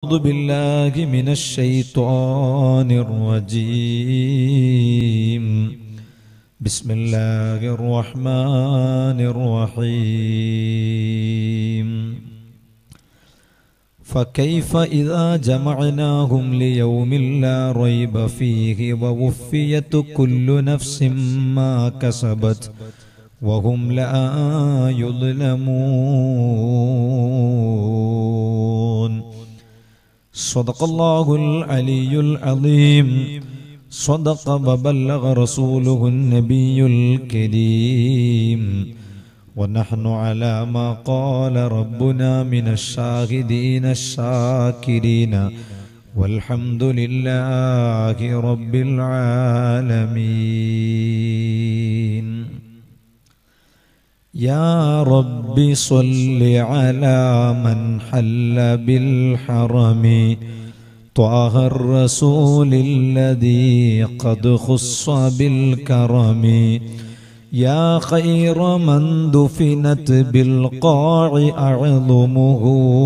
أعوذ بالله من الشيطان الرجيم بسم الله الرحمن الرحيم فكيف إذا جمعناهم ليوم لا ريب فيه ووفيت كل نفس ما كسبت وهم لا يظلمون صدق الله العلي العظيم صدق وبلغ رسوله النبي الكريم ونحن على ما قال ربنا من الشاهدين الشاكرين والحمد لله رب العالمين يا رب صل على من حل بالحرم طه الرسول الذي قد خص بالكرم يا خير من دفنت بالقاع أعظمه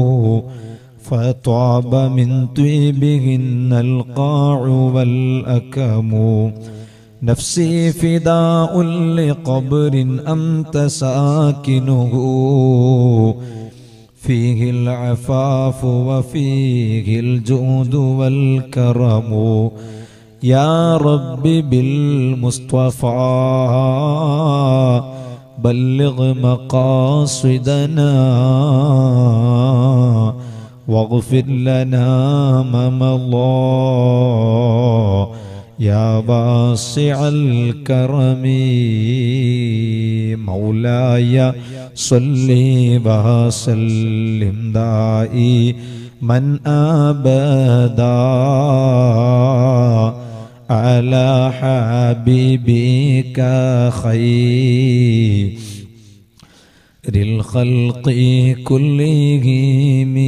فطاب من طيبهن القاع والأكم نفسي فداء لقبر أنت ساكنه فيه العفاف وفيه الجود والكرم يا رب بالمصطفى بلغ مقاصدنا واغفر لنا ما مضى يا باسع الكرم مولاي صل وسلم دائي من أبدا على حبيبك خير الخلق كلهم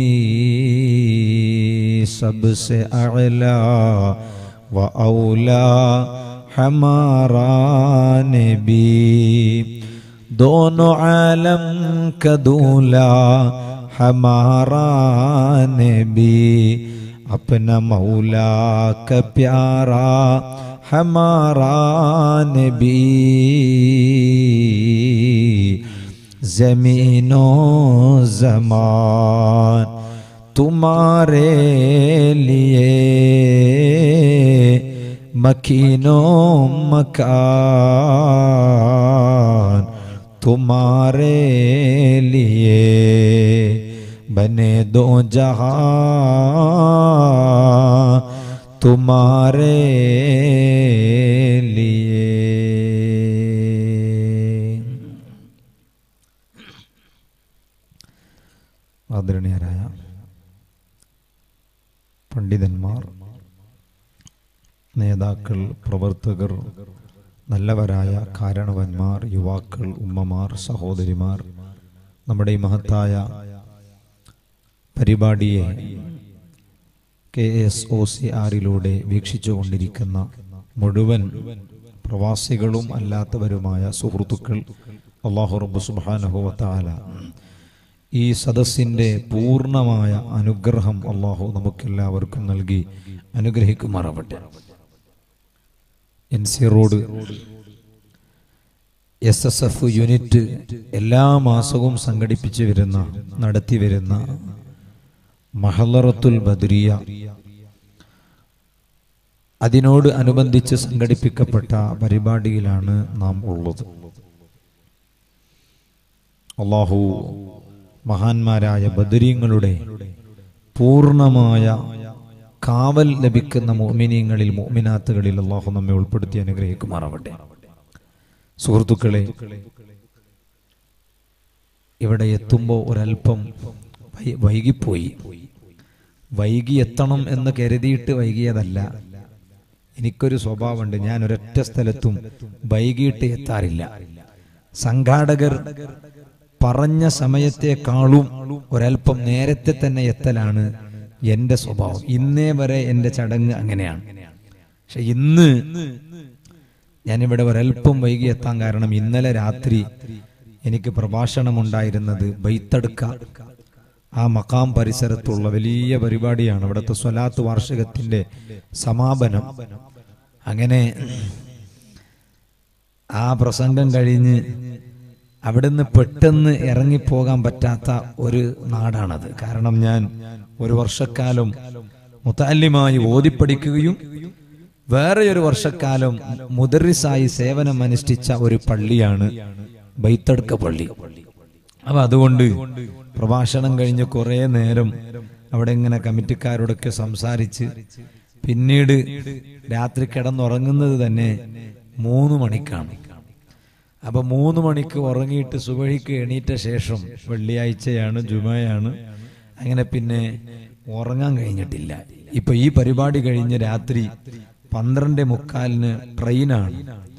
सबसे अला व औला हमारा नबी दोनों आलम का दूल्हा हमारा नबी अपना मौला का प्यारा हमारा नबी जमीनों जमान तुम्हारे लिए मकीनों मकान तुम्हारे लिए बने दो जहां तुम्हारे लिए ആദരണീയരായ പണ്ഡിതന്മാർ നേതാക്കൾ പ്രവർത്തകർ നല്ലവരായ കാരണവന്മാർ യുവാക്കൾ ഉമ്മമാർ സഹോദരിമാർ നമ്മുടെ ഈ മഹത്തായ പരിപാടിയെ കെ എസ് ഒ സി ആറിലൂടെ വീക്ഷിച്ചു കൊണ്ടിരിക്കുന്ന മുഴുവൻ പ്രവാസികളും അല്ലാത്തവരുമായ സുഹൃത്തുക്കൾ അള്ളാഹു റബ്ബ് സുബാനഹുവത്താല ഈ സദസ്സിന്റെ പൂർണ്ണമായ അനുഗ്രഹം അള്ളാഹു നമുക്കെല്ലാവർക്കും നൽകി അനുഗ്രഹിക്കുമാറാവട്ടെ N C road S S F unit എല്ലാ മാസവും സംഘടിപ്പിച്ചു വരുന്ന നടത്തി വരുന്ന മഹലറത്തുൽ ബദ്രിയ അതിനോട് അനുബന്ധിച്ച് സംഘടിപ്പിക്കപ്പെട്ട പരിപാടിയിലാണ് നാം ഉള്ളത് അള്ളാഹു മഹാന്മാരായ ബദരീങ്ങളുടെ പൂർണ്ണമായ കാവൽ ലഭിക്കുന്ന മോമിനിയങ്ങളിൽ മോമിനാത്തുകളിൽ അള്ളാഹു നമ്മെ ഉൾപ്പെടുത്തി അനുഗ്രഹിക്കുമാറാവട്ടെ സുഹൃത്തുക്കളെ ഇവിടെ എത്തുമ്പോൾ ഒരല്പം വൈ- വൈകിപ്പോയി വൈകി എത്തണം എന്ന് കരുതിയിട്ട് വൈകിയതല്ല എനിക്കൊരു സ്വഭാവമുണ്ട് ഞാൻ ഒരൊറ്റ സ്ഥലത്തും വൈകിട്ട് എത്താറില്ല സംഘാടകർ പറഞ്ഞ സമയത്തെക്കാളും ഒരല്പം നേരത്തെ തന്നെ എത്തലാണ് എന്റെ സ്വഭാവം ഇന്നേ വരെ എന്റെ ചടങ്ങ് അങ്ങനെയാണ് പക്ഷെ ഇന്ന് ഞാനിവിടെ ഒരല്പം വൈകി എത്താൻ കാരണം ഇന്നലെ രാത്രി എനിക്ക് പ്രഭാഷണമുണ്ടായിരുന്നത് ബൈത്തടുക്ക ആ മക്കാം പരിസരത്തുള്ള വലിയ പരിപാടിയാണ് ഇവിടുത്തെ സ്വലാത്ത് വാർഷികത്തിന്റെ സമാപനം അങ്ങനെ ആ പ്രസംഗം കഴിഞ്ഞ് അവിടുന്ന് പെട്ടെന്ന് ഇറങ്ങിപ്പോകാൻ പറ്റാത്ത ഒരു നാടാണത് കാരണം ഞാൻ ഒരു വർഷക്കാലം മുത്താല്യമായി ഓതിപ്പടിക്കുകയും വേറെ ഒരു വർഷക്കാലം മുദറിസായി സേവനം അനുഷ്ഠിച്ച ഒരു പള്ളിയാണ് ബൈത്തടുക്ക പള്ളി അപ്പൊ അതുകൊണ്ട് പ്രഭാഷണം കഴിഞ്ഞ് കുറെ നേരം അവിടെ ഇങ്ങനെ കമ്മിറ്റിക്കാരോടൊക്കെ സംസാരിച്ച് പിന്നീട് രാത്രി കിടന്നുറങ്ങുന്നത് തന്നെ മൂന്ന് മണിക്കാണ് അപ്പൊ മൂന്ന് മണിക്ക് ഉറങ്ങിയിട്ട് സുബഹിക്ക് എണീറ്റ ശേഷം വെള്ളിയാഴ്ചയാണ് ജുമയാണ് അങ്ങനെ പിന്നെ ഉറങ്ങാൻ കഴിഞ്ഞിട്ടില്ല ഇപ്പൊ ഈ പരിപാടി കഴിഞ്ഞ് രാത്രി പന്ത്രണ്ട് മുക്കാലിന് ട്രെയിനാണ്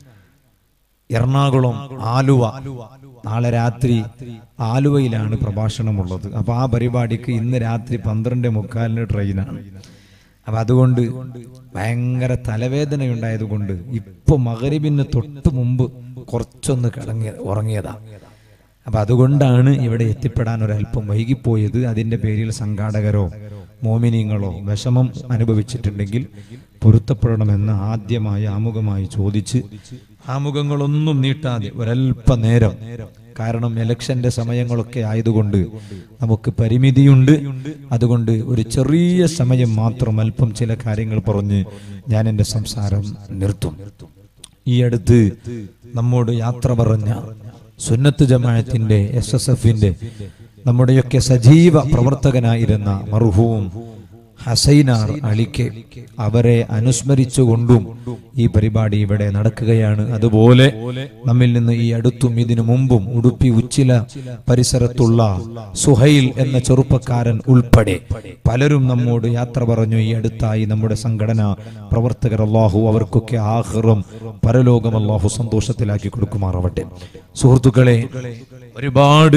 എറണാകുളം ആലുവ നാളെ രാത്രി ആലുവയിലാണ് പ്രഭാഷണമുള്ളത് അപ്പൊ ആ പരിപാടിക്ക് ഇന്ന് രാത്രി പന്ത്രണ്ട് മുക്കാലിന് ട്രെയിനാണ് അപ്പൊ അതുകൊണ്ട് ഭയങ്കര തലവേദനയുണ്ടായതുകൊണ്ട് ഇപ്പൊ മകരിബിന് തൊട്ട് മുമ്പ് കുറച്ചൊന്ന് കിടങ്ങിയ ഉറങ്ങിയതാ അപ്പൊ അതുകൊണ്ടാണ് ഇവിടെ എത്തിപ്പെടാൻ ഒരല്പം വൈകിപ്പോയത് അതിന്റെ പേരിൽ സംഘാടകരോ മോമിനിങ്ങളോ വിഷമം അനുഭവിച്ചിട്ടുണ്ടെങ്കിൽ പൊരുത്തപ്പെടണമെന്ന് ആദ്യമായി ആമുഖമായി ചോദിച്ച് ആമുഖങ്ങളൊന്നും നീട്ടാതെ ഒരല്പ നേരം കാരണം ഇലക്ഷന്റെ സമയങ്ങളൊക്കെ ആയതുകൊണ്ട് നമുക്ക് പരിമിതിയുണ്ട് അതുകൊണ്ട് ഒരു ചെറിയ സമയം മാത്രം അല്പം ചില കാര്യങ്ങൾ പറഞ്ഞ് ഞാൻ എൻ്റെ സംസാരം നിർത്തും ഈ അടുത്ത് നമ്മോട് യാത്ര പറഞ്ഞ സുന്നത്ത് ജമാഅത്തിന്റെ എസ് എസ് എഫിന്റെ നമ്മുടെയൊക്കെ സജീവ പ്രവർത്തകനായിരുന്ന മർഹൂം ഹസൈനാർ അലിക്ക് അവരെ അനുസ്മരിച്ചുകൊണ്ടും ഈ പരിപാടി ഇവിടെ നടക്കുകയാണ് അതുപോലെ നമ്മിൽ നിന്ന് ഈ അടുത്തും ഇതിനു മുമ്പും ഉടുപ്പി ഉച്ചില പരിസരത്തുള്ള സുഹൈൽ എന്ന ചെറുപ്പക്കാരൻ ഉൾപ്പെടെ പലരും നമ്മോട് യാത്ര പറഞ്ഞു ഈ അടുത്തായി നമ്മുടെ സംഘടന പ്രവർത്തകർ അള്ളാഹു അവർക്കൊക്കെ ആഹ്റും പരലോകം അള്ളാഹു സന്തോഷത്തിലാക്കി കൊടുക്കുമാറാവട്ടെ സുഹൃത്തുക്കളെ ഒരുപാട്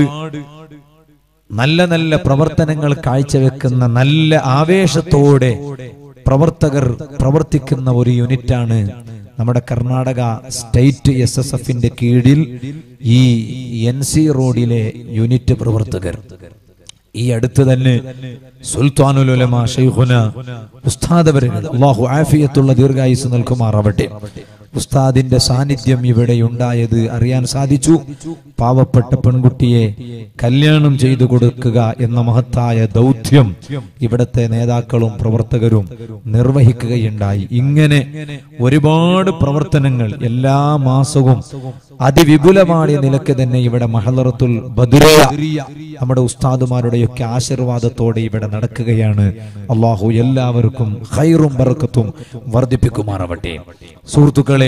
നല്ല നല്ല പ്രവർത്തനങ്ങൾ കാഴ്ചവെക്കുന്ന നല്ല ആവേശത്തോടെ പ്രവർത്തകർ പ്രവർത്തിക്കുന്ന ഒരു യൂണിറ്റാണ് നമ്മുടെ കർണാടക സ്റ്റേറ്റ് എസ് എസ് എഫിന്റെ കീഴിൽ ഈ എൻ സി റോഡിലെ യൂണിറ്റ് പ്രവർത്തകർ ഈ അടുത്ത് തന്നെ സുൽത്താനുൽ ഉലമ ഷെയ്ഖുന ഉസ്താദ് അവരുകൾ അള്ളാഹു ആഫിയത്തുള്ള ദീർഘായുസ് നൽകുമാറാവട്ടെ ഉസ്താദിന്റെ സാന്നിധ്യം ഇവിടെ ഉണ്ടായത് അറിയാൻ സാധിച്ചു പാവപ്പെട്ട പെൺകുട്ടിയെ കല്യാണം ചെയ്തു കൊടുക്കുക എന്ന മഹത്തായ ദൗത്യം ഇവിടത്തെ നേതാക്കളും പ്രവർത്തകരും നിർവഹിക്കുകയുണ്ടായി ഇങ്ങനെ ഒരുപാട് പ്രവർത്തനങ്ങൾ എല്ലാ മാസവും അതിവിപുലമായ നിലക്ക് തന്നെ ഇവിടെ മഹലറത്തുൽ ബദുരിയ നമ്മുടെ ഉസ്താദുമാരുടെയൊക്കെ ആശീർവാദത്തോടെ ഇവിടെ നടക്കുകയാണ് അള്ളാഹു എല്ലാവർക്കും ഹൈറും ബറക്കത്തും വർദ്ധിപ്പിക്കുമാറാവട്ടെ സുഹൃത്തുക്കളെ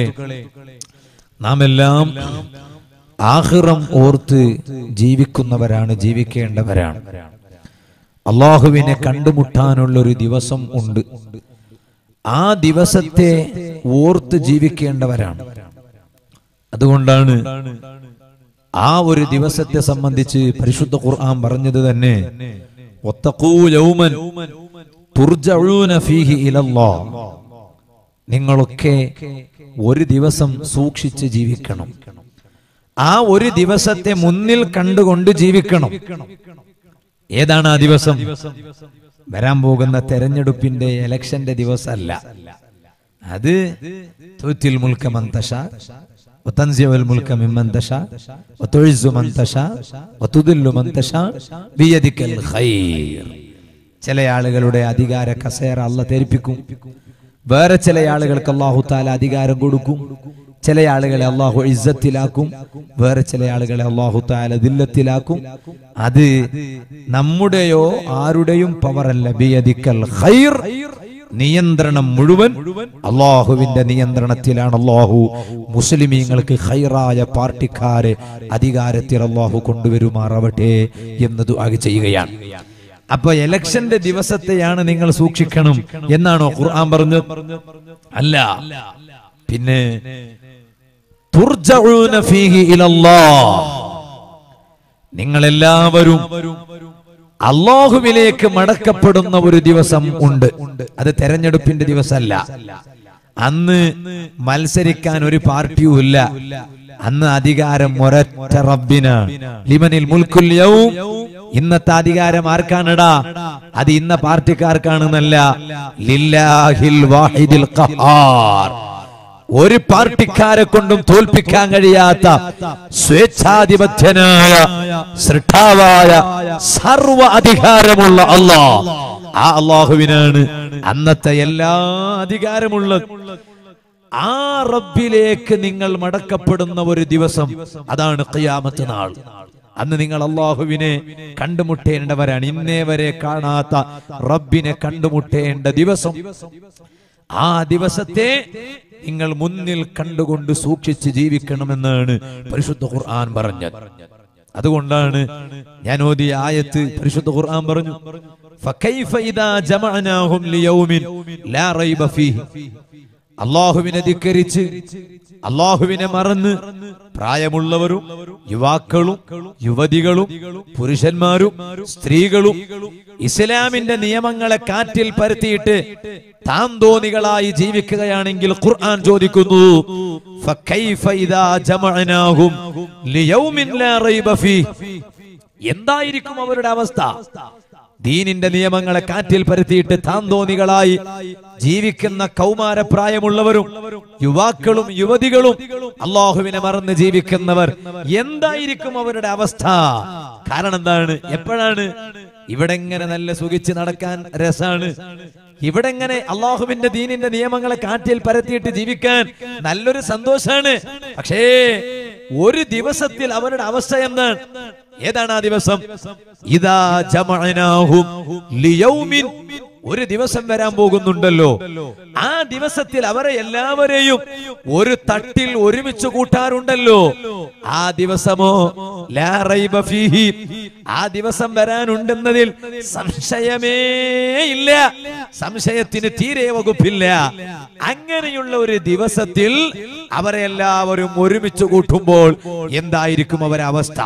നാം എല്ലാം ആഹിറം ഓർത്ത് ജീവിക്കുന്നവരാണ് ജീവിക്കേണ്ടവരാണ് അള്ളാഹുവിനെ കണ്ടുമുട്ടാനുള്ള ഒരു ദിവസം ഉണ്ട് ആ ദിവസത്തെ ഓർത്ത് ജീവിക്കേണ്ടവരാണ് അതുകൊണ്ടാണ് ആ ഒരു ദിവസത്തെ സംബന്ധിച്ച് പരിശുദ്ധ ഖുർആൻ പറഞ്ഞത് തന്നെ "വത്തഖൂ യൗമൻ തുർജഊന ഫീഹി ഇലല്ലാഹ്." നിങ്ങളൊക്കെ ഒരു ദിവസം സൂക്ഷിച്ച് ജീവിക്കണം ആ ഒരു ദിവസത്തെ മുന്നിൽ കണ്ടുകൊണ്ട് ജീവിക്കണം ഏതാണ് ആ ദിവസം വരാൻ പോകുന്ന തെരഞ്ഞെടുപ്പിന്റെ ഇലക്ഷന്റെ ദിവസമല്ല അത് തുത്തിൽ മുൽക്ക മന്തശ وتنزع الملك ممن تشاء وتعز من تشاء وتذل من تشاء بيدك الخير ചില ആളുകളുടെ അധികാര കസേര അല്ല ധരിപ്പിക്കും വേറെ ചില ആളുകൾക്ക് അള്ളാഹു താല അധികാരം കൊടുക്കും ചില ആളുകളെ അള്ളാഹു ഇസ്സത്തിലാക്കും വേറെ ചില ആളുകളെ അള്ളാഹു താല ദില്ലത്തിലാക്കും അത് നമ്മുടെയോ ആരുടെയും പവറല്ല ബിയദിക്കൽ ഖൈർ നിയന്ത്രണം മുഴുവൻ അള്ളാഹുവിന്റെ നിയന്ത്രണത്തിലാണ് അള്ളാഹു മുസ്ലിമീങ്ങൾക്ക് ഖൈറായ പാർട്ടിക്കാരെ അധികാരത്തിൽ അള്ളാഹു കൊണ്ടുവരുമാറാവട്ടെ എന്നത് ആകെ ചെയ്യുകയാണ് അപ്പൊ ഇലക്ഷന്റെ ദിവസത്തെയാണ് നിങ്ങൾ സൂക്ഷിക്കണം എന്നാണോ ഖുർആൻ പറഞ്ഞത് അല്ല പിന്നെ തുർജഊന ഫീഹി ഇലല്ലാഹ് നിങ്ങൾ എല്ലാവരും അള്ളാഹുവിലേക്ക് മടക്കപ്പെടുന്ന ഒരു ദിവസം ഉണ്ട് അത് തെരഞ്ഞെടുപ്പിന്റെ ദിവസമല്ല അന്ന് മത്സരിക്കാൻ ഒരു പാർട്ടിയും ഇല്ല അന്ന് അധികാരം ഒരൊറ്റ റബ്ബിനാണ് ലിമനിൽ മുൽക്കുൽ യൗം ഇന്നത്തെ അധികാരം ആർക്കാണടാ അത് ഇന്ന പാർട്ടിക്കാർക്കാണെന്നല്ല ലില്ലാഹിൽ വാഹിദിൽ ഖഹാർ ഒരു പാർട്ടിക്കാരെ കൊണ്ടും തോൽപ്പിക്കാൻ കഴിയാത്ത സ്വേച്ഛാധിപത്യനായ സൃഷ്ടാവായ സർവ അധികാരമുള്ള അള്ളാഹ് ആ അള്ളാഹുവിനാണ് അന്നത്തെ എല്ലാ അധികാരമുള്ളത് ആ റബ്ബിലേക്ക് നിങ്ങൾ മടക്കപ്പെടുന്ന ഒരു ദിവസം അതാണ് ഖിയാമത്ത് നാൾ അന്ന് നിങ്ങൾ അള്ളാഹുവിനെ കണ്ടുമുട്ടേണ്ടവരാണ് ഇന്നേ വരെ കാണാത്ത റബ്ബിനെ കണ്ടുമുട്ടേണ്ട ദിവസം ആ ദിവസത്തെ നിങ്ങൾ മുന്നിൽ കണ്ടുകൊണ്ട് സൂക്ഷിച്ച് ജീവിക്കണമെന്നാണ് പരിശുദ്ധ ഖുർആൻ പറഞ്ഞത് അതുകൊണ്ടാണ് ഞാൻ ഓതിയ ആയത്ത് പരിശുദ്ധ ഖുർആൻ പറഞ്ഞു فكيف إذا جمعناهم ليوم لا ريب فيه അള്ളാഹുവിനെ ധിക്കരിച്ച് അള്ളാഹുവിനെ മറന്ന് പ്രായമുള്ളവരും യുവാക്കളും യുവതികളും പുരുഷന്മാരും സ്ത്രീകളും ഇസ്ലാമിന്റെ നിയമങ്ങളെ കാറ്റിൽ പരത്തിയിട്ട് താന്തോന്നികളായി ജീവിക്കുകയാണെങ്കിൽ ഖുർആൻ ചോദിക്കുന്നു فكيف إذا جمعناهم ليوم لا ريب فيه എന്തായിരിക്കും അവരുടെ അവസ്ഥ ദീനിന്റെ നിയമങ്ങളെ കാറ്റിൽ പരത്തിയിട്ട് താന്തോന്നികളായി ജീവിക്കുന്ന കൗമാരപ്രായമുള്ളവരും യുവാക്കളും യുവതികളും അള്ളാഹുവിനെ മറന്ന് ജീവിക്കുന്നവർ എന്തായിരിക്കും അവരുടെ അവസ്ഥ കാരണം എന്താണ് എപ്പോഴാണ് ഇവിടെ ഇങ്ങനെ നല്ല സുഖിച്ച് നടക്കാൻ രസാണ് ഇവിടെ ഇങ്ങനെ അള്ളാഹുവിന്റെ ദീനിന്റെ നിയമങ്ങളെ കാറ്റിൽ പരത്തിയിട്ട് ജീവിക്കാൻ നല്ലൊരു സന്തോഷാണ് പക്ഷേ ഒരു ദിവസത്തിൽ അവരുടെ അവസ്ഥ എന്താണ് ഏതാണ് ആ ദിവസം ഇതാ ജമഅനാഹും ലിയൗമിൻ ഒരു ദിവസം വരാൻ പോകുന്നുണ്ടല്ലോ ആ ദിവസത്തിൽ അവരെ എല്ലാവരെയും ഒരു തട്ടിൽ ഒരുമിച്ച് കൂട്ടാറുണ്ടല്ലോ ആ ദിവസമോ ലാ റൈബ ഫീഹി ആ ദിവസം വരാനുണ്ടെന്നതിൽ സംശയമേ ഇല്ല സംശയത്തിന് തീരെ വകുപ്പില്ല അങ്ങനെയുള്ള ഒരു ദിവസത്തിൽ അവരെ എല്ലാവരും ഒരുമിച്ച് കൂട്ടുമ്പോൾ എന്തായിരിക്കും അവരെ അവസ്ഥ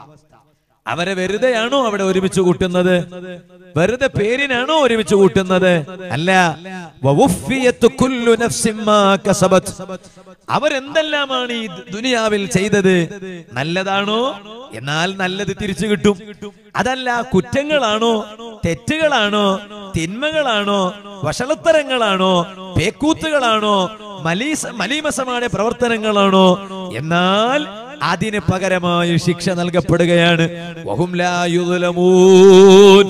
അവരെ വെറുതെയാണോ അവിടെ ഒരുമിച്ച് കൂട്ടുന്നത് വെറുതെ പേരിനാണോ ഒരുമിച്ച് കൂട്ടുന്നത് അല്ല വവുഫിയത്തു കുല്ലു നഫ്സിൻ മാ കസബത്. അവരെന്തെല്ലാമാണ് ഈ ദുനിയാവിൽ ചെയ്തത് നല്ലതാണോ എന്നാൽ നല്ലത് തിരിച്ചു കിട്ടും അതല്ല കുറ്റങ്ങളാണോ തെറ്റുകളാണോ തിന്മകളാണോ വഷളത്തരങ്ങളാണോ പേക്കൂത്തുകളാണോ മലീസ മലീമസമായ പ്രവർത്തനങ്ങളാണോ എന്നാൽ അതിന് പകരമായി ശിക്ഷ നൽകപ്പെടുകയാണ് വഹും ലാ യുദ്ലമൂൻ.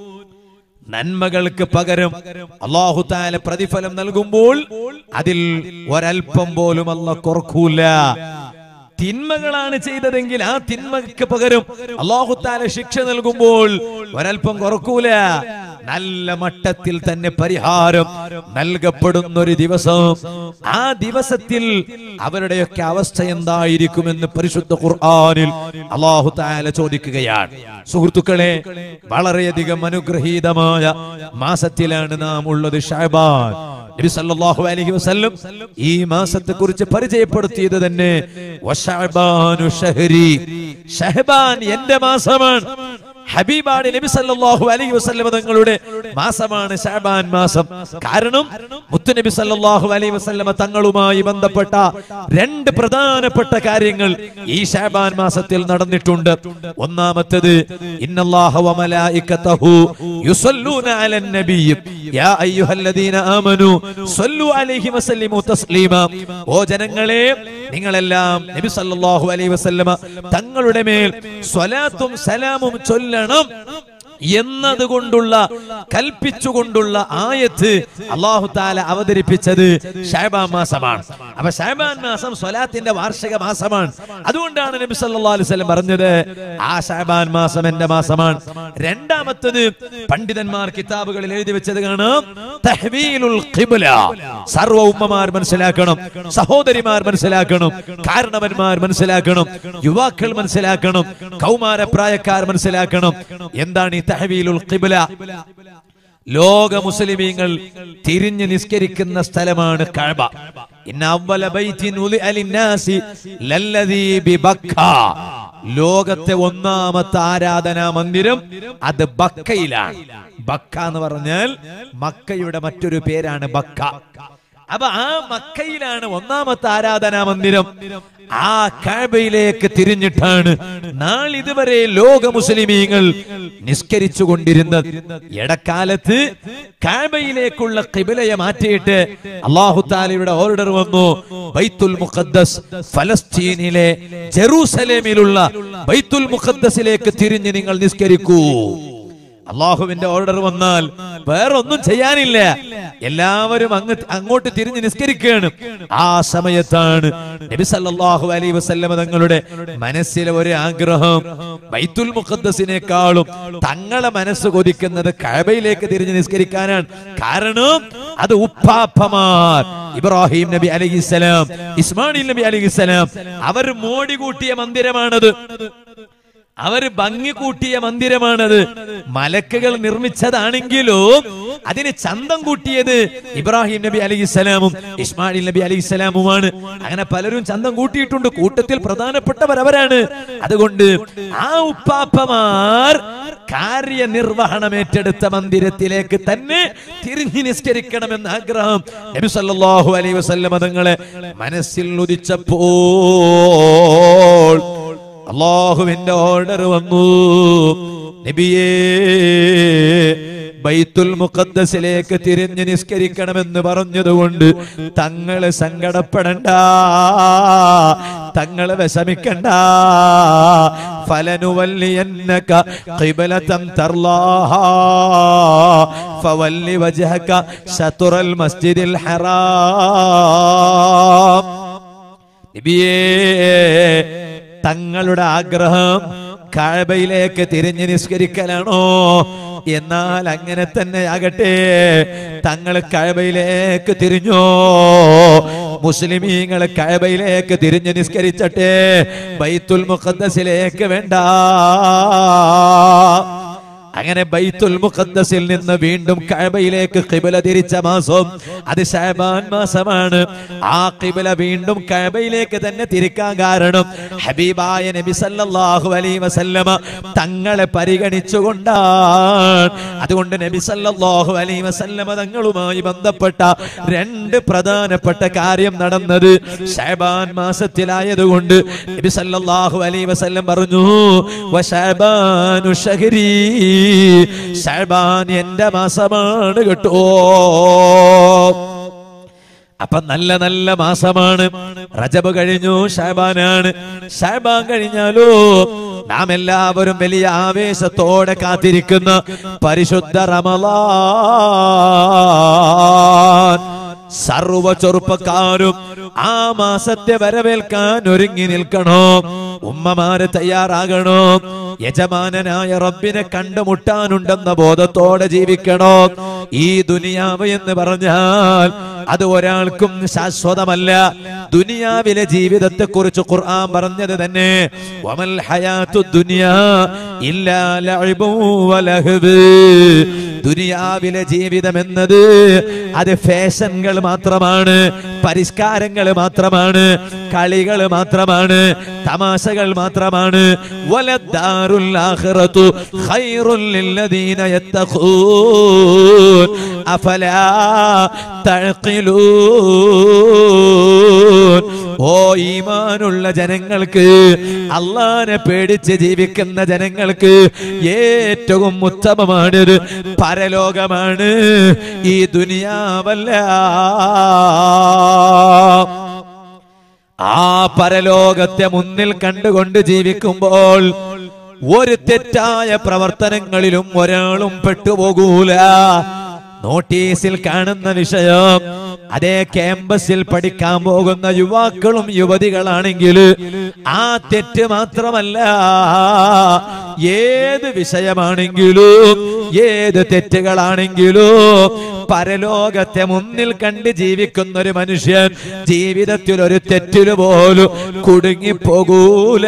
നന്മകൾക്ക് പകരം അള്ളാഹു താല പ്രതിഫലം നൽകുമ്പോൾ അതിൽ ഒരൽപ്പം പോലും അല്ല കുറക്കൂല തിന്മകളാണ് ചെയ്തതെങ്കിൽ ആ തിന്മയ്ക്ക് പകരം അള്ളാഹു താല ശിക്ഷ നൽകുമ്പോൾ ഒരൽപ്പം കുറക്കൂല നല്ല മട്ടത്തിൽ തന്നെ പരിഹാരം നൽകപ്പെടുന്ന ഒരു ദിവസം ആ ദിവസത്തിൽ അവരുടെയൊക്കെ അവസ്ഥ എന്തായിരിക്കുമെന്ന് പരിശുദ്ധ ഖുർആനിൽ അള്ളാഹു താല ചോദിക്കുകയാണ് സുഹൃത്തുക്കളെ വളരെയധികം അനുഗ്രഹീതമായ മാസത്തിലാണ് നാം ഉള്ളത് ഷഹബാൻ നബി സല്ലല്ലാഹു അലൈഹി വസല്ലം ഈ മാസത്തെ കുറിച്ച് പരിചയപ്പെടുത്തിയത് തന്നെ വശഅബാനു ഷഹരി ഷഹബാൻ എന്റെ മാസമാണ് ഹബീബാണ് നബി സല്ലല്ലാഹു അലൈഹി വസല്ലം തങ്ങളുടെ മാസമാണ് ഷഅബാൻ മാസം കാരണം മുത്തുനബി സല്ലല്ലാഹു അലൈഹി വസല്ലം തങ്ങളുമായി ബന്ധപ്പെട്ട രണ്ട് പ്രധാനപ്പെട്ട കാര്യങ്ങൾ ഈ ഷഅബാൻ മാസത്തിൽ നടന്നിട്ടുണ്ട് ഒന്നാമത്തേത് ഇന്നല്ലാഹ വ മലായികതഹു യുസല്ലൂന അലൻ നബിയ്യ് യാ അയ്യുഹല്ലദീന ആമനു സ്വല്ലു അലൈഹി വസല്ലിമു തസ്ലീമ ഓ ജനങ്ങളെ നിങ്ങളെല്ലാം നബി സല്ലല്ലാഹു അലൈഹി വസല്ലമ തങ്ങളുടെ മേൽ സ്വലാത്തും സലാമും ചൊല്ലണം എന്നതുകൊണ്ടുള്ള കൽപ്പിച്ചുകൊണ്ടുള്ള ആയത്ത് അള്ളാഹു താല അവതരിപ്പിച്ചത് ഷാബാൻ മാസമാണ് അപ്പൊ ഷാബാൻ മാസം സ്വലാത്തിന്റെ വാർഷിക മാസമാണ് അതുകൊണ്ടാണ് നബി സല്ലല്ലാഹു അലൈഹി വസല്ലം പറഞ്ഞത് ആ ഷാബാൻ മാസം എന്റെ മാസമാണ് രണ്ടാമത്തത് പണ്ഡിതന്മാർ കിതാബുകളിൽ എഴുതി വെച്ചത് കാണാം തഹ്വീലുൽ ഖിബ്ല സർവ്വ ഉമ്മമാർ മനസ്സിലാക്കണം സഹോദരിമാർ മനസ്സിലാക്കണം കാരണവന്മാർ മനസ്സിലാക്കണം യുവാക്കൾ മനസ്സിലാക്കണം കൗമാര പ്രായക്കാർ മനസ്സിലാക്കണം എന്താണ് ഈ തഹവീലുൽ ഖിബ്ല ലോക മുസ്ലിമീങ്ങൾ തിരിഞ്ഞ് നിസ്കരിക്കുന്ന സ്ഥലമാണ് കഅബ ഇന്ന അവ്വല ബൈത്തിൻ ഉലിഅ ലിന്നാസി ലല്ലദീ ബിബക്ക ലോകത്തെ ഒന്നാമത്തെ ആരാധനാ മന്ദിരം അത് ബക്കയിലാണ് ബക്ക എന്ന് പറഞ്ഞാൽ മക്കയുടെ മറ്റൊരു പേരാണ് ബക്ക അപ്പൊ ആ മക്കയിലാണ് ഒന്നാമത്തെ ആരാധനാ മന്ദിരം ആ കാബയിലേക്ക് തിരിഞ്ഞിട്ടാണ് നാളിതുവരെ ലോക മുസ്ലിമീങ്ങൾ നിസ്കരിച്ചു കൊണ്ടിരുന്നത് ഇടക്കാലത്ത് കാബയിലേക്കുള്ള കിബിലയെ മാറ്റിയിട്ട് അള്ളാഹു താലയുടെ ഓർഡർ വന്നു ബൈത്തുൽ മുഖദ്ദസ് ഫലസ്തീനിലെ ജെറൂസലേമിലുള്ള ബൈത്തുൽ മുഖദ്ദസിലേക്ക് തിരിഞ്ഞ് നിങ്ങൾ നിസ്കരിക്കൂ അള്ളാഹുവിന്റെ ഓർഡർ വന്നാൽ വേറൊന്നും ചെയ്യാനില്ല എല്ലാവരും അങ്ങ് അങ്ങോട്ട് തിരിഞ്ഞ് നിസ്കരിക്കുകയാണ് ആ സമയത്താണ് നബി സല്ലല്ലാഹു അലൈഹി വസല്ലമ തങ്ങളുടെ മനസ്സിലെ ഒരു ആഗ്രഹം ബൈത്തുൽ മുഖദ്ദസിനേക്കാളും തങ്ങളെ മനസ്സ് കൊതിക്കുന്നത് കഅബയിലേക്ക് തിരിഞ്ഞ് നിസ്കരിക്കാനാണ് കാരണം അത് ഉപ്പാപ്പമാർ ഇബ്രാഹിം നബി അലൈഹിസ്സലാം ഇസ്മായിൽ നബി അലൈഹിസ്സലാം അവർ മോടി കൂട്ടിയ മന്ദിരമാണത് അവര് ഭംഗി കൂട്ടിയ മന്ദിരമാണത് മലക്കുകൾ നിർമ്മിച്ചതാണെങ്കിലും അതിന് ചന്തം കൂട്ടിയത് ഇബ്രാഹിം നബി അലൈഹിസ്സലാമും ഇസ്മായിൽ നബി അലൈഹിസ്സലാമുമാണ് അങ്ങനെ പലരും ചന്തം കൂട്ടിയിട്ടുണ്ട് കൂട്ടത്തിൽ പ്രധാനപ്പെട്ടവർ അവരാണ് അതുകൊണ്ട് ആ ഉപ്പാപ്പമാർ കാര്യനിർവഹണം ഏറ്റെടുത്ത മന്ദിരത്തിലേക്ക് തന്നെ തിരിഞ്ഞു നിസ്കരിക്കണമെന്ന ആഗ്രഹം നബി സല്ലല്ലാഹു അലൈഹി വസല്ലമ തങ്ങളെ മനസ്സിൽ ഉദിച്ചപ്പോൾ അള്ളാഹുവിന്റെ ഓർഡർ വന്നു നബിയേ ബൈത്തുൽ മുഖദ്ദസിലേക്ക് തിരിഞ്ഞ് നിസ്കരിക്കണമെന്ന് പറഞ്ഞതുകൊണ്ട് തങ്ങള് സങ്കടപ്പെടണ്ട തങ്ങള് വിഷമിക്കണ്ട ഫലനുവല്ലിയന്നക ഖിബലതം തർലാഹ ഫവല്ലി വജ്ഹക ശതുറൽ മസ്ജിദിൽ ഹറാം നബിയേ തങ്ങളുടെ ആഗ്രഹം കാഴ്ബയിലേക്ക് തിരിഞ്ഞ് നിസ്കരിക്കലാണോ എന്നാൽ അങ്ങനെ തന്നെ ആകട്ടെ തങ്ങൾ കഴബയിലേക്ക് തിരിഞ്ഞോ മുസ്ലിമീങ്ങൾ കഴബയിലേക്ക് തിരിഞ്ഞ് നിസ്കരിച്ചട്ടെ ബൈത്തുൽ മുഖദ്ദസിലേക്ക് വേണ്ട അങ്ങനെ ബൈത്തുൽ മുഖദ്ദസിൽ നിന്ന് വീണ്ടും കഅബയിലേക്ക് ഖിബല തിരിച്ച മാസം അത് ഷഅബാൻ മാസമാണ് ആ ഖിബല വീണ്ടും കഅബയിലേക്ക് തന്നെ തിരിക്കാൻ കാരണം ഹബീബായ നബി സല്ലല്ലാഹു അലൈഹി വസല്ലമ തങ്ങളെ പരിഗണിച്ചുകൊണ്ടാണ് അതുകൊണ്ട് നബി സല്ലല്ലാഹു അലൈഹി വസല്ലമ തങ്ങളുമായി ബന്ധപ്പെട്ട രണ്ട് പ്രധാനപ്പെട്ട കാര്യം നടന്നത് ഷഅബാൻ മാസത്തിലായതുകൊണ്ട് നബി സല്ലല്ലാഹു അലൈഹി വസല്ലം പറഞ്ഞു വശഅബാനു ഷഹരി ഷഅബാൻ എന്റെ മാസമാണ് കേട്ടോ അപ്പൊ നല്ല നല്ല മാസമാണ് റജബ് കഴിഞ്ഞു ഷാബാനാണ് ഷാബാൻ കഴിഞ്ഞാലോ നാം എല്ലാവരും വലിയ ആവേശത്തോടെ കാത്തിരിക്കുന്ന പരിശുദ്ധ റമലാൻ സർവ ചെറുപ്പക്കാരും ആ മാസത്തെ വരവേൽക്കാൻ ഒരുങ്ങി നിൽക്കണോ ഉമ്മമാര് തയ്യാറാകണോ യജമാനനായ റബ്ബിനെ കണ്ടുമുട്ടാനുണ്ടെന്ന ബോധത്തോടെ ജീവിക്കണോ ഈ ദുനിയാവ് എന്ന് പറഞ്ഞാൽ അത് ഒരാൾക്കും ശാശ്വതമല്ല ദുനിയാവിലെ ജീവിതത്തെ കുറിച്ച് ഖുർആൻ പറഞ്ഞത് തന്നെ വമൽ ഹയാത്തു ദുനിയാ ഇല്ലാ ലഅബും വലഹബ് ദുനിയാവിലെ ജീവിതം എന്നത് അത് ഫാഷനുകൾ മാത്രമാണ് പരിഷ്കാരങ്ങൾ മാത്രമാണ് കളികൾ മാത്രമാണ് തമാശകൾ മാത്രമാണ് വലദ്ദാറുൽ ആഖിറതു ഖൈറുൽ ലില്ലദീന യത്തഖൂൻ അഫലാ തഅഖിലൂൻ ഓ ഈമാനുള്ള ജനങ്ങൾക്ക് അള്ളാനെ പേടിച്ച് ജീവിക്കുന്ന ജനങ്ങൾക്ക് ഏറ്റവും ഉത്തമമാണൊരു പരലോകമാണ് ഈ ദുനിയാവല്ല ആ പരലോകത്തെ മുന്നിൽ കണ്ടുകൊണ്ട് ജീവിക്കുമ്പോൾ ഒരു തെറ്റായ പ്രവർത്തനങ്ങളിലും ഒരാളും പെട്ടുപോകൂല നോട്ടീസിൽ കാണുന്ന വിഷയം അതേ ക്യാമ്പസിൽ പഠിക്കാൻ പോകുന്ന യുവാക്കളും യുവതികളാണെങ്കിൽ ആ തെറ്റ് മാത്രമല്ല ഏത് വിഷയമാണെങ്കിലും ഏത് തെറ്റുകളാണെങ്കിലും പരലോകത്തെ മുന്നിൽ കണ്ട് ജീവിക്കുന്ന ഒരു മനുഷ്യൻ ജീവിതത്തിൽ ഒരു തെറ്റില് പോലും കുടുങ്ങിപ്പോകൂല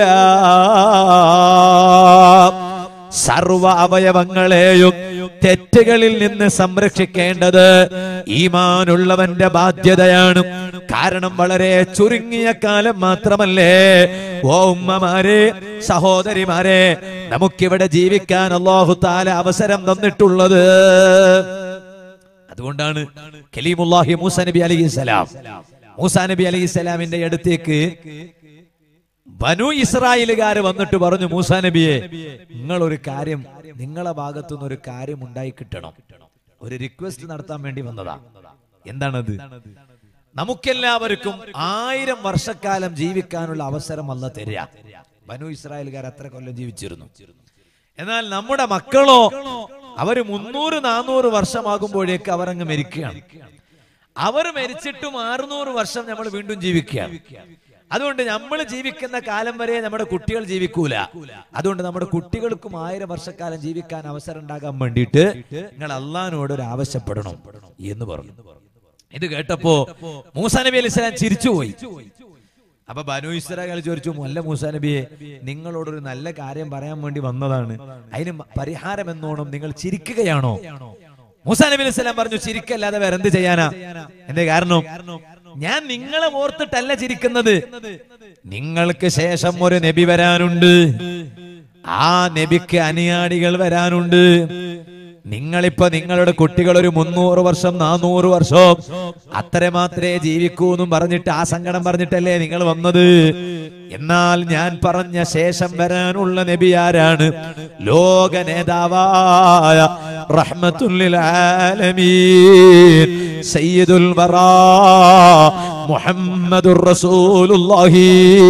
സർവ അവയവങ്ങളെയും തെറ്റുകളിൽ നിന്ന് സംരക്ഷിക്കേണ്ടത് ഈമാനുള്ളവന്റെ ബാധ്യതയാണ് കാരണം വളരെ ചുരുങ്ങിയ കാലം മാത്രമല്ലേ ഓ ഉമ്മമാരെ സഹോദരിമാരെ നമുക്കിവിടെ ജീവിക്കാൻ അള്ളാഹു താല അവസരം തന്നിട്ടുള്ളത് അതുകൊണ്ടാണ് കലീമുല്ലാഹി മൂസ നബി അലൈഹി സ്വലാം മൂസ നബി അലൈഹി സ്വലാമിന്റെ അടുത്തേക്ക് ബനു ഇസ്രായേലുകാര് വന്നിട്ട് പറഞ്ഞു മൂസ നബിയെ നിങ്ങൾ ഒരു കാര്യം നിങ്ങളെ ഭാഗത്തുനിന്ന് ഒരു കാര്യം ഉണ്ടായി കിട്ടണം ഒരു റിക്വസ്റ്റ് നടത്താൻ വേണ്ടി വന്നതാ എന്താണത് നമുക്കെല്ലാവർക്കും ആയിരം വർഷക്കാലം ജീവിക്കാനുള്ള അവസരം അല്ല തരിക ബനു ഇസ്രായേലുകാർ അത്ര കൊല്ലം ജീവിച്ചിരുന്നു എന്നാൽ നമ്മുടെ മക്കളോ അവര് മുന്നൂറ് നാനൂറ് വർഷമാകുമ്പോഴേക്ക് അവർ അങ്ങ് മരിക്കുകയാണ് അവർ മരിച്ചിട്ടും അറുന്നൂറ് വർഷം നമ്മൾ വീണ്ടും ജീവിക്കുകയാണ് അതുകൊണ്ട് നമ്മൾ ജീവിക്കുന്ന കാലം വരെ നമ്മുടെ കുട്ടികൾ ജീവിക്കൂല അതുകൊണ്ട് നമ്മുടെ കുട്ടികൾക്കും ആയിരം വർഷക്കാലം ജീവിക്കാൻ അവസരം ഉണ്ടാകാൻ വേണ്ടിയിട്ട് നിങ്ങൾ അള്ളഹാനോട് ഒരു ആവശ്യപ്പെടണം എന്ന് പറഞ്ഞു ഇത് കേട്ടപ്പോ മൂസാ നബി അലൈഹി സ്വലാം ചിരിച്ചുപോയി അപ്പൊ ബനു ഇസ്രായേൽ ചോദിച്ചു അല്ല മൂസാ നബിയെ നിങ്ങളോടൊരു നല്ല കാര്യം പറയാൻ വേണ്ടി വന്നതാണ് അതിന് പരിഹാരം എന്നോണം നിങ്ങൾ ചിരിക്കുകയാണോ മൂസാ നബി അലൈഹി സ്വലാം പറഞ്ഞു ചിരിക്കല്ലാതെ വേറെ എന്ത് ചെയ്യാനാ എന്റെ കാരണം ഞാൻ നിങ്ങളെ ഓർത്തിട്ടല്ല ചിരിക്കുന്നത് നിങ്ങൾക്ക് ശേഷം ഒരു നബി വരാനുണ്ട് ആ നബിക്ക് അനുയാടികൾ വരാനുണ്ട് നിങ്ങളിപ്പോ നിങ്ങളുടെ കുട്ടികൾ ഒരു മുന്നൂറ് വർഷം നാനൂറ് വർഷം അത്ര മാത്രമേ ജീവിക്കൂ എന്നും പറഞ്ഞിട്ട് ആ സങ്കടം പറഞ്ഞിട്ടല്ലേ നിങ്ങൾ വന്നത് എന്നാൽ ഞാൻ പറഞ്ഞ ശേഷം വരാനുള്ള നബി ആരാണ് ലോക നേതാവായ റഹ്മത്തുല്ലിൽ ആലമീൻ സയ്യിദുൽ വറാ മുഹമ്മദുർ റസൂലുള്ളാഹി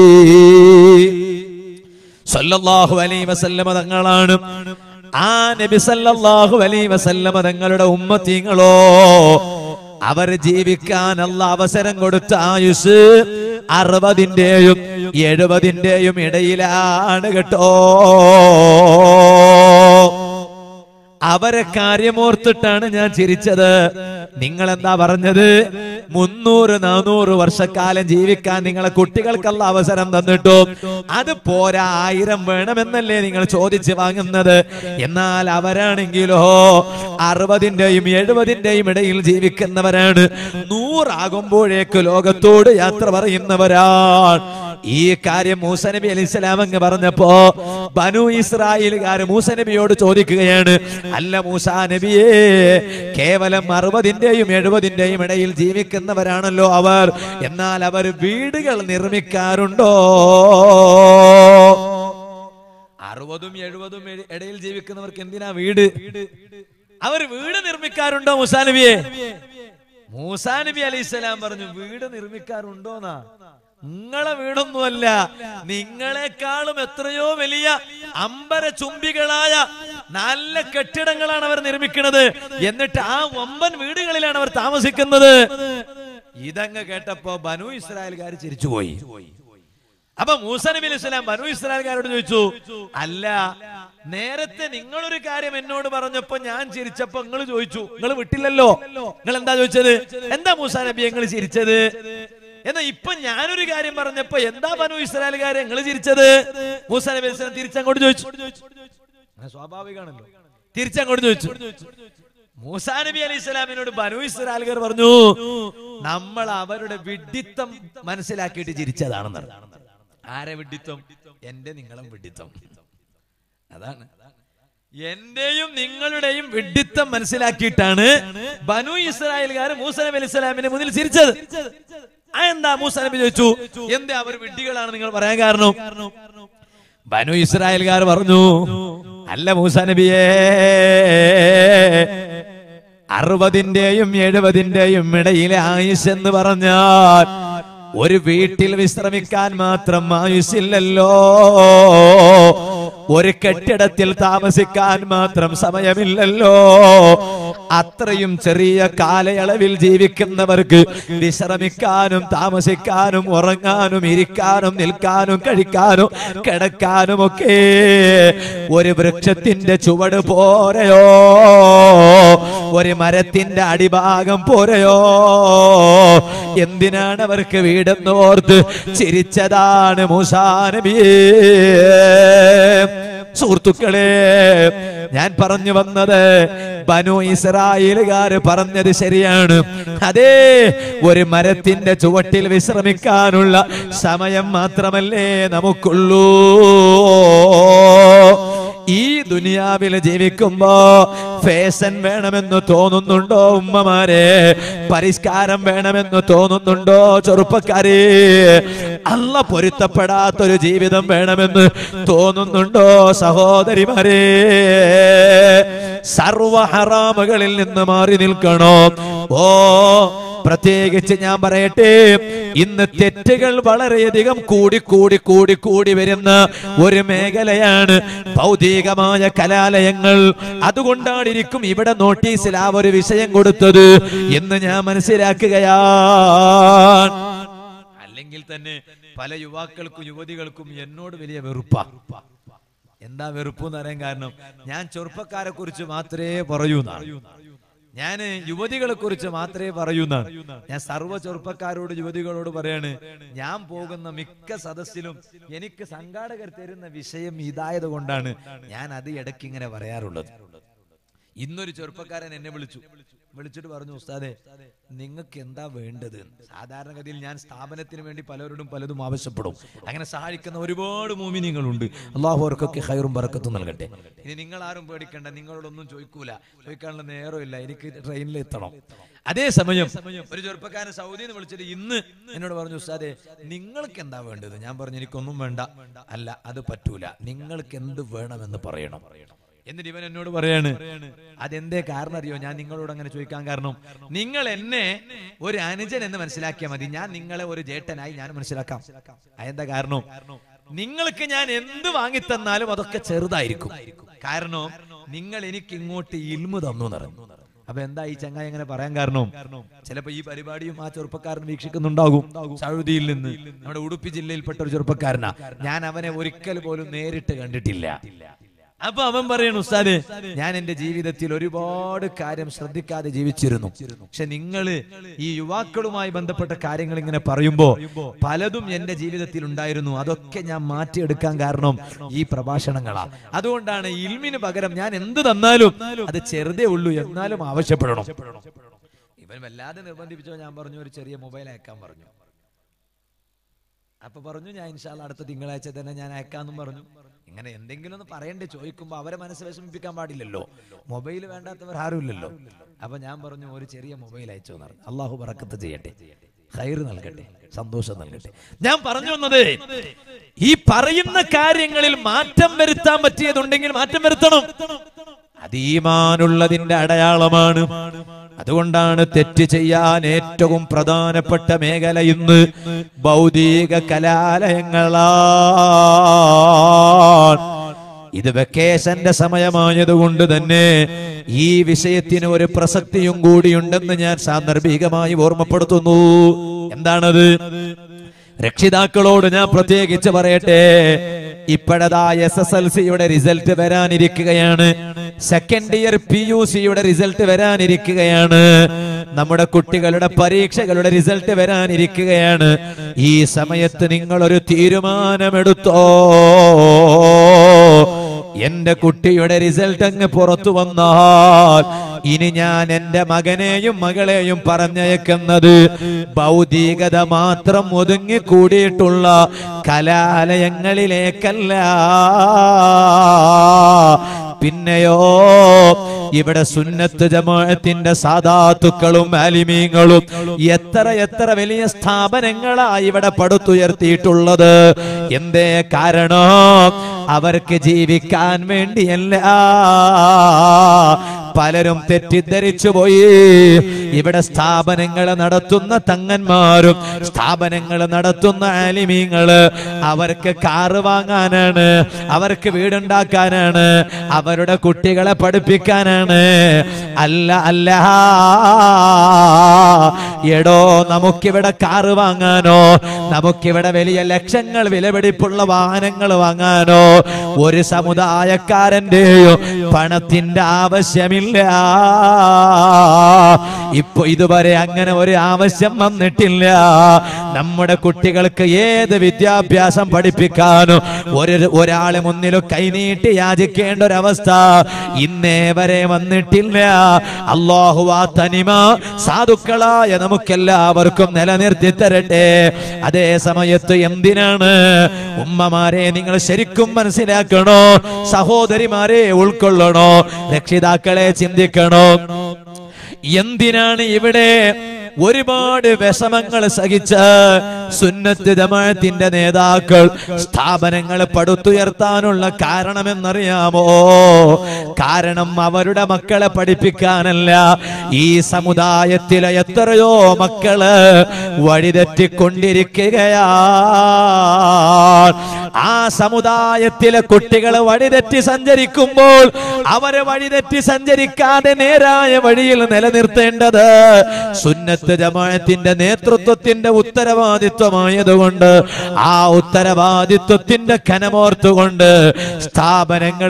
സല്ലല്ലാഹു അലൈഹി വസല്ലമ തങ്ങളാണ് ആ നബി സല്ലല്ലാഹു അലൈഹി വസല്ലമ തങ്ങളുടെ ഉമ്മത്തീങ്ങളോ അവർ ജീവിക്കാൻ അല്ല അവസരം കൊടുത്ത ആയുസ് അറുപതിന്റെയും എഴുപതിന്റെയും ഇടയിലാണ് കേട്ടോ അവരെ കാര്യമോർത്തിട്ടാണ് ഞാൻ ചിരിച്ചത് നിങ്ങൾ എന്താ പറഞ്ഞത് മുന്നൂറ് നാനൂറ് വർഷക്കാലം ജീവിക്കാൻ നിങ്ങളെ കുട്ടികൾക്കുള്ള അവസരം തന്നിട്ടു അത് പോരാ ആയിരം വേണമെന്നല്ലേ നിങ്ങൾ ചോദിച്ചു വാങ്ങുന്നത് എന്നാൽ അവരാണെങ്കിലോ അറുപതിന്റെയും എഴുപതിന്റെയും ഇടയിൽ ജീവിക്കുന്നവരാണ് നൂറാകുമ്പോഴേക്ക് ലോകത്തോട് യാത്ര പറയുന്നവരാണ് ഈ കാര്യം മൂസ നബി അലൈഹി സ്വലാം അങ്ങ് പറഞ്ഞപ്പോ ബനു ഇസ്രായേലുകാര് മൂസ നബിയോട് ചോദിക്കുകയാണ് അല്ല മൂസ നബിയേ കേവലം അറുപതിന്റെയും എഴുപതിന്റെയും ഇടയിൽ ജീവിക്കുന്നവരാണല്ലോ അവർ എന്നാൽ അവർ വീടുകൾ നിർമ്മിക്കാറുണ്ടോ അറുപതും എഴുപതും ഇട- ഇടയിൽ ജീവിക്കുന്നവർക്ക് എന്തിനാ വീട് അവർ വീട് നിർമ്മിക്കാറുണ്ടോ മൂസാ നബിയെ മൂസാ നബി അലൈഹി സ്വലാം പറഞ്ഞു വീട് നിർമ്മിക്കാറുണ്ടോന്നാ നിങ്ങളെ വീടൊന്നുമല്ല നിങ്ങളെക്കാളും എത്രയോ വലിയ അമ്പര ചുംബികളായ നല്ല കെട്ടിടങ്ങളാണ് അവർ നിർമ്മിക്കുന്നത് എന്നിട്ട് ആ വമ്പൻ വീടുകളിലാണ് അവർ താമസിക്കുന്നത് ഇതങ്ങ് കേട്ടപ്പോ ബനു ഇസ്രായേൽക്കാർ ചിരിച്ചുപോയി അപ്പൊ മൂസ നബി അലൈഹി സ്വലാം ബനു ഇസ്രായേൽക്കാരോട് ചോദിച്ചു അല്ല നേരത്തെ നിങ്ങളൊരു കാര്യം എന്നോട് പറഞ്ഞപ്പോ ഞാൻ ചിരിച്ചപ്പോ നിങ്ങൾ ചോദിച്ചു നിങ്ങൾ വിട്ടില്ലല്ലോ നിങ്ങൾ എന്താ ചോദിച്ചത് എന്താ മൂസ നബി നിങ്ങൾ ചിരിച്ചത് എന്നാ ഇപ്പൊ ഞാനൊരു കാര്യം പറഞ്ഞപ്പോ എന്താ ബനു ഇസ്രായേൽക്കാരെ നിങ്ങൾ ചിരിച്ചത് മൂസ നബി അലൈഹി സ്വലാം തിരിച്ചങ്ങോട്ട് ചോദിച്ചു അങ്ങനെ സ്വാഭാവികമാണല്ലോ തിരിച്ചങ്ങോട്ട് ചോദിച്ചു മൂസാ നബി അലൈഹി സ്വലാമിനോട് ബനു ഇസ്രായേൽക്കാർ പറഞ്ഞു നമ്മൾ അവരുടെ വിഡിത്തം മനസ്സിലാക്കിയിട്ട് ചിരിച്ചതാണെന്ന് പറഞ്ഞു. ആരെ വിഡിത്തം എന്റെ നിങ്ങളും വിഡിത്തം അതാണ് എന്റെയും നിങ്ങളുടെയും വിഡിത്തം മനസ്സിലാക്കിയിട്ടാണ് ബനു ഇസ്രായേൽക്കാർ മൂസ നബി അലൈഹി സ്വലാമിന്റെ മുന്നിൽ ചിരിച്ചത് ആ എന്താ മൂസ നബി ചോദിച്ചു എന്താ അവർ വിഡ്ഢികളാണ് നിങ്ങൾ പറയാൻ കാരണം ബനു ഇസ്രായേൽക്കാർ പറഞ്ഞു അല്ല മൂസ നബിയേ അറുപതിന്റെയും എഴുപതിന്റെയും ഇടയിലെ ആയുസ് എന്ന് പറഞ്ഞാൽ ഒരു വീട്ടിൽ വിശ്രമിക്കാൻ മാത്രം ആയുസില്ലല്ലോ ഒരു കെട്ടിടത്തിൽ താമസിക്കാൻ മാത്രം സമയമില്ലല്ലോ അത്രയും ചെറിയ കാലയളവിൽ ജീവിക്കുന്നവർക്ക് വിശ്രമിക്കാനും താമസിക്കാനും ഉറങ്ങാനും ഇരിക്കാനും നിൽക്കാനും കഴിക്കാനും കിടക്കാനും ഒക്കെ ഒരു വൃക്ഷത്തിന്റെ ചുവട് പോരയോ ഒരു മരത്തിന്റെ അടിഭാഗം പോരയോ എന്തിനാണ് അവർക്ക് വീടെന്ന് ഓർത്ത് ചിരിച്ചതാണ് മൂസാ നബിയേ സുഹൃത്തുക്കളെ ഞാൻ പറഞ്ഞു വന്നത് ബനു ഇസ്രായേലുകാര് പറഞ്ഞത് ശരിയാണ് അതേ ഒരു മരത്തിന്റെ ചുവട്ടിൽ വിശ്രമിക്കാനുള്ള സമയം മാത്രമല്ലേ നമുക്കുള്ളൂ ഈ ദുനിയാവിൽ ജീവിക്കുമ്പോ ഫേഷൻ വേണമെന്ന് തോന്നുന്നുണ്ടോ ഉമ്മമാരെ പരിഷ്കാരം വേണമെന്ന് തോന്നുന്നുണ്ടോ ചെറുപ്പക്കാരെ അല്ല പൊരുത്തപ്പെടാത്തൊരു ജീവിതം വേണമെന്ന് തോന്നുന്നുണ്ടോ സഹോദരിമാരെ സർവ ഹറാമുകളിൽ നിന്ന് മാറി നിൽക്കണോ ഓ പ്രത്യേകിച്ച് ഞാൻ പറയട്ടെ ഇന്ന് തെറ്റുകൾ വളരെയധികം കൂടി കൂടി കൂടി കൂടി വരുന്ന ഒരു മേഖലയാണ് ഭൗതികമായ കലാലയങ്ങൾ അതുകൊണ്ടാണ് ഇരിക്കും ഇവിടെ നോട്ടീസിൽ ആ ഒരു വിഷയം കൊടുത്തത് എന്ന് ഞാൻ മനസ്സിലാക്കുകയാണ് അല്ലെങ്കിൽ തന്നെ പല യുവാക്കൾക്കും യുവതികൾക്കും എന്നോട് വലിയ വെറുപ്പാ എന്താ വെറുപ്പ് എന്ന് പറയാൻ കാരണം ഞാൻ ചെറുപ്പക്കാരെ കുറിച്ച് മാത്രമേ പറയൂ ഞാൻ യുവതികളെ കുറിച്ച് മാത്രമേ പറയുന്നാണ് ഞാൻ സർവ്വ ചെറുപ്പക്കാരോട് യുവതികളോട് പറയാണ് ഞാൻ പോകുന്ന മിക്ക സദസ്സിലും എനിക്ക് സംഘാടകർ തരുന്ന വിഷയം ഇതായത് കൊണ്ടാണ് ഞാൻ അത് ഇടയ്ക്ക് ഇങ്ങനെ പറയാറുള്ളത് ഇന്നൊരു ചെറുപ്പക്കാരൻ എന്നെ വിളിച്ചു വിളിച്ചിട്ട് പറഞ്ഞു ഉസ്താദെ നിങ്ങൾക്ക് എന്താ വേണ്ടത് സാധാരണഗതിയിൽ ഞാൻ സ്ഥാപനത്തിന് വേണ്ടി പലരോടും പലതും ആവശ്യപ്പെടും അങ്ങനെ സഹായിക്കുന്ന ഒരുപാട് മൂമിനിങ്ങളുണ്ട് അള്ളാഹു അവർക്കൊക്കെ ഹൈറും ബറക്കത്തും നൽകട്ടെ ഇനി നിങ്ങൾ ആരും പേടിക്കണ്ട നിങ്ങളോടൊന്നും ചോദിക്കൂല ചോദിക്കാനുള്ള നേരമില്ല എനിക്ക് ട്രെയിനിൽ എത്തണം അതേസമയം ഒരു ചെറുപ്പക്കാരൻ സൗദിയിൽ നിന്ന് വിളിച്ചിട്ട് ഇന്ന് എന്നോട് പറഞ്ഞു ഉസ്താദെ നിങ്ങൾക്ക് എന്താ വേണ്ടത് ഞാൻ പറഞ്ഞു എനിക്കൊന്നും വേണ്ട അല്ല അത് പറ്റൂല നിങ്ങൾക്ക് എന്ത് വേണമെന്ന് പറയണം എന്നിട്ട് ഇവൻ എന്നോട് പറയാണ് അതെന്തേ കാരണം അറിയോ ഞാൻ നിങ്ങളോട് അങ്ങനെ ചോദിക്കാൻ കാരണം നിങ്ങൾ എന്നെ ഒരു അനുജൻ എന്ന് മനസ്സിലാക്കിയാൽ മതി ഞാൻ നിങ്ങളെ ഒരു ജേട്ടനായി ഞാൻ മനസ്സിലാക്കാം അതെന്താ കാരണം നിങ്ങൾക്ക് ഞാൻ എന്ത് വാങ്ങിത്തന്നാലും അതൊക്കെ ചെറുതായിരിക്കും കാരണം നിങ്ങൾ എനിക്ക് ഇങ്ങോട്ട് ഇൽമു തന്നു നിറഞ്ഞു അപ്പൊ എന്താ ഈ ചങ്ങായി എങ്ങനെ പറയാൻ കാരണം ചിലപ്പോ ഈ പരിപാടിയും ആ ചെറുപ്പക്കാരൻ വീക്ഷിക്കുന്നുണ്ടാകും സൗദിയിൽ നിന്ന് നമ്മുടെ ഉടുപ്പി ജില്ലയിൽപ്പെട്ട ഒരു ചെറുപ്പക്കാരനാ ഞാൻ അവനെ ഒരിക്കൽ പോലും നേരിട്ട് കണ്ടിട്ടില്ല അപ്പൊ അവൻ പറയണു ഉസ്താദ് ഞാൻ എന്റെ ജീവിതത്തിൽ ഒരുപാട് കാര്യം ശ്രദ്ധിക്കാതെ ജീവിച്ചിരുന്നു പക്ഷെ നിങ്ങൾ ഈ യുവാക്കളുമായി ബന്ധപ്പെട്ട കാര്യങ്ങൾ ഇങ്ങനെ പറയുമ്പോ പലതും എന്റെ ജീവിതത്തിൽ ഉണ്ടായിരുന്നു അതൊക്കെ ഞാൻ മാറ്റിയെടുക്കാൻ കാരണം ഈ പ്രഭാഷണങ്ങളാ അതുകൊണ്ടാണ് ഇൽമിന് പകരം ഞാൻ എന്ത് തന്നാലും അത് ചെറുതേ ഉള്ളൂ എന്നാലും ആവശ്യപ്പെടണം ഇവൻ വല്ലാതെ നിർബന്ധിപ്പിച്ചോ ഞാൻ പറഞ്ഞു ഒരു ചെറിയ മൊബൈൽ അയക്കാൻ പറഞ്ഞു അപ്പൊ പറഞ്ഞു ഞാൻ ഇൻഷാല്ല അടുത്ത തിങ്കളാഴ്ച തന്നെ ഞാൻ അയക്കാന്നും പറഞ്ഞു ഇങ്ങനെ എന്തെങ്കിലും ഒന്ന് പറയണ്ടേ ചോദിക്കുമ്പോ അവരെ മനസ്സ് വിഷമിപ്പിക്കാൻ പാടില്ലല്ലോ മൊബൈൽ വേണ്ടാത്തവർ ആരുമില്ലല്ലോ അപ്പൊ ഞാൻ പറഞ്ഞു ഒരു ചെറിയ മൊബൈൽ അയച്ചു എന്ന് പറഞ്ഞു അള്ളാഹു പറക്കത്ത് ചെയ്യട്ടെ ഹൈർ നൽകട്ടെ സന്തോഷം നൽകട്ടെ ഞാൻ പറഞ്ഞു വന്നത് ഈ പറയുന്ന കാര്യങ്ങളിൽ മാറ്റം വരുത്താൻ പറ്റിയതുണ്ടെങ്കിൽ മാറ്റം വരുത്തണം അതീമാനുള്ളതിന്റെ അടയാളമാണ് അതുകൊണ്ടാണ് തെറ്റ് ചെയ്യാൻ ഏറ്റവും പ്രധാനപ്പെട്ട മേഖല ഇന്ന് ഭൗതിക കലാലയങ്ങളാണ് ഇത് വെക്കേഷന്റെ സമയമായതുകൊണ്ട് തന്നെ ഈ വിഷയത്തിന് ഒരു പ്രസക്തിയും കൂടിയുണ്ടെന്ന് ഞാൻ സാന്ദർഭികമായി ഓർമ്മപ്പെടുത്തുന്നു എന്താണത് രക്ഷിതാക്കളോട് ഞാൻ പ്രത്യേകിച്ച് പറയട്ടെ ഇപ്പോഴതാ എസ് എസ് എൽ സിയുടെ റിസൾട്ട് വരാനിരിക്കുകയാണ് സെക്കൻഡ് ഇയർ പി യു സിയുടെ റിസൾട്ട് വരാനിരിക്കുകയാണ് നമ്മുടെ കുട്ടികളുടെ പരീക്ഷകളുടെ റിസൾട്ട് വരാനിരിക്കുകയാണ് ഈ സമയത്ത് നിങ്ങൾ ഒരു തീരുമാനമെടുത്തോ എന്റെ കുട്ടിയുടെ റിസൾട്ട് അങ്ങ് പുറത്തു വന്നാൽ ഇനി ഞാൻ എന്റെ മകനെയും മകളെയും പറഞ്ഞയക്കുന്നത് ഭൗതികത മാത്രം ഒതുങ്ങി കൂടിയിട്ടുള്ള കലാലയങ്ങളിലേക്കല്ല പിന്നെയോ ഇവിടെ സുന്നത്ത് ജമാഅത്തിന്റെ സാധാത്തുക്കളും ആലിമീങ്ങളും എത്ര എത്ര വലിയ സ്ഥാപനങ്ങളായി ഇവിടെ പടുത്തുയർത്തിയിട്ടുള്ളത് എന്തേ കാരണം അവർക്ക് ജീവിക്കാൻ വേണ്ടിയല്ല പലരും തെറ്റിദ്ധരിച്ചു പോയി ഇവിടെ സ്ഥാപനങ്ങൾ നടത്തുന്ന തങ്ങന്മാരും സ്ഥാപനങ്ങൾ നടത്തുന്ന ആലിമീങ്ങള് അവർക്ക് കാറ് വാങ്ങാനാണ് അവർക്ക് വീടുണ്ടാക്കാനാണ് അവരുടെ കുട്ടികളെ പഠിപ്പിക്കാനാണ് അല്ല അല്ല എടോ നമുക്കിവിടെ കാറ് വാങ്ങാനോ നമുക്കിവിടെ വലിയ ലക്ഷങ്ങൾ വിലപിടിപ്പുള്ള വാഹനങ്ങൾ വാങ്ങാനോ ഒരു സമുദായക്കാരന്റെയോ പണത്തിന്റെ ആവശ്യമില്ല ഇപ്പൊ ഇതുവരെ അങ്ങനെ ഒരു ആവശ്യം വന്നിട്ടില്ല നമ്മുടെ കുട്ടികൾക്ക് ഏത് വിദ്യാഭ്യാസം പഠിപ്പിക്കാനും ഒരു ഒരാളെ മുന്നിലും കൈനീട്ടി യാചിക്കേണ്ട ഒരവസ്ഥ ഇന്നേ വരെ വന്നിട്ടില്ല അള്ളാഹു ആ തനിമ സാധുക്കളായ നമുക്കെല്ലാവർക്കും നിലനിർത്തി തരട്ടെ അതേ സമയത്ത് എന്തിനാണ് ഉമ്മമാരെ നിങ്ങൾ ശരിക്കും മനസ്സിലാക്കണോ സഹോദരിമാരെ ഉൾക്കൊള്ളണോ രക്ഷിതാക്കളെ ചിന്തിക്കണോ എന്തിനാണ് ഇവിടെ ഒരുപാട് വിഷമങ്ങൾ സഹിച്ച് സുന്നത്ത് ജമാഅത്തിന്റെ നേതാക്കൾ സ്ഥാപനങ്ങൾ പടുത്തുയർത്താനുള്ള കാരണമെന്നറിയാമോ കാരണം അവരുടെ മക്കളെ പഠിപ്പിക്കാനല്ല ഈ സമുദായത്തിലെ എത്രയോ മക്കള് വഴിതെറ്റിക്കൊണ്ടിരിക്കുകയാണ് ആ സമുദായത്തിലെ കുട്ടികൾ വഴിതെറ്റി സഞ്ചരിക്കുമ്പോൾ അവരെ വഴിതെറ്റി സഞ്ചരിക്കാതെ നേരായ വഴിയിൽ നിലനിർത്തേണ്ടത് സുന്നത്ത് ജമാഅത്തിന്റെ നേതൃത്വത്തിന്റെ ഉത്തരവാദിത്വമായതുകൊണ്ട് ആ ഉത്തരവാദിത്വത്തിന്റെ കനമോർത്തുകൊണ്ട് സ്ഥാപനങ്ങൾ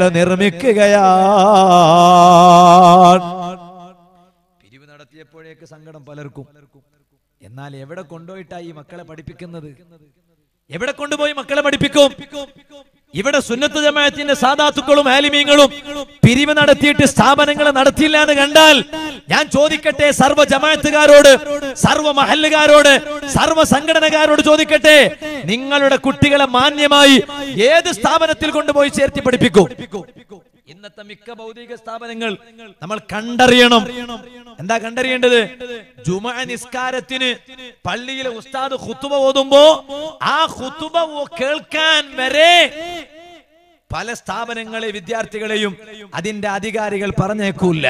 നിർമ്മിക്കുകയാണ് പിരിവ് നടത്തിയപ്പോഴേക്ക് സങ്കടം പലർക്കും എന്നാൽ എവിടെ കൊണ്ടുപോയിട്ടാ ഈ മക്കളെ പഠിപ്പിക്കുന്നത് എവിടെ കൊണ്ടുപോയി മക്കളെ പഠിപ്പിക്കും ഇവിടെ സുന്നത്ത് ജമാഅത്തിന്റെ സാധാത്തുക്കളും ആലിമീങ്ങളും പിരിവ് നടത്തിയിട്ട് സ്ഥാപനങ്ങൾ നടത്തിയില്ല എന്ന് കണ്ടാൽ ഞാൻ ചോദിക്കട്ടെ സർവ്വ ജമാഅത്തുകാരോട് സർവ്വ മഹല്ലുകാരോട് സർവ്വ സംഘടനകാരോട് ചോദിക്കട്ടെ നിങ്ങളുടെ കുട്ടികളെ മാന്യമായി ഏത് സ്ഥാപനത്തിൽ കൊണ്ടുപോയി ചേർത്തി പഠിപ്പിക്കും ഇന്നത്തെ മിക്ക ഭൗതിക സ്ഥാപനങ്ങൾ നമ്മൾ കണ്ടറിയണം എന്താ കണ്ടറിയേണ്ടത് ജുമ നിസ്കാരത്തിന് പള്ളിയിലെ ഉസ്താദ് ഖുത്തുബ ഓതുമ്പോ ആ ഖുത്തുബ ഓ- കേൾക്കാൻ വരെ പല സ്ഥാപനങ്ങളെ വിദ്യാർത്ഥികളെയും അതിന്റെ അധികാരികൾ പറഞ്ഞേക്കൂല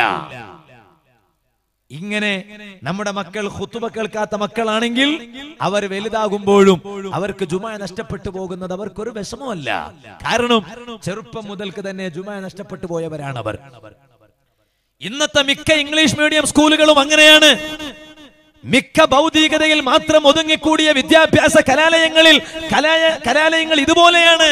ഇങ്ങനെ നമ്മുടെ മക്കൾ ഹുത്തുബ കേൾക്കാത്ത മക്കളാണെങ്കിൽ അവർ വലുതാകുമ്പോഴും അവർക്ക് ജുമ നഷ്ടപ്പെട്ടു പോകുന്നത് അവർക്കൊരു വിഷമമല്ല കാരണം ചെറുപ്പം മുതൽക്ക് തന്നെ ജുമ നഷ്ടപ്പെട്ടു പോയവരാണ് അവർ ഇന്നത്തെ മിക്ക ഇംഗ്ലീഷ് മീഡിയം സ്കൂളുകളും അങ്ങനെയാണ് മിക്ക ഭൗതികതയിൽ മാത്രം ഒതുങ്ങിക്കൂടിയ വിദ്യാഭ്യാസ കലാലയങ്ങളിൽ കലായ- കലാലയങ്ങൾ ഇതുപോലെയാണ്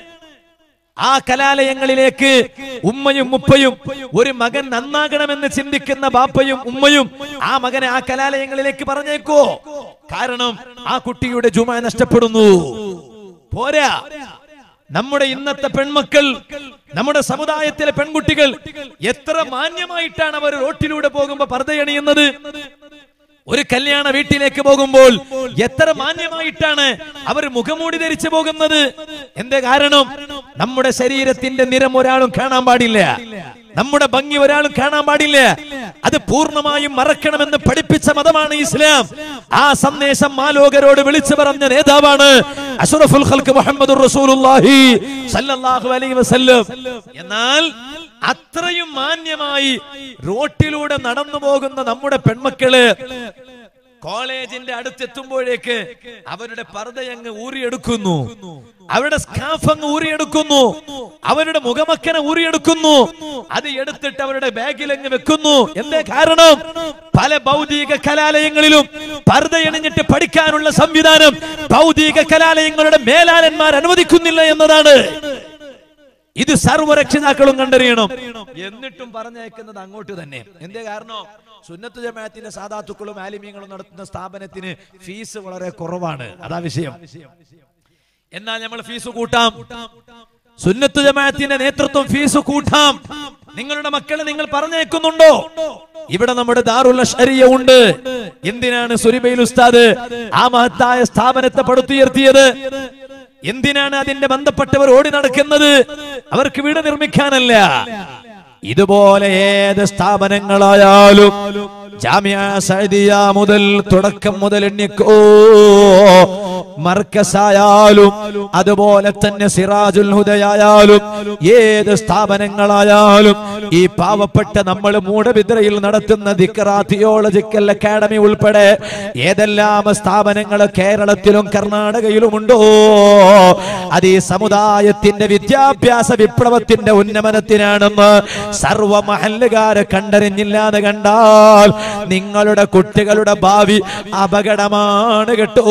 ആ കലാലയങ്ങളിലേക്ക് ഉമ്മയും ഉപ്പയും ഒരു മകൻ നന്നാകണമെന്ന് ചിന്തിക്കുന്ന ബാപ്പയും ഉമ്മയും ആ മകനെ ആ കലാലയങ്ങളിലേക്ക് പറഞ്ഞേക്കോ കാരണം ആ കുട്ടിയുടെ ജുമ നഷ്ടപ്പെടുന്നു പോരാ നമ്മുടെ ഇന്നത്തെ പെൺമക്കൾ നമ്മുടെ സമുദായത്തിലെ പെൺകുട്ടികൾ എത്ര മാന്യമായിട്ടാണ് അവർ റോട്ടിലൂടെ പോകുമ്പോ പർദ്ദയണിയുന്നത് ഒരു കല്യാണ വീട്ടിലേക്ക് പോകുമ്പോൾ എത്ര മാന്യമായിട്ടാണ് അവർ മുഖമൂടി ധരിച്ചു പോകുന്നത് എന്തേ കാരണം നമ്മുടെ ശരീരത്തിന്റെ നിറം ഒരാളും കാണാൻ പാടില്ല നമ്മുടെ ഭംഗി ഒരാളും കാണാൻ പാടില്ല അത് പൂർണ്ണമായും മറക്കണമെന്ന് പഠിപ്പിച്ച മതമാണ് ഇസ്ലാം ആ സന്ദേശം മാലോകരോട് വിളിച്ചു പറഞ്ഞ നേതാവാണ് അഷ്റഫുൽ ഖൽക്ക് മുഹമ്മദ് റസൂലുള്ളാഹി സല്ലല്ലാഹു അലൈഹി വസല്ലം എന്നാൽ അത്രയും മാന്യമായി റോട്ടിലൂടെ നടന്നു പോകുന്ന നമ്മുടെ പെൺമക്കള് കോളേജിന്റെ അടുത്തെത്തുമ്പോഴേക്ക് അവരുടെ പർദ്ദയങ്ങ് ഊറിയെടുക്കുന്നു അവരുടെ സ്കാഫ് അങ്ങ് ഊറിയെടുക്കുന്നു അവരുടെ മുഖമക്കനെ ഊറിയെടുക്കുന്നു അത് എടുത്തിട്ട് അവരുടെ ബാഗിൽ അങ്ങ് വെക്കുന്നു എന്തേ കാരണം പല ഭൗതിക കലാലയങ്ങളിലും പർദ്ദയണിഞ്ഞിട്ട് പഠിക്കാനുള്ള സംവിധാനം ഭൗതിക കലാലയങ്ങളുടെ മേലാലന്മാർ അനുവദിക്കുന്നില്ല എന്നതാണ് ഇത് സർവ്വരക്ഷിതാക്കളും കണ്ടറിയണം എന്നിട്ടും പറഞ്ഞയക്കുന്നത് അങ്ങോട്ട് തന്നെ എന്തേ കാരണം സുന്നത്ത് ജമാഅത്തിന്റെ സാധാത്തുക്കളും ആലിമ്യങ്ങളും നടത്തുന്ന സ്ഥാപനത്തിന് ഫീസ് വളരെ കുറവാണ് അതാ വിഷയം എന്നാൽ നമ്മൾ ഫീസ് കൂട്ടാം സുന്നത്ത് ജമാഅത്തിന്റെ നേതൃത്വം ഫീസ് കൂട്ടാം നിങ്ങളുടെ മക്കളെ നിങ്ങൾ പറഞ്ഞേക്കുന്നുണ്ടോ ഇവിടെ നമ്മുടെ ദാറുൽ ശരിയ ഉണ്ട് എന്തിനാണ് സുരിബൈൽ ഉസ്താദ് ആ മഹത്തായ സ്ഥാപനത്തെ പടുത്തുയർത്തിയത് എന്തിനാണ് അതിന്റെ ബന്ധപ്പെട്ടവർ ഓടി നടക്കുന്നത് അവർക്ക് വീട് നിർമ്മിക്കാനല്ല ഇതുപോലെ ഏത് സ്ഥാപനങ്ങളായാലും ജാമ്യ സഅദിയ മുതൽ തുടക്കം മുതൽ എണ്ണിക്കോ മർക്കസായാലും അതുപോലെ തന്നെ സിറാജുൽ ഹുദയായാലും ഏത് സ്ഥാപനങ്ങളായാലും ഈ പാവപ്പെട്ട നമ്മൾ മൂടബിദ്രയിൽ നടത്തുന്ന ദിക്റാ തിയോളജിക്കൽ അക്കാഡമി ഉൾപ്പെടെ ഏതെല്ലാം സ്ഥാപനങ്ങൾ കേരളത്തിലും കർണാടകയിലുമുണ്ടോ അത് ഈ സമുദായത്തിന്റെ വിദ്യാഭ്യാസ വിപ്ലവത്തിന്റെ ഉന്നമനത്തിനാണെന്ന് സർവ മഹല്ലുകാരെ കണ്ടറിഞ്ഞില്ലാതെ കണ്ടാൽ നിങ്ങളുടെ കുട്ടികളുടെ ഭാവി അപകടമാണ് കേട്ടോ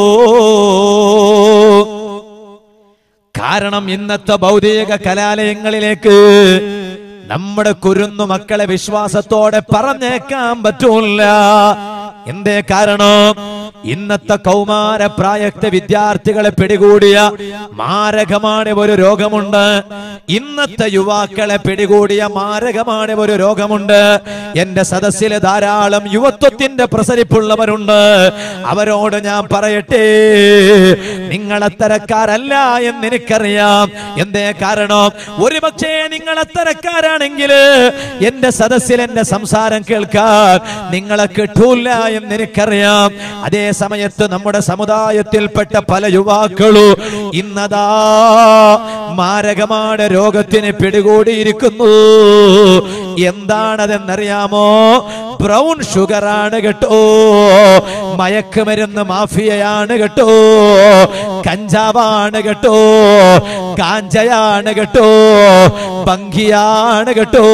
കാരണം ഇന്നത്തെ ഭൗതിക കലാലയങ്ങളിലേക്ക് നമ്മുടെ കുരുന്നു മക്കളെ വിശ്വാസത്തോടെ പറഞ്ഞേക്കാൻ പറ്റൂല എന്തേ കാരണം ഇന്നത്തെ കൗമാര പ്രായത്തെ വിദ്യാർത്ഥികളെ പിടികൂടിയ മാരകമാണ് ഒരു രോഗമുണ്ട് ഇന്നത്തെ യുവാക്കളെ പിടികൂടിയ മാരകമാണ് ഒരു രോഗമുണ്ട് എന്റെ സദസ്സിലെ ധാരാളം യുവത്വത്തിന്റെ പ്രസരിപ്പുള്ളവരുണ്ട് അവരോട് ഞാൻ പറയട്ടെ നിങ്ങൾ അത്തരക്കാരല്ല എന്ന് എനിക്കറിയാം എന്തേ കാരണം ഒരുപക്ഷേ നിങ്ങൾ അത്തരക്കാരാണെങ്കിൽ എന്റെ സദസ്സിൽ എന്റെ സംസാരം കേൾക്കാൻ നിങ്ങളെ കിട്ടൂല എന്ന് എനിക്കറിയാം അതേ സമയത്ത് നമ്മുടെ സമുദായത്തിൽപ്പെട്ട പല യുവാക്കളും ഇന്നതാ മാരകമായ രോഗത്തിന് പിടികൂടിയിരിക്കുന്നു എന്താണതെന്നറിയാമോ ബ്രൗൺ ഷുഗർ ആണ് കേട്ടോ മയക്കുമരുന്ന് മാഫിയയാണ് കേട്ടോ കഞ്ചാവാണ് കേട്ടോ കാഞ്ചയാണ് കേട്ടോ ഭംഗിയാണ് കേട്ടോ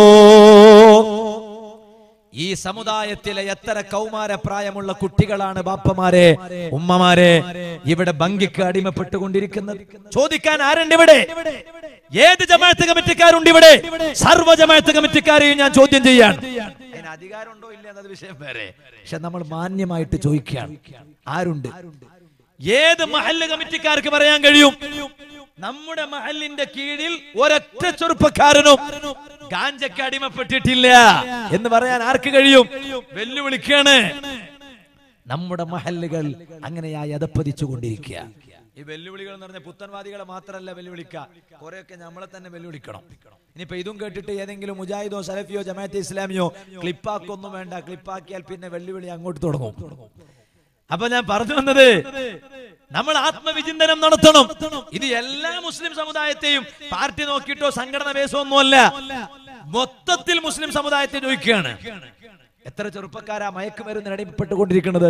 ഈ സമുദായത്തിലെ എത്ര കൗമാര പ്രായമുള്ള കുട്ടികളാണ് ബാപ്പമാരെ ഉമ്മമാരെ ഇവിടെ ഭംഗിക്ക് അടിമപ്പെട്ടുകൊണ്ടിരിക്കുന്നത് ചോദിക്കാൻ ആരുണ്ട് ഇവിടെ ഏത് ജമാഅത്ത് കമ്മിറ്റിക്കാരുണ്ട് ഇവിടെ സർവ്വ ജമാഅത്ത് കമ്മിറ്റിക്കാരെയും ഞാൻ ചോദ്യം ചെയ്യാൻ അതിന് അധികാരമുണ്ടോ ഇല്ല എന്നത് വിഷയം വേറെ പക്ഷെ നമ്മൾ മാന്യമായിട്ട് ചോദിക്കുകയാണ് ആരുണ്ട് ഏത് മഹല്ല് കമ്മിറ്റിക്കാർക്ക് പറയാൻ കഴിയും നമ്മുടെ മഹലിന്റെ കീഴിൽ ഒരൊറ്റ ചെറുപ്പക്കാരനും ഗാഞ്ചയ്ക്ക് അടിമപ്പെട്ടിട്ടില്ല എന്ന് പറയാൻ ആർക്ക് കഴിയും വെല്ലുവിളിക്കാണ് നമ്മുടെ മഹല്ലുകൾ അങ്ങനെയായി അതപ്പതിച്ചു കൊണ്ടിരിക്കുക ഈ വെല്ലുവിളികൾ എന്ന് പറഞ്ഞ പുത്തൻവാദികളെ മാത്രമല്ല വെല്ലുവിളിക്കുക കുറെയൊക്കെ നമ്മളെ തന്നെ വെല്ലുവിളിക്കണം ഇനിയിപ്പോ ഇതും കേട്ടിട്ട് ഏതെങ്കിലും മുജാഹിദോ സലഫിയോ ജമാഅത്തെ ഇസ്ലാമിയോ ക്ലിപ്പാക്കൊന്നും വേണ്ട ക്ലിപ്പാക്കിയാൽ പിന്നെ വെല്ലുവിളി അങ്ങോട്ട് തുടങ്ങും അപ്പൊ ഞാൻ പറഞ്ഞു വന്നത് നമ്മൾ ആത്മവിചിന്തനം നടത്തണം ഇത് എല്ലാ മുസ്ലിം സമുദായത്തെയും പാർട്ടി നോക്കിയിട്ടോ സംഘടന ബേസോ ഒന്നുമല്ല മൊത്തത്തിൽ മുസ്ലിം സമുദായത്തെ ചോദിക്കുകയാണ് എത്ര ചെറുപ്പക്കാരാ മയക്കുമരുന്ന് അടിമപ്പെട്ടുകൊണ്ടിരിക്കുന്നത്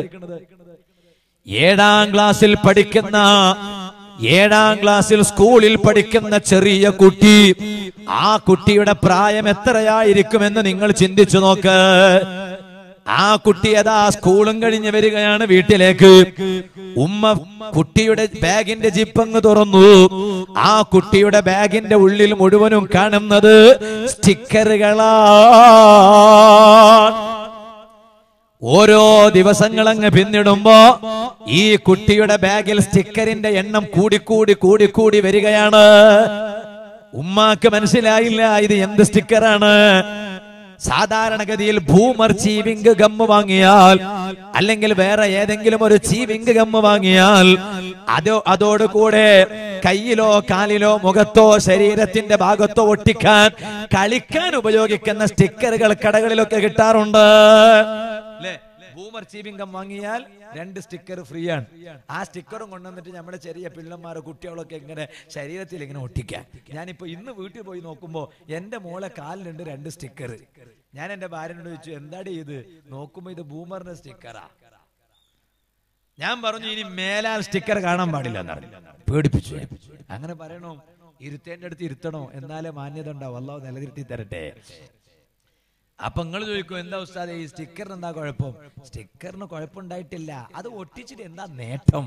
ഏഴാം ക്ലാസ്സിൽ പഠിക്കുന്ന ഏഴാം ക്ലാസ്സിൽ സ്കൂളിൽ പഠിക്കുന്ന ചെറിയ കുട്ടി ആ കുട്ടിയുടെ പ്രായം എത്രയായിരിക്കുമെന്ന് നിങ്ങൾ ചിന്തിച്ചു നോക്ക് ആ കുട്ടി അതാ സ്കൂളും കഴിഞ്ഞ് വരികയാണ് വീട്ടിലേക്ക് ഉമ്മ കുട്ടിയുടെ ബാഗിന്റെ ജിപ്പങ്ങ് തുറന്നു ആ കുട്ടിയുടെ ബാഗിന്റെ ഉള്ളിൽ മുഴുവനും കാണുന്നത് സ്റ്റിക്കറുകളാണ് ഓരോ ദിവസങ്ങൾ അങ്ങ് പിന്നിടുമ്പോ ഈ കുട്ടിയുടെ ബാഗിൽ സ്റ്റിക്കറിന്റെ എണ്ണം കൂടിക്കൂടി കൂടിക്കൂടി വരികയാണ് ഉമ്മാക്ക് മനസ്സിലായില്ല ഇത് എന്ത് സ്റ്റിക്കറാണ് സാധാരണഗതിയിൽ ഭൂമർ ചീവിംഗ് ഗമ്മ് വാങ്ങിയാൽ അല്ലെങ്കിൽ വേറെ ഏതെങ്കിലും ഒരു ചീവിംഗ് ഗമ്മ് വാങ്ങിയാൽ അതോ അതോടുകൂടെ കയ്യിലോ കാലിലോ മുഖത്തോ ശരീരത്തിന്റെ ഭാഗത്തോ ഒട്ടിക്കാൻ കളിക്കാൻ ഉപയോഗിക്കുന്ന സ്റ്റിക്കറുകൾ കടകളിലൊക്കെ കിട്ടാറുണ്ട് അല്ലേ ബൂമർ ചീവിംഗം വാങ്ങിയാൽ രണ്ട് സ്റ്റിക്കർ ഫ്രീ ആണ് ആ സ്റ്റിക്കറും കൊണ്ടുവന്നിട്ട് നമ്മുടെ ചെറിയ പിള്ളന്മാരെ കുട്ടികളൊക്കെ ഇങ്ങനെ ശരീരത്തിൽ ഇങ്ങനെ ഒട്ടിക്കാൻ ഞാനിപ്പോ ഇന്ന് വീട്ടിൽ പോയി നോക്കുമ്പോ എന്റെ മോളെ കാലിലുണ്ട് രണ്ട് സ്റ്റിക്കർ ഞാൻ എന്റെ ഭാര്യനോട് ചോദിച്ചു എന്താടി ഇത് നോക്കുമ്പോ ഇത് ബൂമറിന്റെ സ്റ്റിക്കറാ ഞാൻ പറഞ്ഞു ഇനി മേലാൽ സ്റ്റിക്കർ കാണാൻ പാടില്ല എന്നാണ് പേടിപ്പിച്ചു അങ്ങനെ പറയണോ ഇരുത്തേണ്ട അടുത്ത് ഇരുത്തണോ എന്നാലേ മാന്യത ഉണ്ടാവും അല്ലാതെ നിലനിർത്തി തരട്ടെ അപ്പൊ നിങ്ങൾ ചോദിക്കും എന്താ ഉസ്താദെ ഈ സ്റ്റിക്കറിന് എന്താ കുഴപ്പം സ്റ്റിക്കറിന് കുഴപ്പമുണ്ടായിട്ടില്ല അത് ഒട്ടിച്ചിട്ട് എന്താ നേട്ടം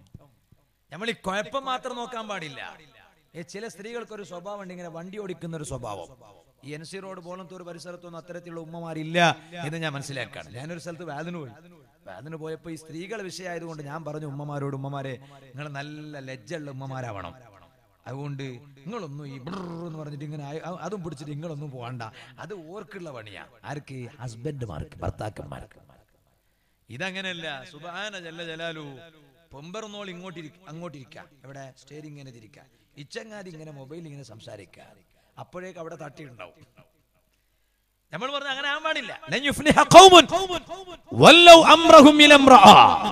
നമ്മൾ ഈ കുഴപ്പം മാത്രം നോക്കാൻ പാടില്ല ഏ, ചില സ്ത്രീകൾക്ക് ഒരു സ്വഭാവം ഉണ്ട് ഇങ്ങനെ വണ്ടി ഓടിക്കുന്ന ഒരു സ്വഭാവം ഈ എൻ സി റോഡ് പോലത്തെ ഒരു പരിസരത്തൊന്നും അത്തരത്തിലുള്ള ഉമ്മമാരില്ല എന്ന് ഞാൻ മനസ്സിലാക്കാണ് ഞാനൊരു സ്ഥലത്ത് വേദന പോയി വേദന പോയപ്പോ ഈ സ്ത്രീകൾ വിഷയമായതുകൊണ്ട് ഞാൻ പറഞ്ഞു ഉമ്മമാരോട് ഉമ്മമാരെ നിങ്ങൾ നല്ല ലജ്ജയുള്ള ഉമ്മമാരാവണം അതുകൊണ്ട് നിങ്ങളൊന്നും ഈ ബ്രർ എന്ന് പറഞ്ഞിട്ട് ഇങ്ങനെ ആയി- അ- അതും പിടിച്ചിട്ട് നിങ്ങളൊന്നും പോകണ്ട അത് ഓർക്കുള്ള പണിയാ ആർക്ക് ഹസ്ബൻഡുമാർക്ക് ഭർത്താക്കന്മാർക്ക് ഇതങ്ങനെയല്ല സുബാന ജല്ല ജലാലു പൊമ്പർന്നോൾ ഇങ്ങോട്ട് അങ്ങോട്ടിരിക്ക എവിടെ സ്റ്റേരിങ് ഇങ്ങനെ തിരിക്ക ഇച്ചങ്ങാതി ഇങ്ങനെ മൊബൈൽ ഇങ്ങനെ സംസാരിക്ക അപ്പോഴേക്ക് അവിടെ തട്ടിയിട്ടുണ്ടാവും നമ്മൾ പറഞ്ഞ അങ്ങനെ ആവാൻ പാടില്ല ലൻ യുഫ്ലിഹ ഖൗമുൻ വല്ലൗ അംറഹും ഇലംറഅ.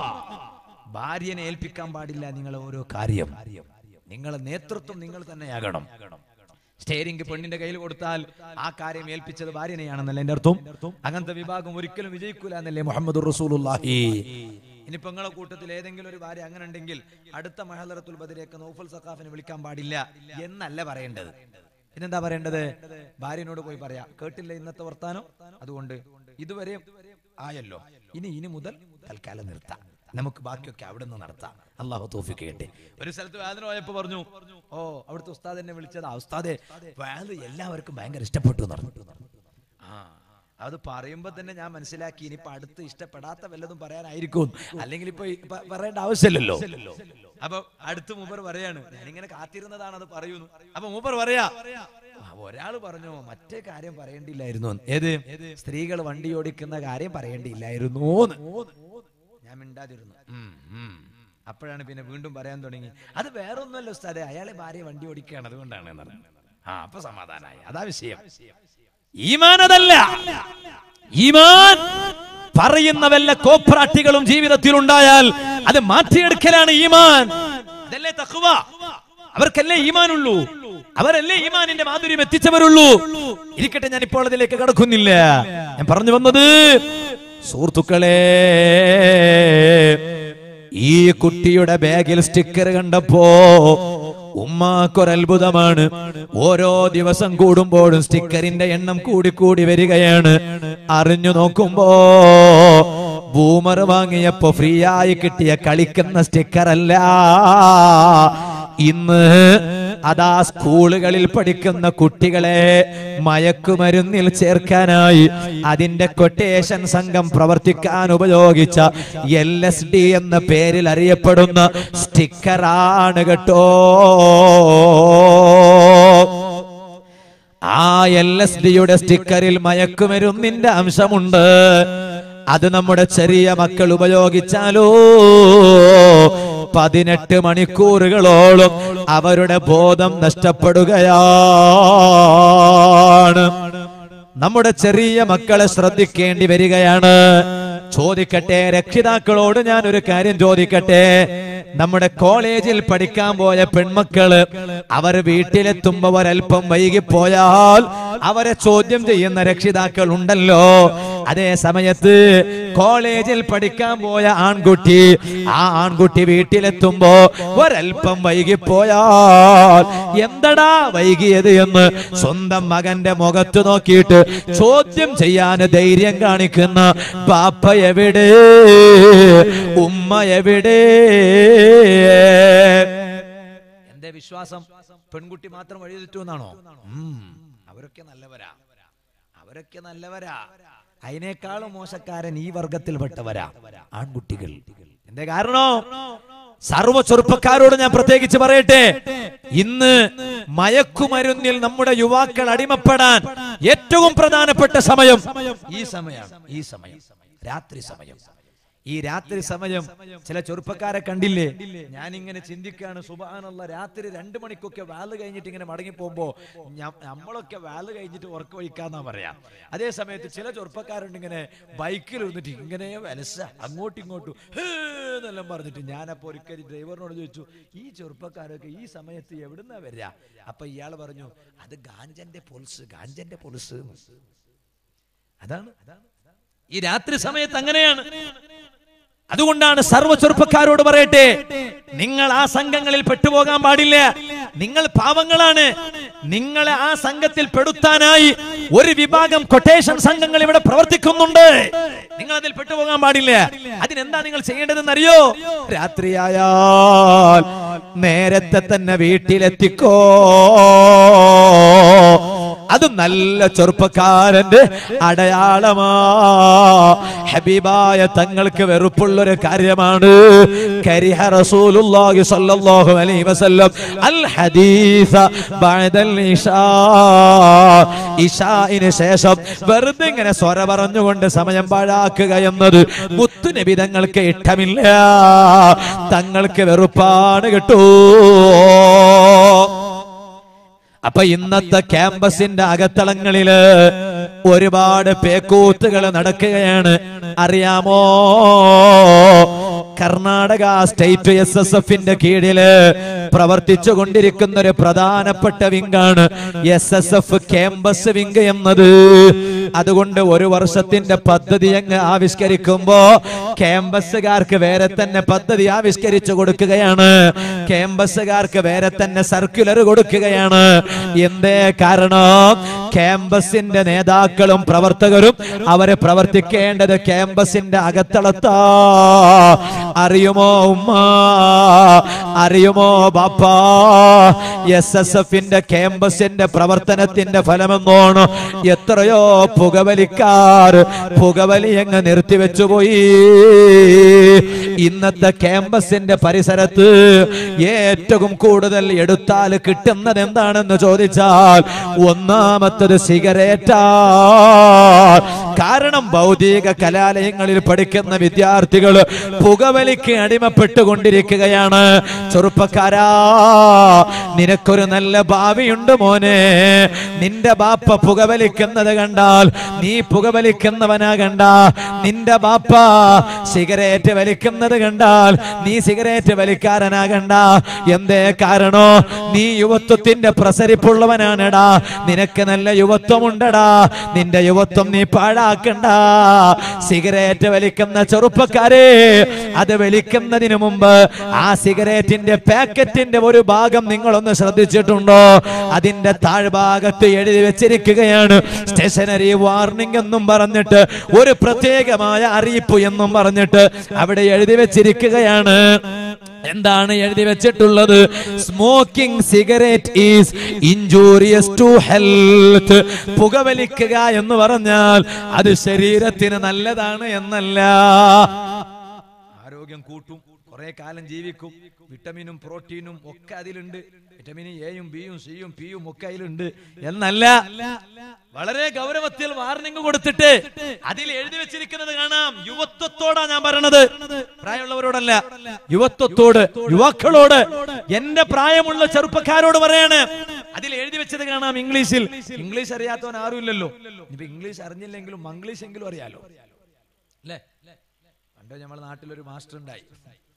ഭാര്യനെ ഏൽപ്പിക്കാൻ പാടില്ല നിങ്ങൾ ഓരോ കാര്യം നിങ്ങളെ നേതൃത്വം നിങ്ങൾ തന്നെയാകണം സ്റ്റേരിംഗ് പെണ്ണിന്റെ കയ്യിൽ കൊടുത്താൽ ആ കാര്യം ഏൽപ്പിച്ചത് ഭാര്യനെയാണെന്നല്ലേ എന്റെ അർത്ഥം അങ്ങനത്തെ വിഭാഗം ഒരിക്കലും വിജയിക്കൂല എന്നല്ലേ മുഹമ്മദ് റസൂലുള്ളാഹി ഇനിയിപ്പോ നിങ്ങളെ കൂട്ടത്തിൽ ഏതെങ്കിലും ഒരു ഭാര്യ അങ്ങനെ ഉണ്ടെങ്കിൽ അടുത്ത മഹലറത്തുൽ ബദരിയൊക്കെ നൗഫൽ സഖാഫിനെ വിളിക്കാൻ പാടില്ല എന്നല്ല പറയേണ്ടത് പിന്നെന്താ പറയേണ്ടത് ഭാര്യനോട് പോയി പറയാ കേട്ടില്ല ഇന്നത്തെ വർത്താനം അതുകൊണ്ട് ഇതുവരെ ആയല്ലോ ഇനി ഇനി മുതൽ തൽക്കാലം നിർത്താം നമുക്ക് ബാക്കിയൊക്കെ അവിടെ നിന്ന് നടത്താം അള്ളാഹു തോഫിക്ക് കേട്ടെ ഒരു സ്ഥലത്ത് വേദന പോയപ്പോ പറഞ്ഞു ഓ അവിടുത്തെ ഉസ്താദ് എന്നെ വിളിച്ചത് ആ ഉസ്താദെ വേദ എല്ലാവർക്കും ഭയങ്കര ഇഷ്ടപ്പെട്ടു എന്ന് പറഞ്ഞു ആ അത് പറയുമ്പോ തന്നെ ഞാൻ മനസ്സിലാക്കി ഇനിയിപ്പോ അടുത്ത് ഇഷ്ടപ്പെടാത്ത വല്ലതും പറയാനായിരിക്കും അല്ലെങ്കിൽ ഇപ്പൊ ഈ പ- പറയേണ്ട ആവശ്യമില്ലല്ലോ അപ്പൊ അടുത്ത് മൂപ്പർ പറയാണ് ഞാനിങ്ങനെ കാത്തിരുന്നതാണ് അത് പറയുന്നു അപ്പൊ മൂപ്പർ പറയാ "ആ, ഒരാള് പറഞ്ഞു മറ്റേ കാര്യം പറയേണ്ടിയില്ലായിരുന്നു എന്ന്." ഏത് സ്ത്രീകൾ വണ്ടി ഓടിക്കുന്ന കാര്യം പറയേണ്ടിയില്ലായിരുന്നു എന്ന്. ഞാൻ മിണ്ടാതിരുന്നു ഉം, ഉം. അപ്പോഴാണ് പിന്നെ വീണ്ടും പറയാൻ തുടങ്ങി അത് വേറൊന്നുമല്ല ഉസ്താദെ അയാളെ ഭാര്യ വണ്ടി ഓടിക്കുകയാണ് അതുകൊണ്ടാണ് എന്ന് പറഞ്ഞു. ആ അപ്പൊ സമാധാനായി അതാ വിഷയം ഈമാൻ അതല്ല ഈമാൻ പറയുന്ന വല്ല കോപ്രാട്ടികളും ജീവിതത്തിൽ ഉണ്ടായാൽ അത് മാറ്റിയെടുക്കലാണ് ഈമാൻ അതല്ലേ തഖ്വ അവർക്കല്ലേ ഈമാനുള്ളൂ അവരല്ലേ ഈമാനിന്റെ മാധുര്യം എത്തിച്ചവരുള്ളൂ ഇരിക്കട്ടെ ഞാൻ ഇപ്പോൾ അതിലേക്ക് കടക്കുന്നില്ല ഞാൻ പറഞ്ഞു വന്നത് സുഹൃത്തുക്കളെ ഈ കുട്ടിയുടെ ബാഗിൽ സ്റ്റിക്കർ കണ്ടപ്പോ ഉമ്മാക്കൊരത്ഭുതമാണ് ഓരോ ദിവസം കൂടുമ്പോഴും സ്റ്റിക്കറിന്റെ എണ്ണം കൂടി കൂടി വരികയാണ് അറിഞ്ഞു നോക്കുമ്പോ ബൂമർ വാങ്ങിയപ്പോ ഫ്രീ ആയി കിട്ടിയ കളിക്കുന്ന സ്റ്റിക്കർ അല്ല ഇന്ന് അതാ സ്കൂളുകളിൽ പഠിക്കുന്ന കുട്ടികളെ മയക്കുമരുന്നിൽ ചേർക്കാനായി അതിന്റെ കൊട്ടേഷൻ സംഘം പ്രവർത്തിക്കാൻ ഉപയോഗിച്ച എൽ എസ് ഡി എന്ന പേരിൽ അറിയപ്പെടുന്ന സ്റ്റിക്കറാണ് കേട്ടോ ആ എൽ എസ് ഡിയുടെ സ്റ്റിക്കറിൽ മയക്കുമരുന്നിന്റെ അംശമുണ്ട് അത് നമ്മുടെ ചെറിയ മക്കൾ ഉപയോഗിച്ചാലോ പതിനെട്ട് മണിക്കൂറുകളോളം അവരുടെ ബോധം നഷ്ടപ്പെടുകയാണ് നമ്മുടെ ചെറിയ മക്കളെ ശ്രദ്ധിക്കേണ്ടി വരികയാണ് ചോദിക്കട്ടെ രക്ഷിതാക്കളോട് ഞാൻ ഒരു കാര്യം ചോദിക്കട്ടെ നമ്മുടെ കോളേജിൽ പഠിക്കാൻ പോയ പെൺമക്കള് അവർ വീട്ടിലെത്തുമ്പോ ഒരല്പം വൈകിപ്പോയാൽ അവരെ ചോദ്യം ചെയ്യുന്ന രക്ഷിതാക്കൾ ഉണ്ടല്ലോ അതേ സമയത്ത് കോളേജിൽ പഠിക്കാൻ പോയ ആൺകുട്ടി ആ ആൺകുട്ടി വീട്ടിലെത്തുമ്പോ ഒരല്പം വൈകിപ്പോയാൽ എന്തടാ വൈകിയത് എന്ന് സ്വന്തം മകന്റെ മുഖത്ത് നോക്കിയിട്ട് ചോദ്യം ചെയ്യാൻ ധൈര്യം കാണിക്കുന്ന ബാപ്പ എവിടെ ഉമ്മ എവിടെ എന്റെ വിശ്വാസം പെൺകുട്ടി മാത്രം വഴി തെറ്റുമെന്നാണോ ഉം, അവരൊക്കെ നല്ലവരാ അവരൊക്കെ നല്ലവരാ അതിനേക്കാളും മോശക്കാരൻ ഈ വർഗത്തിൽപ്പെട്ടവരാ ആൺകുട്ടികൾ എന്തേ കാരണോ സർവ ചെറുപ്പക്കാരോട് ഞാൻ പ്രത്യേകിച്ച് പറയട്ടെ ഇന്ന് മയക്കുമരുന്നിൽ നമ്മുടെ യുവാക്കൾ അടിമപ്പെടാൻ ഏറ്റവും പ്രധാനപ്പെട്ട സമയം ഈ സമയമാണ് ഈ സമയം രാത്രി സമയം ഈ രാത്രി സമയം ചില ചെറുപ്പക്കാരെ കണ്ടില്ലേ ഞാൻ ഇങ്ങനെ ചിന്തിക്കാണ് സുബാനുള്ള രാത്രി രണ്ടു മണിക്കൊക്കെ വാല് കഴിഞ്ഞിട്ട് ഇങ്ങനെ മടങ്ങി പോകുമ്പോ ഞ- നമ്മളൊക്കെ വാല് കഴിഞ്ഞിട്ട് ഉറക്ക വഹിക്കാന്നാ പറയാ അതേ സമയത്ത് ചില ചെറുപ്പക്കാരുണ്ട് ഇങ്ങനെ ബൈക്കിൽ ഇരുന്നിട്ട് ഇങ്ങനെ വലസ അങ്ങോട്ടും ഇങ്ങോട്ടും ഹേ എന്നെല്ലാം പറഞ്ഞിട്ട് ഞാനപ്പോ ഒരിക്കൽ ഡ്രൈവറിനോട് ചോദിച്ചു ഈ ചെറുപ്പക്കാരൊക്കെ ഈ സമയത്ത് എവിടുന്നാ വരിക അപ്പൊ ഇയാൾ പറഞ്ഞു അത് ഗാഞ്ചന്റെ പൊൽസ് ഗാഞ്ചന്റെ പൊൽസ് അതാണ് ഈ രാത്രി സമയത്ത് അങ്ങനെയാണ് അതുകൊണ്ടാണ് സർവ്വ ചെറുപ്പക്കാരോട് പറയട്ടെ നിങ്ങൾ ആ സംഘങ്ങളിൽ പെട്ടുപോകാൻ പാടില്ല നിങ്ങൾ പാവങ്ങളാണ് നിങ്ങളെ ആ സംഘത്തിൽ പെടുത്താനായി ഒരു വിഭാഗം കൊട്ടേഷൻ സംഘങ്ങൾ ഇവിടെ പ്രവർത്തിക്കുന്നുണ്ട് നിങ്ങൾ അതിൽ പെട്ടുപോകാൻ പാടില്ല അതിനെന്താ നിങ്ങൾ ചെയ്യേണ്ടതെന്ന് അറിയോ രാത്രിയായാൽ നേരത്തെ തന്നെ വീട്ടിലെത്തിക്കോ അത് നല്ല ചെറുപ്പക്കാരന്റെ അടയാളമാ ഹബീബായ തങ്ങൾക്ക് വെറുപ്പുള്ളൊരു കാര്യമാണ് കരിഹ റസൂലുള്ളാഹി സ്വല്ലല്ലാഹു അലൈഹി വസല്ലം അൽ ഹദീസ ബഅദൽ ഇശാ ഇശാഇന് ശേഷം വെറുതെ ഇങ്ങനെ സ്വര പറഞ്ഞുകൊണ്ട് സമയം പാഴാക്കുക എന്നത് മുത്തുനബി തങ്ങൾക്ക് ഇഷ്ടമില്ല തങ്ങൾക്ക് വെറുപ്പാണ് കേട്ടോ അപ്പൊ ഇന്നത്തെ ക്യാമ്പസിന്റെ അകത്തളങ്ങളില് ഒരുപാട് പേക്കൂത്തുകൾ നടക്കുകയാണ് അറിയാമോ കർണാടക സ്റ്റേറ്റ് എസ് എസ് എഫിന്റെ കീഴില് പ്രവർത്തിച്ചു കൊണ്ടിരിക്കുന്ന ഒരു പ്രധാനപ്പെട്ട വിംഗാണ് S S F campus wing എന്നത് അതുകൊണ്ട് ഒരു വർഷത്തിന്റെ പദ്ധതി അങ്ങ് ആവിഷ്കരിക്കുമ്പോ ക്യാമ്പസുകാർക്ക് വേറെ തന്നെ പദ്ധതി ആവിഷ്കരിച്ചു കൊടുക്കുകയാണ് ക്യാമ്പസുകാർക്ക് വേറെ തന്നെ സർക്കുലർ കൊടുക്കുകയാണ് എന്തേ കാരണം ക്യാമ്പസിന്റെ നേതാക്കളും പ്രവർത്തകരും അവര് പ്രവർത്തിക്കേണ്ടത് ക്യാമ്പസിന്റെ അകത്തളത്താ അറിയുമോ ഉമ്മ അറിയുമോ ബാപ്പാ എസ് എസ് എഫിന്റെ ക്യാമ്പസിന്റെ പ്രവർത്തനത്തിന്റെ ഫലമെന്നോണം എത്രയോ പുകവലിക്കാർ പുകവലി അങ്ങ് നിർത്തിവെച്ചു പോയി ഇന്നത്തെ ക്യാമ്പസിന്റെ പരിസരത്ത് ഏറ്റവും കൂടുതൽ എടുത്താൽ കിട്ടുന്നത് എന്താണെന്ന് ചോദിച്ചാൽ ഒന്നാമത്തത് സിഗരറ്റാ കാരണം ഭൗതിക കലാലയങ്ങളിൽ പഠിക്കുന്ന വിദ്യാർത്ഥികൾ പുകവലിക്ക് അടിമപ്പെട്ടുകൊണ്ടിരിക്കുകയാണ് ചെറുപ്പക്കാരാ നിനക്കൊരു നല്ല ഭാവിയുണ്ട് മോനെ നിന്റെ ബാപ്പ പുകവലിക്കുന്നത് കണ്ടാൽ നീ പുകവലിക്കുന്നവനാകണ്ട നിന്റെ ബാപ്പ സിഗരറ്റ് വലിക്കുന്നത് കണ്ടാൽ നീ സിഗരറ്റ് വലിക്കാരനാകണ്ട എന്തേ കാരണോ നീ യുവത്വത്തിന്റെ പ്രസരിപ്പുള്ളവനാണെടാ നിനക്ക് നല്ല യുവത്വമുണ്ടടാ നിന്റെ യുവത്വം നീ പാഴാക്കണ്ട സിഗരറ്റ് വലിക്കുന്ന ചെറുപ്പക്കാരെ അത് വലിക്കുന്നതിന് മുമ്പ് ആ സിഗരറ്റിന്റെ പാക്കറ്റിന്റെ ഒരു ഭാഗം നിങ്ങളൊന്ന് ശ്രദ്ധിച്ചിട്ടുണ്ടോ അതിന്റെ താഴ്ഭാഗത്ത് എഴുതി വെച്ചിരിക്കുകയാണ് സ്റ്റേഷനറി വാർണിംഗ് എന്നും പറഞ്ഞിട്ട് ഒരു പ്രത്യേകമായ അറിയിപ്പ് എന്നും പറഞ്ഞിട്ട് അവിടെ എഴുതി വെച്ചിരിക്കുകയാണ് എന്താണ് എഴുതി വെച്ചിട്ടുള്ളത് smoking cigarette is injurious to health പുകവലിക്കുക എന്ന് പറഞ്ഞാൽ അത് ശരീരത്തിന് നല്ലതാണ് എന്നല്ല ആരോഗ്യം കൂട്ടും കുറെ കാലം ജീവിക്കും വിറ്റമിനും പ്രോട്ടീനും ഒക്കെ അതിലുണ്ട് വിറ്റമിൻ എയും ബിയും സിയും പിയും ഒക്കെ അതിലുണ്ട് എന്നല്ല വളരെ ഗൗരവത്തിൽ വാർണിംഗ് കൊടുത്തിട്ട് അതിൽ എഴുതി വെച്ചിരിക്കുന്നത് കാണാം യുവത്വത്തോടാ ഞാൻ പറയണത് പ്രായമുള്ളവരോടല്ല യുവത്വത്തോട് യുവാക്കളോട് എന്റെ പ്രായമുള്ള ചെറുപ്പക്കാരോട് പറയാണ് അതിൽ എഴുതി വെച്ചത് കാണാം ഇംഗ്ലീഷിൽ ഇംഗ്ലീഷ് അറിയാത്തവൻ ആരുമില്ലല്ലോ ഇപ്പൊ ഇംഗ്ലീഷ് അറിഞ്ഞില്ലെങ്കിലും മംഗ്ലീഷ് എങ്കിലും അറിയാലോ അല്ലേ പണ്ട് നമ്മുടെ നാട്ടിലൊരു മാസ്റ്റർ ഉണ്ടായി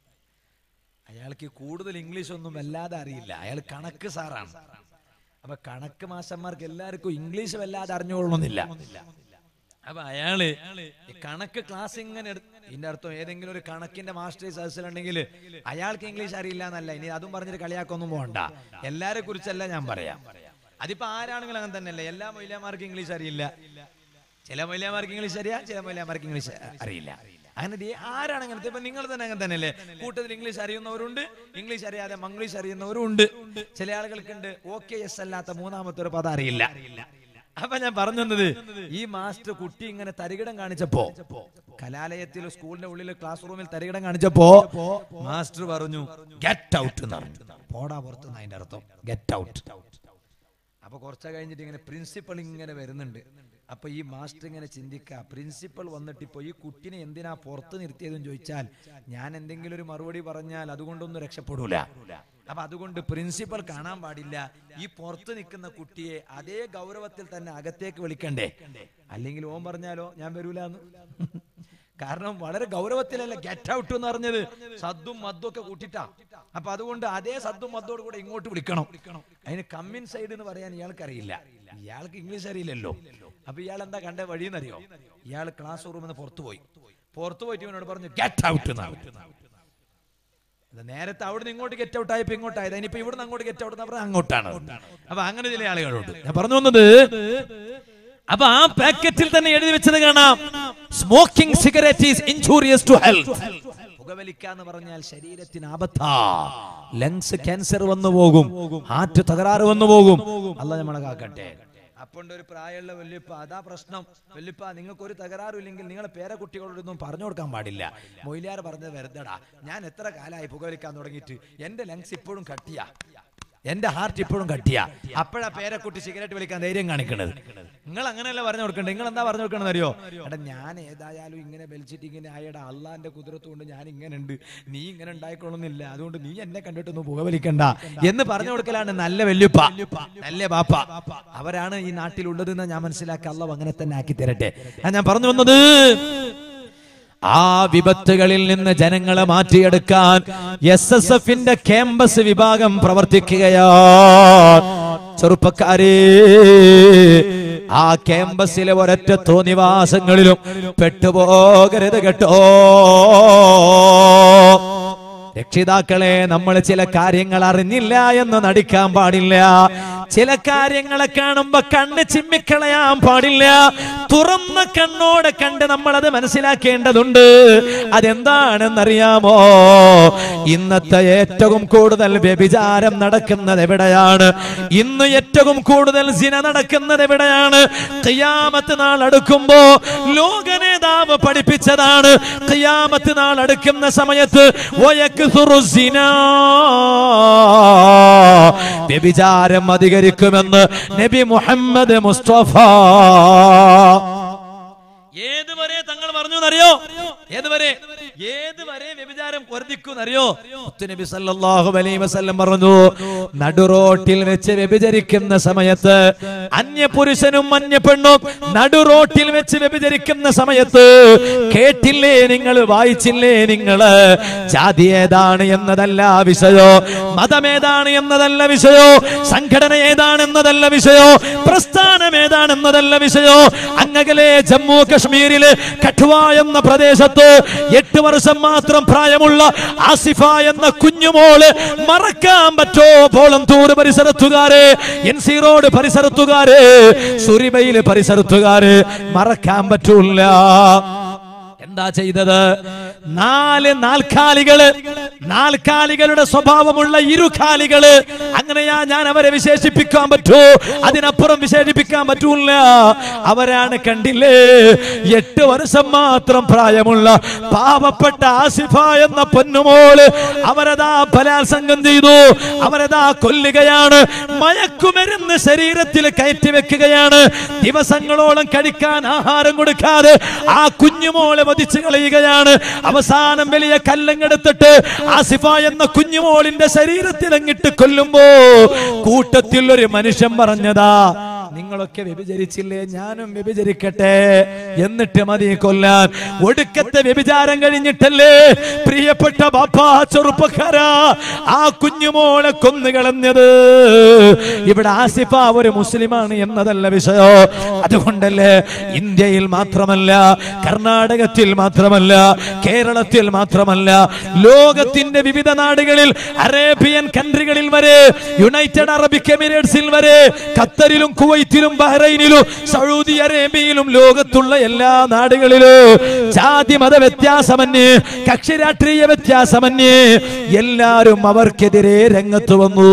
അയാൾക്ക് കൂടുതൽ ഇംഗ്ലീഷ് ഒന്നും വല്ലാതെ അറിയില്ല അയാൾ കണക്ക് സാറാണ് അപ്പൊ കണക്ക് മാസ്റ്റർമാർക്ക് എല്ലാവർക്കും ഇംഗ്ലീഷ് വല്ലാതെ അറിഞ്ഞുകൊള്ളണമെന്നില്ല അപ്പൊ അയാള് ഈ കണക്ക് ക്ലാസ് ഇങ്ങനെ എടു- ഇതിന്റെ അർത്ഥം ഏതെങ്കിലും ഒരു കണക്കിന്റെ മാസ്റ്റേഴ്സ് സദസ്സിലുണ്ടെങ്കിൽ അയാൾക്ക് ഇംഗ്ലീഷ് അറിയില്ല എന്നല്ല ഇനി അതും പറഞ്ഞിട്ട് കളിയാക്കൊന്നും പോകണ്ട എല്ലാരെ കുറിച്ചല്ല ഞാൻ പറയാം അതിപ്പോ ആരാണെങ്കിലും അങ്ങനെ തന്നെയല്ലേ എല്ലാ മൊയിലാമാർക്കും ഇംഗ്ലീഷ് അറിയില്ല ചില മൊയിലാമാർക്ക് ഇംഗ്ലീഷ് അറിയാം ചില മൊയിലാമാർക്ക് ഇംഗ്ലീഷ് അറിയില്ല അങ്ങനെ ദേ ആരാണ് അങ്ങനത്തെ ഇപ്പൊ നിങ്ങൾ തന്നെ അങ്ങനെ തന്നെയല്ലേ കൂട്ടത്തിൽ ഇംഗ്ലീഷ് അറിയുന്നവരുണ്ട് ഇംഗ്ലീഷ് അറിയാതെ മംഗ്ലീഷ് അറിയുന്നവരും ഉണ്ട് ചില ആളുകൾക്കുണ്ട് ഓക്കെ എസ് അല്ലാത്ത മൂന്നാമത്തെ ഒരു പദം അറിയില്ല അപ്പൊ ഞാൻ പറഞ്ഞു വന്നത് ഈ മാസ്റ്റർ കുട്ടി ഇങ്ങനെ തരികിടം കാണിച്ചപ്പോ കലാലയത്തിൽ സ്കൂളിന്റെ ഉള്ളിൽ ക്ലാസ് റൂമിൽ തരികിടം കാണിച്ചപ്പോ മാസ്റ്റർ പറഞ്ഞു ഗെറ്റ് ഔട്ട് എന്ന് പറഞ്ഞു പോടാ പുറത്ത് അതിന്റെ അർത്ഥം ഗെറ്റ് ഔട്ട് അപ്പൊ കുറച്ച് കഴിഞ്ഞിട്ട് ഇങ്ങനെ പ്രിൻസിപ്പൾ ഇങ്ങനെ വരുന്നുണ്ട് അപ്പൊ ഈ മാസ്റ്റർ ഇങ്ങനെ ചിന്തിക്കുക പ്രിൻസിപ്പൾ വന്നിട്ട് ഇപ്പൊ ഈ കുട്ടിനെ എന്തിനാ പുറത്ത് നിർത്തിയതെന്ന് ചോദിച്ചാൽ ഞാൻ എന്തെങ്കിലും ഒരു മറുപടി പറഞ്ഞാൽ അതുകൊണ്ടൊന്നും രക്ഷപ്പെടൂല അപ്പൊ അതുകൊണ്ട് പ്രിൻസിപ്പൽ കാണാൻ പാടില്ല ഈ പുറത്ത് നിൽക്കുന്ന കുട്ടിയെ അതേ ഗൗരവത്തിൽ തന്നെ അകത്തേക്ക് വിളിക്കണ്ടേ അല്ലെങ്കിൽ ഓൻ പറഞ്ഞാലോ ഞാൻ വരൂലെന്ന് കാരണം വളരെ ഗൗരവത്തിലല്ല ഗെറ്റ് ഔട്ട് എന്ന് പറഞ്ഞത് സദ്ദും മദ്ദും ഒക്കെ കൂട്ടിട്ടാ അപ്പൊ അതുകൊണ്ട് അതേ സദ്ദും മദ്ദോട് കൂടെ ഇങ്ങോട്ട് വിളിക്കണം അതിന് കമ്മിൻ സൈഡ് എന്ന് പറയാൻ ഇയാൾക്ക് അറിയില്ല ഇയാൾക്ക് ഇംഗ്ലീഷ് അറിയില്ലല്ലോ അപ്പൊ ഇയാൾ എന്താ കണ്ട വഴിയെന്നറിയോ ഇയാൾ ക്ലാസ് റൂമിൽ നിന്ന് പുറത്തു പോയി പുറത്തു പോയിട്ട് ഇവനോട് പറഞ്ഞു ഗെറ്റ് ഔട്ട് എന്നാണ് ഇത് നേരത്തെ അവിടുന്ന് ഇങ്ങോട്ട് ഗെറ്റ് ഔട്ട് ആയപ്പോ ഇങ്ങോട്ടായത് ഇനിയിപ്പോ ഇവിടുന്ന് അങ്ങോട്ട് ഗെറ്റ് ഔട്ട് എന്ന് പറഞ്ഞാൽ അങ്ങോട്ടാണ് അപ്പൊ അങ്ങനെ ചില ആളുകളുണ്ട് ഞാൻ പറഞ്ഞു വന്നത് അപ്പൊ ആ പാക്കറ്റിൽ തന്നെ എഴുതി വെച്ചത് കാണാം smoking cigarette is injurious to health പുകവലിക്കാന്ന് പറഞ്ഞാൽ ശരീരത്തിന് ആപത്താ ലങ്സ് ക്യാൻസർ വന്നു പോകും ഹാർട്ട് തകരാറ് വന്നു പോകും അല്ല നമ്മളെ കാക്കട്ടെ അപ്പോണ്ട് ഒരു പ്രായമുള്ള വല്യപ്പ അതാ പ്രശ്നം വല്യപ്പ നിങ്ങൾക്ക് ഒരു തകരാറും ഇല്ലെങ്കിൽ നിങ്ങളെ പേരക്കുട്ടികളോടൊന്നും പറഞ്ഞു കൊടുക്കാൻ പാടില്ല മൊയിലാർ പറഞ്ഞത് വെറുതെടാ ഞാൻ എത്ര കാലമായി പുകവലിക്കാൻ തുടങ്ങിയിട്ട് എന്റെ ലങ്സ് ഇപ്പോഴും കട്ടിയാ എന്റെ ഹാർട്ട് ഇപ്പോഴും കട്ടിയാ അപ്പോഴാ പേരക്കുട്ടി സിഗരറ്റ് വലിക്കാൻ ധൈര്യം കാണിക്കണത് നിങ്ങൾ അങ്ങനെയല്ല പറഞ്ഞു കൊടുക്കണ്ടേ നിങ്ങൾ എന്താ പറഞ്ഞു കൊടുക്കണത് അറിയോ എടാ ഞാൻ ഏതായാലും ഇങ്ങനെ വലിച്ചിട്ട് ഇങ്ങനെ ആയടാ അള്ളാന്റെ കുതിരത്ത് കൊണ്ട് ഞാൻ ഇങ്ങനെ ഉണ്ട് നീ ഇങ്ങനെ ഉണ്ടായിക്കൊള്ളുന്നില്ല അതുകൊണ്ട് നീ എന്നെ കണ്ടിട്ടൊന്നും പുകവലിക്കണ്ട എന്ന് പറഞ്ഞു കൊടുക്കലാണ് നല്ല വല്യുപ്പ നല്ല ബാപ്പ അവരാണ് ഈ നാട്ടിലുള്ളത് എന്ന് ഞാൻ മനസ്സിലാക്കി അള്ളാഹ് അങ്ങനെ തന്നെ ആക്കി തരട്ടെ ആ ഞാൻ പറഞ്ഞു വന്നത് ആ വിപത്തുകളിൽ നിന്ന് ജനങ്ങളെ മാറ്റിയെടുക്കാൻ എസ് എസ് എഫിന്റെ ക്യാമ്പസ് വിഭാഗം പ്രവർത്തിക്കുകയാ ചെറുപ്പക്കാരെ ആ ക്യാമ്പസിലെ ഒരൊറ്റ തോന്നിവാസങ്ങളിലും പെട്ടുപോകരുത് കേട്ടോ രക്ഷിതാക്കളെ നമ്മൾ ചില കാര്യങ്ങൾ അറിഞ്ഞില്ല എന്ന് നടിക്കാൻ പാടില്ല ചില കാര്യങ്ങളെ കാണുമ്പോ കണ്ണ് ചിമ്മിക്കളയാൻ പാടില്ല തുറന്ന കണ്ണോടെ കണ്ട് നമ്മൾ അത് മനസ്സിലാക്കേണ്ടതുണ്ട് അതെന്താണെന്നറിയാമോ ഇന്നത്തെ ഏറ്റവും കൂടുതൽ വ്യഭിചാരം നടക്കുന്നത് എവിടെയാണ് ഇന്ന് ഏറ്റവും കൂടുതൽ സിന നടക്കുന്നത് എവിടെയാണ് ഖിയാമത്ത് നാൾ അടുക്കുമ്പോ ലോക നേതാവ് പഠിപ്പിച്ചതാണ് ഖിയാമത്ത് നാൾ അടുക്കുന്ന സമയത്ത് വയക്സുറു സിനാ. വ്യഭിചാരം അധികരിക്കുമെന്ന് നബി മുഹമ്മദ് മുസ്തഫ ഏതുവരെ തങ്ങൾ പറഞ്ഞു എന്നറിയോ ഏതുവരെ ഏതുവരെ വ്യഭിചാരം വർദ്ധിക്കുന്നറിയോ നബി സല്ലല്ലാഹു അലൈഹി വസല്ലം പറഞ്ഞു നടുറോട്ടിൽ വെച്ച് വ്യഭിചരിക്കുന്ന സമയത്ത് അന്യ പുരുഷനും അന്യ പെണ്ണും നടുറോട്ടിൽ വെച്ച് വ്യഭിചരിക്കുന്ന സമയത്ത് കേട്ടില്ലേ നിങ്ങൾ വായിച്ചില്ലേ നിങ്ങള് ജാതി ഏതാണ് എന്നതല്ല വിഷയോ മതമേതാണ് എന്നതല്ല വിഷയോ സംഘടന ഏതാണ് എന്നതല്ല വിഷയോ പ്രസ്ഥാനം ഏതാണെന്നതല്ല വിഷയോ അങ്ങകലെ ജമ്മു കശ്മീരില് കഠുവ എന്ന പ്രദേശത്ത് എട്ട് വർഷം മാത്രം പ്രായമുള്ള ആസിഫ എന്ന കുഞ്ഞുമോള് മറക്കാൻ പറ്റോ പോളന്തൂർ പരിസരത്തുകാരെ എൻ സി റോഡ് പരിസരത്തുകാരെ സുരിമയില് പരിസരത്തുകാര് മറക്കാൻ പറ്റൂല എന്താ ചെയ്തത് നാല് നാൽക്കാലികള് നാൽക്കാലികളുടെ സ്വഭാവമുള്ള ഇരുകാലികള് അങ്ങനെയാ ഞാൻ അവരെ വിശേഷിപ്പിക്കാൻ പറ്റൂ അതിനപ്പുറം വിശേഷിപ്പിക്കാൻ പറ്റൂല അവരാണ് കണ്ടില്ലേ എട്ട് വർഷം മാത്രം പ്രായമുള്ള പാവപ്പെട്ട ആസിഫ എന്ന പൊന്നുമോള് അവരതാ ബലാത്സംഗം ചെയ്തു അവരതാ കൊല്ലുകയാണ് മയക്കുമരുന്ന് ശരീരത്തിൽ കയറ്റി വെക്കുകയാണ് ദിവസങ്ങളോളം കഴിക്കാൻ ആഹാരം കൊടുക്കാതെ ആ കുഞ്ഞുമോളെ വധിച്ചു കളയുകയാണ് അവസാനം വലിയ കല്ലങ്ങെടുത്തിട്ട് ആസിഫ എന്ന കുഞ്ഞുമോളിന്റെ ശരീരത്തിൽ അങ്ങിട്ട് കൊല്ലുമ്പോ കൂട്ടത്തിൽ ഒരു മനുഷ്യൻ പറഞ്ഞതാ നിങ്ങളൊക്കെ വ്യഭിചരിച്ചില്ലേ ഞാനും വ്യഭിചരിക്കട്ടെ എന്നിട്ട് മതി കൊല്ലാൻ ഒടുക്കത്തെ വ്യഭിചാരം കഴിഞ്ഞിട്ടല്ലേ പ്രിയപ്പെട്ട ബാപ്പ ചെറുപ്പക്കാരാ ആ കുഞ്ഞുമോളെ കൊന്നുകളഞ്ഞത് ഇവിടെ ആസിഫ ഒരു മുസ്ലിമാണ് എന്നതല്ല വിഷയോ അതുകൊണ്ടല്ലേ ഇന്ത്യയിൽ മാത്രമല്ല കർണാടകത്തിൽ മാത്രമല്ല കേരളത്തിൽ മാത്രമല്ല ലോകത്തിന്റെ വിവിധ നാടുകളിൽ അറേബ്യൻ കൺട്രികളിൽ വരെ യുണൈറ്റഡ് അറബിക് എമിറേറ്റ്സിൽ വരെ ഖത്തറിലും കുവൈറ്റിലും ബഹ്റൈനിലും സൗദി അറേബ്യയിലും ലോകത്തുള്ള എല്ലാ നാടുകളിലും ജാതി മത വ്യത്യാസമന്യേ കക്ഷി രാഷ്ട്രീയ വ്യത്യാസമന്യേ എല്ലാരും അവർക്കെതിരെ രംഗത്ത് വന്നു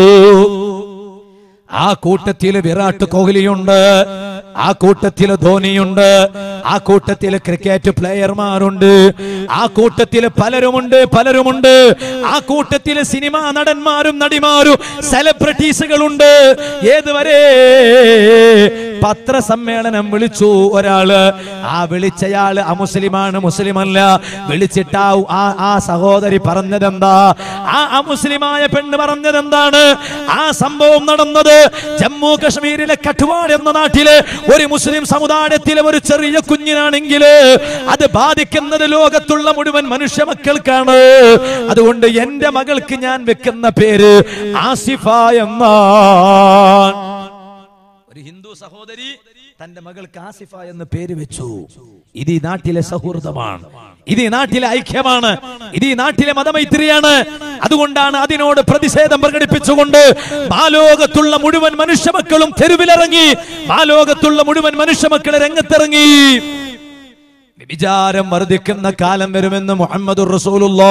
ആ കൂട്ടത്തിൽ വിരാട് കോഹ്ലിയുണ്ട് ആ കൂട്ടത്തിൽ ധോനിയുണ്ട് ആ കൂട്ടത്തിൽ ക്രിക്കറ്റ് പ്ലെയർമാരുണ്ട് ആ കൂട്ടത്തിൽ പലരുമുണ്ട് പലരുമുണ്ട് ആ കൂട്ടത്തിൽ സിനിമാ നടന്മാരും നടിമാരും സെലിബ്രിറ്റീസുകളുണ്ട് ഏതുവരെ പത്രസമ്മേളനം വിളിച്ചു ഒരാള് ആ വിളിച്ചയാള് അമുസ്ലിമാണ് മുസ്ലിമല്ല വിളിച്ചിട്ട് ആ ആ ആ സഹോദരി പറഞ്ഞതെന്താ ആ അമുസ്ലിമായ പെണ്ണ് പറഞ്ഞതെന്താണ് ആ സംഭവം നടന്നത് ജമ്മു കശ്മീരിലെ കഠുവാട് എന്ന നാട്ടിലെ ഒരു മുസ്ലിം സമുദായത്തിലെ ഒരു ചെറിയ കുഞ്ഞിനാണെങ്കിൽ അത് ബാധിക്കുന്നത് ലോകത്തുള്ള മുഴുവൻ മനുഷ്യ മക്കൾക്കാണ് അതുകൊണ്ട് എന്റെ മകൾക്ക് ഞാൻ വെക്കുന്ന പേര് ആസിഫ എന്നാണ് ഒരു ഹിന്ദു സഹോദരി തന്റെ മകൾക്ക് ആസിഫ എന്ന് പേര് വെച്ചു ഇത് ഈ നാട്ടിലെ സൗഹൃദമാണ് ഇത് ഈ നാട്ടിലെ ഐക്യമാണ് ഇത് ഈ നാട്ടിലെ മതമൈത്രിയാണ് അതുകൊണ്ടാണ് അതിനോട് പ്രതിഷേധം പ്രകടിപ്പിച്ചുകൊണ്ട് മാലോകത്തുള്ള മുഴുവൻ മനുഷ്യമക്കളും തെരുവിലിറങ്ങി മാലോകത്തുള്ള മുഴുവൻ മനുഷ്യമക്കളെ രംഗത്തിറങ്ങി വിചാരം വർദ്ധിക്കുന്ന കാലം വരുമെന്ന് മുഹമ്മദ് റസൂലുള്ളാ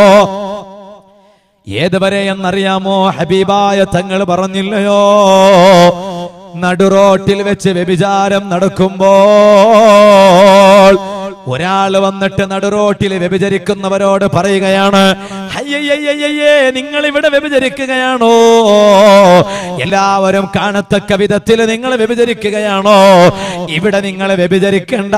ഏതുവരെ എന്നറിയാമോ ഹബീബായ തങ്ങൾ പറഞ്ഞില്ലയോ നടുറോട്ടിൽ വെച്ച് വ്യഭിചാരം നടക്കുമ്പോൾ ഒരാൾ വന്നിട്ട് നടുറോട്ടിൽ വ്യഭിചരിക്കുന്നവരോട് പറയുകയാണ് "ഹയ്യയ്യയ്യയ്യേ, നിങ്ങൾ ഇവിടെ വ്യഭിചരിക്കുകയാണോ എല്ലാവരും കാണത്തക്ക വിധത്തിൽ നിങ്ങൾ വ്യഭിചരിക്കുകയാണോ ഇവിടെ നിങ്ങൾ വ്യഭിചരിക്കണ്ട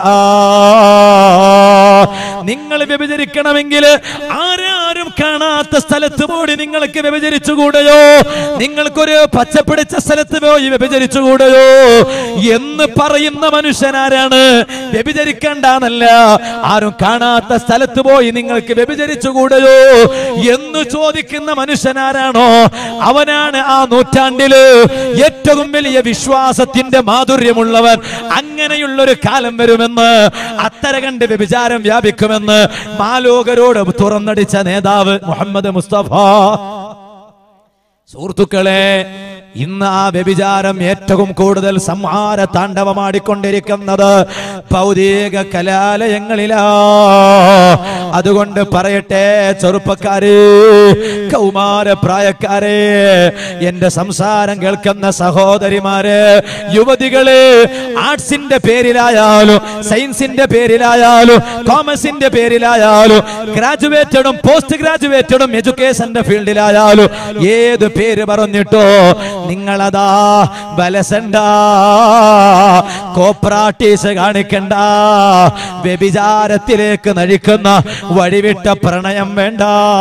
നിങ്ങൾ വ്യഭിചരിക്കണമെങ്കിൽ ആരാരും കാണാത്ത സ്ഥലത്ത് പോയി നിങ്ങൾക്ക് വ്യഭിചരിച്ചുകൂടെയോ നിങ്ങൾക്കൊരു പച്ചപ്പിടിച്ച സ്ഥലത്ത് പോയി വ്യഭിചരിച്ചുകൂടെയോ എന്ന് പറയുന്ന മനുഷ്യനാരാണ് വ്യഭിചരിക്കണ്ടെന്നല്ല ആരും കാണാത്ത സ്ഥലത്ത് പോയി നിങ്ങൾക്ക് വ്യഭിചരിച്ചുകൂടെയോ എന്ന് ചോദിക്കുന്ന മനുഷ്യനാരാണോ അവനാണ് ആ നൂറ്റാണ്ടില് ഏറ്റവും വലിയ വിശ്വാസത്തിന്റെ മാധുര്യമുള്ളവൻ അങ്ങനെയുള്ള ഒരു കാലം വരുമെന്ന് അത്തര കണ്ട് വ്യഭിചാരം വ്യാപിക്കുമെന്ന് മാലോകരോട് തുറന്നടിച്ച നേതാവ് മുഹമ്മദ് മുസ്തഫ സുഹൃത്തുക്കളെ ഇന്ന് ആ വ്യഭിചാരം ഏറ്റവും കൂടുതൽ സംഹാര താണ്ഡവമാടിക്കൊണ്ടിരിക്കുന്നത് ഭൗതിക കലാലയങ്ങളിലാ അതുകൊണ്ട് പറയട്ടെ ചെറുപ്പക്കാരെ കൗമാര പ്രായക്കാരെ എന്റെ സംസാരം കേൾക്കുന്ന സഹോദരിമാര് യുവതികള് ആർട്സിന്റെ പേരിലായാലും സയൻസിന്റെ പേരിലായാലും കോമേഴ്സിന്റെ പേരിലായാലും ഗ്രാജുവേറ്റഡും പോസ്റ്റ് ഗ്രാജുവേറ്റഡും എഡ്യൂക്കേഷന്റെ ഫീൽഡിലായാലും ഏത് പേര് പറഞ്ഞിട്ടോ നിങ്ങളതാ ബലസണ്ട കോപ്രാട്ടീസ് കാണിക്കണ്ട വ്യഭിചാരത്തിലേക്ക് നഴിക്കുന്ന വഴിവിട്ട പ്രണയം വേണ്ട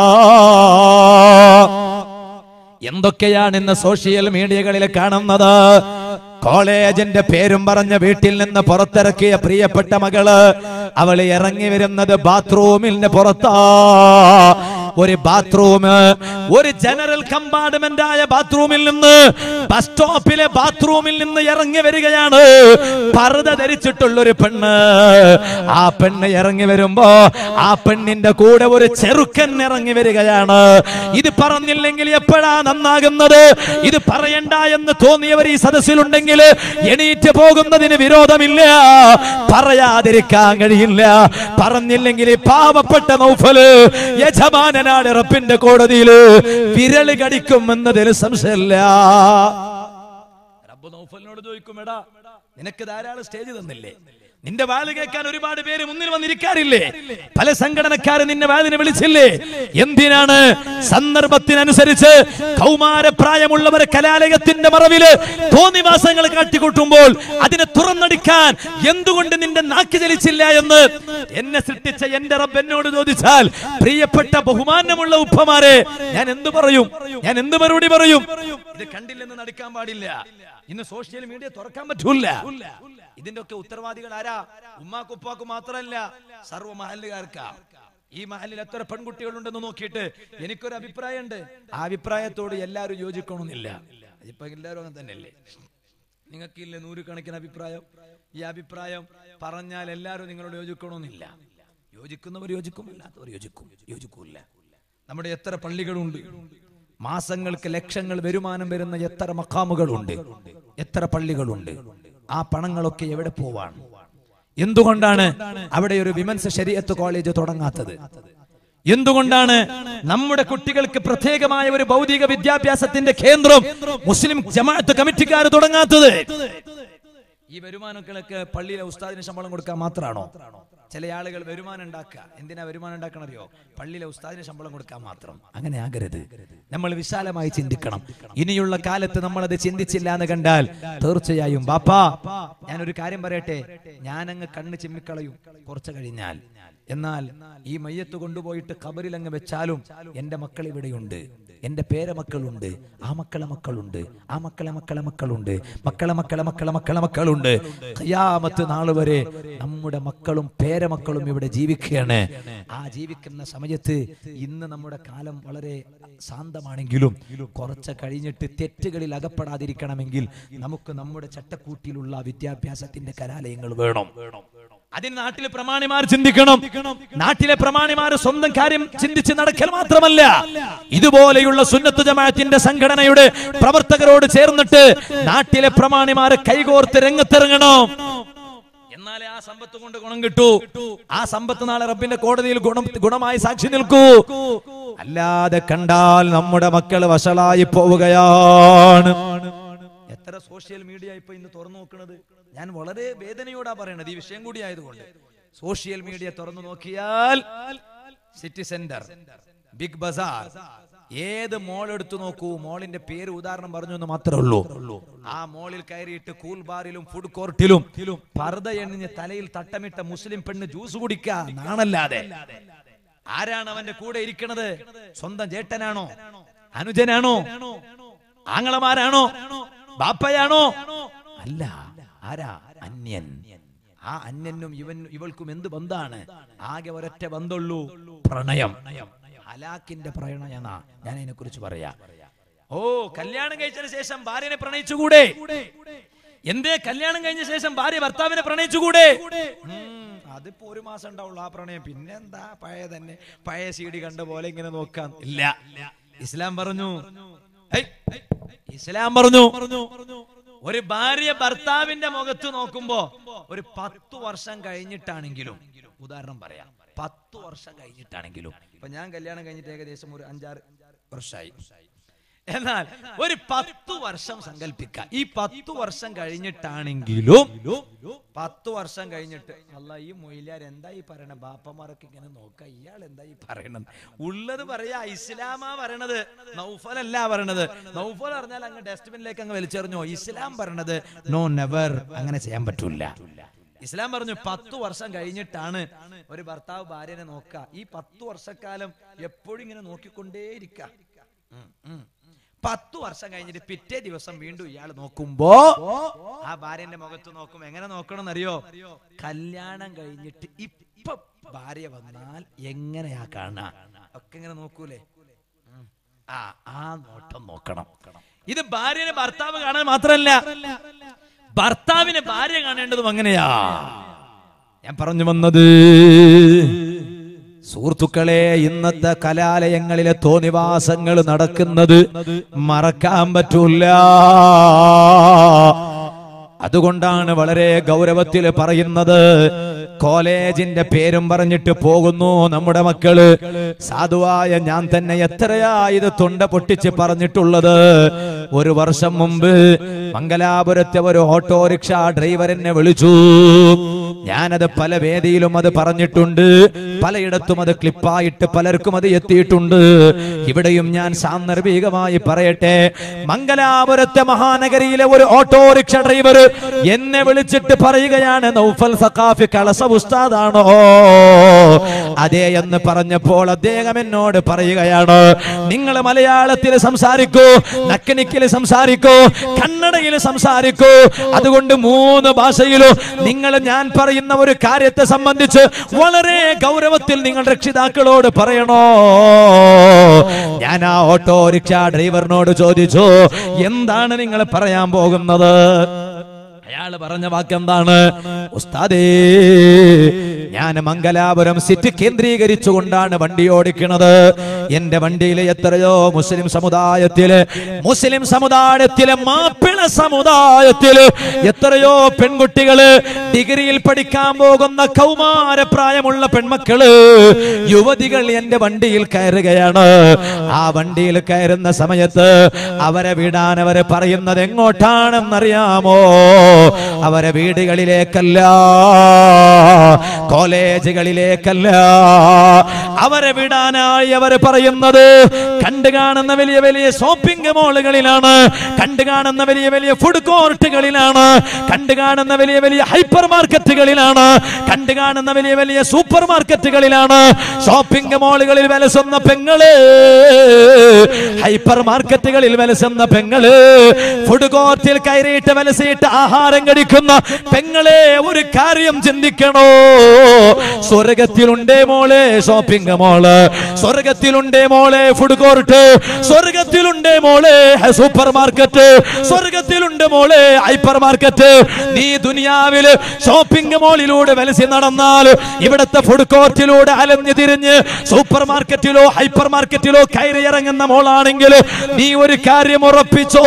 എന്തൊക്കെയാണ് ഇന്ന് സോഷ്യൽ മീഡിയകളിൽ കാണുന്നത് കോളേജിന്റെ പേരും പറഞ്ഞ വീട്ടിൽ നിന്ന് പുറത്തിറക്കിയ പ്രിയപ്പെട്ട മകള് അവൾ ഇറങ്ങി വരുന്നത് ബാത്റൂമിന്റെ പുറത്താ ഒരു ബാത്റൂം ഒരു ജനറൽ കമ്പാർട്ട്മെന്റ് ആയ ബാത്റൂമിൽ നിന്ന് ബസ് സ്റ്റോപ്പിലെ ബാത്റൂമിൽ നിന്ന് ഇറങ്ങി വരികയാണ് പർദ്ദ ധരിച്ചിട്ടുള്ള ഒരു പെണ്ണ് ആ പെണ്ണ് ഇറങ്ങി വരുമ്പോ ആ പെണ്ണിന്റെ കൂടെ ഒരു ചെറുക്കൻ ഇറങ്ങി വരികയാണ് ഇത് പറഞ്ഞില്ലെങ്കിൽ എപ്പോഴാ നന്നാകുന്നത് ഇത് പറയണ്ട എന്ന് തോന്നിയവർ ഈ സദസ്സിലുണ്ടെങ്കിൽ എണീറ്റ് പോകുന്നതിന് വിരോധമില്ല പറയാതിരിക്കാൻ കഴിയില്ല പറഞ്ഞില്ലെങ്കിൽ ഈ പാവപ്പെട്ട നൗഫല് യജമാനനാട് റബ്ബിന്റെ കോടതിയില് വിരല് കടിക്കും എന്നതിന് സംശയമില്ല റബ്ബ് നൗഫലിനോട് ചോദിക്കും എടാ നിനക്ക് ധാരാളം സ്റ്റേജ് തന്നില്ലേ നിന്റെ വാല് കേൾക്കാൻ ഒരുപാട് പേര് മുന്നിൽ വന്നിരിക്കാറില്ലേ പല സംഘടനക്കാരും നിന്നെ വാലിനെ വിളിച്ചില്ലേ എന്തിനാണ് സന്ദർഭത്തിനനുസരിച്ച് കൗമാരപ്രായമുള്ളവരെ കലാലയത്തിന്റെ മറവില് തോന്നിവാസങ്ങൾ കാട്ടിക്കൂട്ടുമ്പോൾ അതിനെ തുറന്നടിക്കാൻ എന്തുകൊണ്ട് നിന്റെ നാക്ക് ചലിച്ചില്ല എന്ന് എന്നെ സൃഷ്ടിച്ച എന്റെ റബ്ബ് എന്നോട് ചോദിച്ചാൽ പ്രിയപ്പെട്ട ബഹുമാനമുള്ള ഉപ്പമാരെ ഞാൻ എന്തു പറയും ഞാൻ എന്ത് മറുപടി പറയും ഇത് കണ്ടില്ലെന്ന് നടിക്കാൻ പാടില്ല ഇന്ന് സോഷ്യൽ മീഡിയ തുറക്കാൻ പറ്റൂല ഇതിന്റെ ഒക്കെ ഉത്തരവാദികൾ ആരാ ഉമ്മാക്കും ഉപ്പാക്കും മാത്രമല്ല സർവ്വ മഹല്ലുകാർക്കാ ഈ മഹലിൽ എത്ര പെൺകുട്ടികളുണ്ടെന്ന് നോക്കിയിട്ട് എനിക്കൊരു അഭിപ്രായമുണ്ട് ആ അഭിപ്രായത്തോട് എല്ലാവരും യോജിക്കണമെന്നില്ല ഇപ്പൊ എല്ലാവരും അങ്ങനെ തന്നെയല്ലേ നിങ്ങൾക്കില്ലേ നൂറുകണക്കിന് അഭിപ്രായം ഈ അഭിപ്രായം പറഞ്ഞാൽ എല്ലാവരും നിങ്ങളോട് യോജിക്കണമെന്നില്ല യോജിക്കുന്നവർ യോജിക്കും അല്ലാത്തവർ യോജിക്കും യോജിക്കൂല നമ്മുടെ എത്ര പള്ളികളുണ്ട് മാസങ്ങൾക്ക് ലക്ഷങ്ങൾ വരുമാനം വരുന്ന എത്ര മക്കാമുകളുണ്ട് എത്ര പള്ളികളുണ്ട് ആ പണങ്ങളൊക്കെ എവിടെ പോവാണ് എന്തുകൊണ്ടാണ് അവിടെ ഒരു വിമൻസ് ശരീരത്ത് കോളേജ് തുടങ്ങാത്തത് എന്തുകൊണ്ടാണ് നമ്മുടെ കുട്ടികൾക്ക് പ്രത്യേകമായ ഒരു ഭൗതിക വിദ്യാഭ്യാസത്തിന്റെ കേന്ദ്രം മുസ്ലിം ജമാഅത്ത് കമ്മിറ്റിക്കാർ തുടങ്ങാത്തത് ഈ വരുമാനങ്ങളൊക്കെ പള്ളിയിലെ ഉസ്താദിന് ശമ്പളം കൊടുക്കാൻ മാത്രമാണോ ചില ആളുകൾ വരുമാനം ഉണ്ടാക്കുക എന്തിനാ വരുമാനം ഉണ്ടാക്കണറിയോ പള്ളിയിലെ ഉസ്താദിന് ശമ്പളം കൊടുക്കാൻ മാത്രം അങ്ങനെ ആകരുത് നമ്മൾ വിശാലമായി ചിന്തിക്കണം ഇനിയുള്ള കാലത്ത് നമ്മൾ അത് ചിന്തിച്ചില്ല എന്ന് കണ്ടാൽ തീർച്ചയായും ബാപ്പാ ഞാനൊരു കാര്യം പറയട്ടെ ഞാനങ്ങ് കണ്ണ് ചിമ്മിക്കളയും കുറച്ച് കഴിഞ്ഞാൽ എന്നാൽ ഈ മയ്യത്ത് കൊണ്ടുപോയിട്ട് ഖബറിൽ അങ്ങ് വെച്ചാലും എന്റെ മക്കൾ ഇവിടെയുണ്ട് എന്റെ പേരമക്കളുണ്ട് ആ മക്കളെ മക്കളുണ്ട് ആ മക്കളെ മക്കളെ മക്കളുണ്ട് മക്കളെ മക്കളെ മക്കളെ മക്കളെ മക്കളുണ്ട് ഖിയാമത്ത് നാൾ വരെ നമ്മുടെ മക്കളും പേരമക്കളും ഇവിടെ ജീവിക്കുകയാണ് ആ ജീവിക്കുന്ന സമയത്ത് ഇന്ന് നമ്മുടെ കാലം വളരെ ശാന്തമാണെങ്കിലും കുറച്ച് കഴിഞ്ഞിട്ട് തെറ്റുകളിൽ അകപ്പെടാതിരിക്കണമെങ്കിൽ നമുക്ക് നമ്മുടെ ചട്ടക്കൂട്ടിലുള്ള വിദ്യാഭ്യാസത്തിന്റെ കലാലയങ്ങൾ വേണം അതിന് നാട്ടിലെ പ്രമാണിമാർ ചിന്തിക്കണം നാട്ടിലെ പ്രമാണിമാർ സ്വന്തം കാര്യം ചിന്തിച്ച് നടക്കൽ മാത്രമല്ല ഇതുപോലെയുള്ള സുന്നത്ത് ജമാഅത്തിന്റെ സംഘടനയുടെ പ്രവർത്തകരോട് ചേർന്നിട്ട് നാട്ടിലെ പ്രമാണിമാർ കൈകോർത്ത് രംഗത്തിറങ്ങണം എന്നാലേ ആ സമ്പത്ത് കൊണ്ട് ഗുണം കിട്ടൂ ആ സമ്പത്ത് നാളെ റബ്ബിന്റെ കോടതിയിൽ ഗുണം ഗുണമായി സാക്ഷി നിൽക്കൂ അല്ലാതെ കണ്ടാൽ നമ്മുടെ മക്കൾ വഷളായി പോവുകയാണ് എത്ര സോഷ്യൽ മീഡിയ ഇപ്പൊ ഇന്ന് തുറന്നു നോക്കുന്നത് ഞാൻ വളരെ വേദനയോടാ പറയണത് ഈ വിഷയം കൂടി ആയതുകൊണ്ട് സോഷ്യൽ മീഡിയ തുറന്നു നോക്കിയാൽ സിറ്റി സെന്റർ ബിഗ് ബസാർ ഏത് മോൾ എടുത്തു നോക്കൂ മോളിന്റെ പേര് ഉദാഹരണം പറഞ്ഞു എന്ന് മാത്രമേ ഉള്ളൂ ആ മോളിൽ കയറിയിട്ട് കൂൾ ബാറിലും ഫുഡ് കോർട്ടിലും പർദ്ദ എണ്ണിഞ്ഞ് തലയിൽ തട്ടമിട്ട മുസ്ലിം പെണ്ണ് ജ്യൂസ് കുടിക്കാ നാണല്ലാതെ ആരാണ് അവന്റെ കൂടെ ഇരിക്കണത് സ്വന്തം ചേട്ടനാണോ അനുജനാണോ ആങ്ങളമാരാണോ ബാപ്പയാണോ അല്ല ആരാ അന്യൻ ആ അന്യനും ഇവൻ ഇവൾക്കും എന്ത് ബന്ധാണ് ആകെ ഒരൊറ്റ ബന്ധമുള്ളൂ പ്രണയം ഹലാക്കിന്റെ പ്രണയനാ ഞാൻ അതിനെ കുറിച്ച് പറയാ ഓ കല്യാണം കഴിച്ചതിന് ശേഷം ഭാര്യനെ പ്രണയിച്ചുകൂടെ എന്തേ കല്യാണം കഴിഞ്ഞ ശേഷം ഭാര്യ ഭർത്താവിനെ പ്രണയിച്ചുകൂടെ ഉം, അതിപ്പോ ഒരു മാസം ഉണ്ടാവുള്ളൂ ആ പ്രണയം പിന്നെന്താ പഴയ തന്നെ പഴയ സീഡി കണ്ട പോലെ ഇങ്ങനെ നോക്കാം ഇല്ല ഇസ്ലാം പറഞ്ഞു "ഹേയ്, ഇസ്ലാം പറഞ്ഞു ഒരു ഭാര്യ ഭർത്താവിന്റെ മുഖത്ത് നോക്കുമ്പോ ഒരു പത്തു വർഷം കഴിഞ്ഞിട്ടാണെങ്കിലും ഉദാഹരണം പറയാം പത്തു വർഷം കഴിഞ്ഞിട്ടാണെങ്കിലും ഇപ്പൊ ഞാൻ കല്യാണം കഴിഞ്ഞിട്ട് ഏകദേശം ഒരു അഞ്ചാറ് വർഷമായി എന്നാൽ ഒരു പത്തു വർഷം സങ്കല്പിക്കാം ഈ പത്തു വർഷം കഴിഞ്ഞിട്ടാണെങ്കിലും പത്തു വർഷം കഴിഞ്ഞിട്ട് അല്ല ഈ മൊയിലാർ എന്താ ഈ പറയണത് ബാപ്പമാരൊക്കെ ഇങ്ങനെ നോക്ക ഇയാൾ എന്താ ഈ പറയണത് ഉള്ളത് പറയാ ഇസ്ലാമാ പറയണത് നൗഫലല്ല പറയണത് നൗഫൽ പറഞ്ഞാൽ അങ്ങ് ഡസ്റ്റ്ബിനിലേക്ക് അങ്ങ് വലിച്ചെറിഞ്ഞോ ഇസ്ലാം പറയണത് നോ നെവർ അങ്ങനെ ചെയ്യാൻ പറ്റൂല ഇസ്ലാം പറഞ്ഞു പത്തു വർഷം കഴിഞ്ഞിട്ടാണ് ഒരു ഭർത്താവ് ഭാര്യനെ നോക്കുക ഈ പത്തു വർഷക്കാലം എപ്പോഴും ഇങ്ങനെ നോക്കിക്കൊണ്ടേയിരിക്ക ഉം, ഉം. പത്തു വർഷം കഴിഞ്ഞിട്ട് പിറ്റേ ദിവസം വീണ്ടും ഇയാൾ നോക്കുമ്പോ ആ ഭാര്യന്റെ മുഖത്ത് നോക്കും എങ്ങനെ നോക്കണം എന്നറിയോ കല്യാണം കഴിഞ്ഞിട്ട് ഇപ്പൊ ഭാര്യ വന്നാൽ എങ്ങനെയാ കാണാ ഒക്കെ ഇങ്ങനെ നോക്കൂലേ ഉം. ആ ആ നോട്ടം നോക്കണം ഇത് ഭാര്യനെ ഭർത്താവ് കാണാൻ മാത്രല്ല ഭർത്താവിനെ ഭാര്യ കാണേണ്ടതും അങ്ങനെയാ ഞാൻ പറഞ്ഞു വന്നത് സുഹൃത്തുക്കളെ ഇന്നത്തെ കലാലയങ്ങളിലെ തോന്നിവാസങ്ങൾ നടക്കുന്നത് മറക്കാൻ പറ്റൂല അതുകൊണ്ടാണ് വളരെ ഗൗരവത്തിൽ പറയുന്നത് കോളേജിന്റെ പേരും പറഞ്ഞിട്ട് പോകുന്നു നമ്മുടെ മക്കള് സാധുവായ ഞാൻ തന്നെ എത്രയാ ഇത് തൊണ്ട പൊട്ടിച്ച് പറഞ്ഞിട്ടുള്ളത് ഒരു വർഷം മുമ്പ് മംഗലാപുരത്തെ ഒരു ഓട്ടോറിക്ഷ ഡ്രൈവർ എന്നെ വിളിച്ചു ഞാനത് പല വേദിയിലും അത് പറഞ്ഞിട്ടുണ്ട് പലയിടത്തും അത് ക്ലിപ്പായിട്ട് പലർക്കും അത് എത്തിയിട്ടുണ്ട് ഇവിടെയും ഞാൻ സാന്ദർഭികമായി പറയട്ടെ മംഗലാപുരത്തെ മഹാനഗരിയിലെ ഒരു ഓട്ടോറിക്ഷ ഡ്രൈവർ എന്നെ വിളിച്ചിട്ട് പറയുകയാണ് നൗഫൽ സഖാഫി കളസ ഉസ്താദാണോ അതെ എന്ന് പറഞ്ഞപ്പോൾ അദ്ദേഹം എന്നോട് പറയുകയാണ് നിങ്ങൾ മലയാളത്തിൽ സംസാരിക്കൂ നക്കനിക്കിൽ സംസാരിക്കൂ കന്നഡയിൽ സംസാരിക്കൂ അതുകൊണ്ട് മൂന്ന് ഭാഷയിലും നിങ്ങൾ ഞാൻ പറയുന്ന ഒരു കാര്യത്തെ സംബന്ധിച്ച് വളരെ ഗൗരവത്തിൽ നിങ്ങൾ രക്ഷിതാക്കളോട് പറയണോ ഞാൻ ആ ഓട്ടോറിക്ഷ ഡ്രൈവറിനോട് ചോദിച്ചു എന്താണ് നിങ്ങൾ പറയാൻ പോകുന്നത് അയാൾ പറഞ്ഞ വാക്കെന്താണ് ഉസ്താദേ ഞാൻ മംഗലാപുരം സിറ്റി കേന്ദ്രീകരിച്ചുകൊണ്ടാണ് വണ്ടി ഓടിക്കുന്നത് എന്റെ വണ്ടിയിൽ എത്രയോ മുസ്ലിം സമുദായത്തില് മുസ്ലിം സമുദായത്തിലെ മാപ്പിള സമുദായത്തില് എത്രയോ പെൺകുട്ടികള് ഡിഗ്രിയിൽ പഠിക്കാൻ പോകുന്ന കൗമാരപ്രായമുള്ള പെൺമക്കള് യുവതികൾ എന്റെ വണ്ടിയിൽ കയറുകയാണ് ആ വണ്ടിയിൽ കയറുന്ന സമയത്ത് അവരെ വിടാൻ അവര് പറയുന്നത് എങ്ങോട്ടാണെന്നറിയാമോ അവരെ വീടുകളിലേക്കല്ല കോളേജുകളിലേക്കല്ല അവരെ വിടാനായി അവർ പറയുന്നത് കണ്ടു കാണുന്ന വലിയ വലിയ ഷോപ്പിംഗ് മോളുകളിലാണ് കണ്ടു കാണുന്ന വലിയ വലിയ ഫുഡ് കോർട്ടുകളിലാണ് കണ്ടു കാണുന്ന വലിയ വലിയ ഹൈപ്പർ മാർക്കറ്റുകളിലാണ് കണ്ടു കാണുന്ന വലിയ വലിയ സൂപ്പർ മാർക്കറ്റുകളിലാണ് ഷോപ്പിംഗ് മോളുകളിൽ വിലസുന്ന പെങ്ങള് ഹൈപ്പർ മാർക്കറ്റുകളിൽ വിലസുന്ന പെങ്ങള് ഫുഡ് കോർട്ടിൽ കയറിയിട്ട് വിലസിയിട്ട് ആഹാരം കഴിക്കുന്ന പെങ്ങളെ ഒരു കാര്യം ചിന്തിക്കണോ സ്വർഗത്തിലുണ്ടേ മോളെ ഷോപ്പിംഗ് മോള് സ്വർഗത്തിലുണ്ടേ മോളെ ഫുഡ് കോർട്ട് സ്വർഗത്തിലുണ്ടേ മോളെ സൂപ്പർ മാർക്കറ്റ് സ്വർഗത്തിലുണ്ട് മോളെ ഹൈപ്പർ മാർക്കറ്റ് നീ ദുനിയാവില് ഷോപ്പിംഗ് മോളിലൂടെ വലസി നടന്നാൽ ഇവിടത്തെ ഫുഡ് കോർട്ടിലൂടെ അലഞ്ഞു തിരിഞ്ഞ് സൂപ്പർ മാർക്കറ്റിലോ ഹൈപ്പർ മാർക്കറ്റിലോ കയറി ഇറങ്ങുന്ന മോളാണെങ്കിൽ നീ ഒരു കാര്യം ഉറപ്പിച്ചോ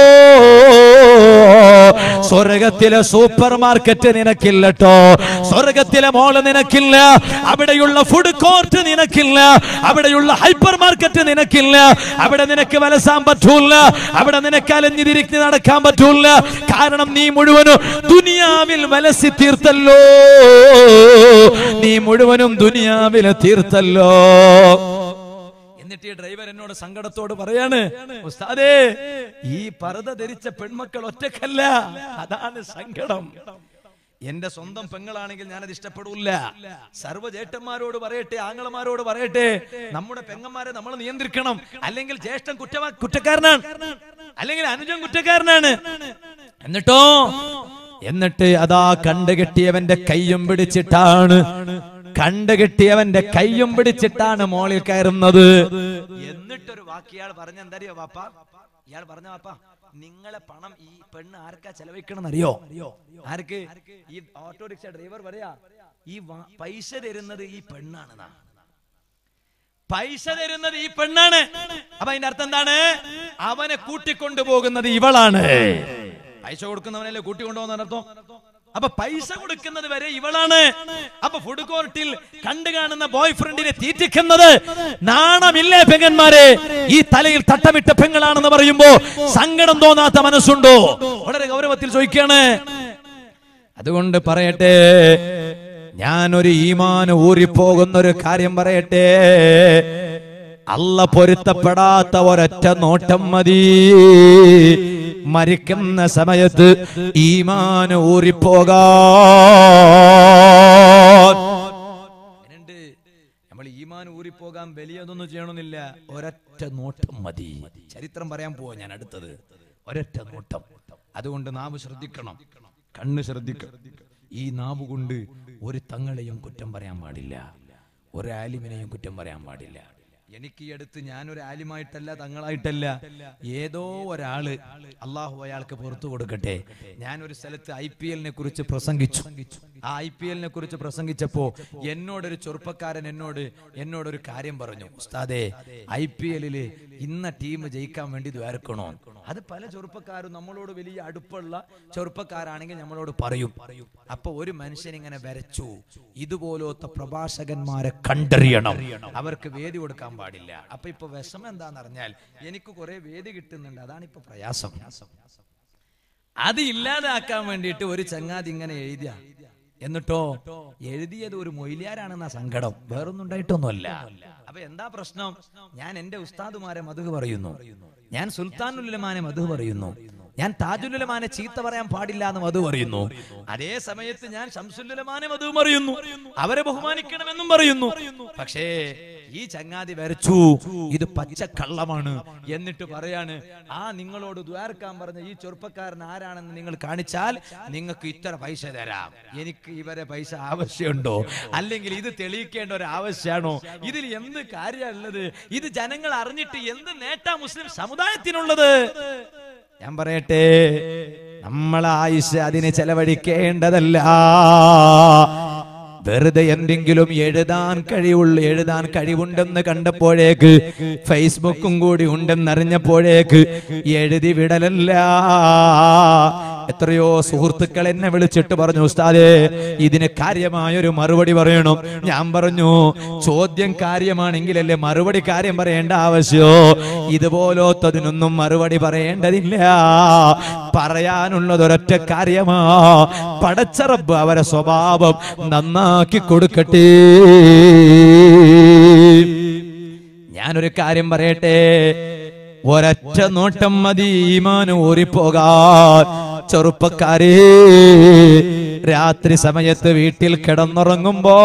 സ്വർഗത്തിലെ സൂപ്പർ മാർക്കറ്റ് നിനക്കില്ലട്ടോ സ്വർഗത്തിലെ മോള് നിനക്കില്ല അവിടെയുള്ള ഫുഡ് കോർട്ട് നിനക്കില്ല അവിടെയുള്ള ഹൈപ്പർ മാർക്കറ്റ് നിനക്കില്ല അവിടെ നിനക്ക് വലസാൻ പറ്റൂല അവിടെ നിനക്ക് അലഞ്ഞു തിരിഞ്ഞ് നടക്കാൻ പറ്റൂല കാരണം നീ മുഴുവനും ദുനിയാവിൽ വലസി തീർത്തല്ലോ നീ മുഴുവനും ദുനിയാവിൽ തീർത്തല്ലോ എന്നിട്ട് ഈ ഡ്രൈവർ എന്നോട് സങ്കടത്തോട് പറയാണ് ഉസ്താദേ ഈ പർദ്ദ ധരിച്ച പെൺമക്കൾ ഒറ്റക്കല്ല അതാണ് സങ്കടം എന്റെ സ്വന്തം പെങ്ങളാണെങ്കിൽ ഞാനത് ഇഷ്ടപ്പെടൂല സർവ്വ ജേഷ്ഠന്മാരോട് പറയട്ടെ ആങ്ങളമാരോട് പറയട്ടെ നമ്മുടെ പെങ്ങന്മാരെ നമ്മൾ നിയന്ത്രിക്കണം അല്ലെങ്കിൽ ജ്യേഷ്ഠൻ കുറ്റവാ കുറ്റക്കാരനാണ് അല്ലെങ്കിൽ അനുജൻ കുറ്റക്കാരനാണ് എന്നിട്ടോ എന്നിട്ട് അതാ കണ്ടുകെട്ടിയവന്റെ കയ്യും പിടിച്ചിട്ടാണ് കണ്ടുകെട്ടിയവന്റെ കയ്യും പിടിച്ചിട്ടാണ് മോളിൽ കയറുന്നത് എന്നിട്ടൊരു വാക്ക് ഇയാൾ പറഞ്ഞ എന്തറിയോ വാപ്പ ഇയാൾ പറഞ്ഞ വാപ്പ നിങ്ങളെ പണം ഈ പെണ്ണ് ആർക്കാ ചെലവഴിക്കണം അറിയോ ആർക്ക് ഈ ഓട്ടോറിക്ഷ ഡ്രൈവർ പറയാ ഈ വ- പൈസ തരുന്നത് ഈ പെണ്ണാണ് പൈസ തരുന്നത് ഈ പെണ്ണാണ് അപ്പൊ അതിന്റെ അർത്ഥം എന്താണ് അവനെ കൂട്ടിക്കൊണ്ടുപോകുന്നത് ഇവളാണ് പൈസ കൊടുക്കുന്നവനല്ലേ കൂട്ടിക്കൊണ്ടുപോകുന്ന അർത്ഥം അപ്പൊ പൈസ കൊടുക്കുന്നത് വരെ ഇവളാണ് അപ്പൊ ഫുഡ് കോർട്ടിൽ കണ്ടു കാണുന്ന ബോയ് ഫ്രണ്ടിനെ തീറ്റിക്കുന്നത് നാണമില്ലേ പെങ്ങന്മാരെ ഈ തലയിൽ തട്ടമിട്ട പെങ്ങളാണെന്ന് പറയുമ്പോ സങ്കടം തോന്നാത്ത മനസ്സുണ്ടോ വളരെ ഗൗരവത്തിൽ ചോദിക്കാണ് അതുകൊണ്ട് പറയട്ടെ ഞാനൊരു ഈമാൻ ഊറിപ്പോകുന്ന ഒരു കാര്യം പറയട്ടെ അല്ല പൊരുത്തപ്പെടാത്ത ഒരൊറ്റ നോട്ടം മതി മരിക്കുന്ന സമയത്ത് ഈമാൻ ഊറിപ്പോകാൻ നമ്മൾ ഈമാൻ ഊറിപ്പോകാൻ വലിയതൊന്നും ചെയ്യണമെന്നില്ല ഒരൊറ്റ നോട്ടം മതി ചരിത്രം പറയാൻ പോവാ ഞാൻ അടുത്തത് ഒരൊറ്റ നോട്ടം അതുകൊണ്ട് നാവ് ശ്രദ്ധിക്കണം കണ്ണ് ശ്രദ്ധിക്കണം ഈ നാവ് കൊണ്ട് ഒരു തങ്ങളെയും കുറ്റം പറയാൻ പാടില്ല ഒരു ആലിമിനെയും കുറ്റം പറയാൻ പാടില്ല എനിക്ക് ഈ അടുത്ത് ഞാനൊരു ആലിമായിട്ടല്ല തങ്ങളായിട്ടല്ല ഏതോ ഒരാള് അള്ളാഹു അയാൾക്ക് പുറത്തു കൊടുക്കട്ടെ ഞാൻ ഒരു സ്ഥലത്ത് ഐ പി എല്ലിനെ കുറിച്ച് പ്രസംഗിച്ചു ആ ഐ പി എല്ലിനെ കുറിച്ച് പ്രസംഗിച്ചപ്പോ എന്നോടൊരു ചെറുപ്പക്കാരൻ എന്നോട് എന്നോടൊരു കാര്യം പറഞ്ഞു ഉസ്താദേ ഐ പി എല്ലില് ഇന്ന ടീം ജയിക്കാൻ വേണ്ടി ദ്വാരക്കണോ അത് പല ചെറുപ്പക്കാരും നമ്മളോട് വലിയ അടുപ്പുള്ള ചെറുപ്പക്കാരാണെങ്കിൽ നമ്മളോട് പറയും അപ്പൊ ഒരു മനുഷ്യൻ ഇങ്ങനെ വരച്ചു ഇതുപോലത്തെ പ്രഭാഷകന്മാരെ കണ്ടറിയണം അവർക്ക് വേദി കൊടുക്കാൻ പാടില്ല അപ്പൊ ഇപ്പൊ വിഷമം എന്താന്ന് അറിഞ്ഞാൽ എനിക്ക് കുറെ വേദി കിട്ടുന്നുണ്ട് അതാണ് ഇപ്പൊ പ്രയാസം അത് ഇല്ലാതാക്കാൻ വേണ്ടിയിട്ട് ഒരു ചങ്ങാതി ഇങ്ങനെ എഴുതിയ എന്നിട്ടോ എഴുതിയത് ഒരു മൊയിലിയാരാണെന്ന സങ്കടം വേറൊന്നും ഉണ്ടായിട്ടൊന്നുമല്ല അപ്പൊ എന്താ പ്രശ്നം ഞാൻ എന്റെ ഉസ്താദുമാരെ മധു പറയുന്നു ഞാൻ സുൽത്താനുല്ലമാനെ മധു പറയുന്നു ഞാൻ താജുലുലമാനെ ചീത്ത പറയാൻ പാടില്ല എന്ന് മധു പറയുന്നു അതേ സമയത്ത് ഞാൻ ഷംസുല്ലുലമാനെ മധു പറയുന്നു അവരെ ബഹുമാനിക്കണമെന്നും പറയുന്നു പക്ഷേ ഈ ചങ്ങാതി വരച്ചു ഇത് പച്ചക്കള്ളമാണ് എന്നിട്ട് പറയാണ് ആ നിങ്ങളോട് ദ്വാരക്കാൻ പറഞ്ഞ ഈ ചെറുപ്പക്കാരൻ ആരാണെന്ന് നിങ്ങൾ കാണിച്ചാൽ നിങ്ങൾക്ക് ഇത്ര പൈസ തരാം എനിക്ക് ഇവരെ പൈസ ആവശ്യമുണ്ടോ അല്ലെങ്കിൽ ഇത് തെളിയിക്കേണ്ട ഒരു ആവശ്യമാണോ ഇതിൽ എന്ത് കാര്യമുള്ളത് ഇത് ജനങ്ങൾ അറിഞ്ഞിട്ട് എന്ത് നേട്ടാ മുസ്ലിം സമുദായത്തിനുള്ളത് ഞാൻ പറയട്ടെ നമ്മളെ ആയുഷ് അതിന് ചെലവഴിക്കേണ്ടതല്ല വെറുതെ എന്തെങ്കിലും എഴുതാൻ കഴിവുള്ള എഴുതാൻ കഴിവുണ്ടെന്ന് കണ്ടപ്പോഴേക്ക് ഫേസ്ബുക്കും കൂടി ഉണ്ടെന്നറിഞ്ഞപ്പോഴേക്ക് എഴുതി വിടലല്ല എത്രയോ സുഹൃത്തുക്കൾ എന്നെ വിളിച്ചിട്ട് പറഞ്ഞു ഉസ്താദേ ഇതിന് കാര്യമായൊരു മറുപടി പറയണം ഞാൻ പറഞ്ഞു ചോദ്യം കാര്യമാണെങ്കിലല്ലേ മറുപടി കാര്യം പറയേണ്ട ആവശ്യമോ ഇതുപോലത്തതിനൊന്നും മറുപടി പറയേണ്ടതില്ല പറയാനുള്ളത് ഒരൊറ്റ കാര്യമാ പടച്ചറബ് അവരെ സ്വഭാവം നന്നാക്കി കൊടുക്കട്ടെ ഞാനൊരു കാര്യം പറയട്ടെ ഒരൊറ്റ നോട്ടം മതി ഈമാൻ ഊറിപ്പോകാൻ ചെറുപ്പക്കാരേ രാത്രി സമയത്ത് വീട്ടിൽ കിടന്നുറങ്ങുമ്പോ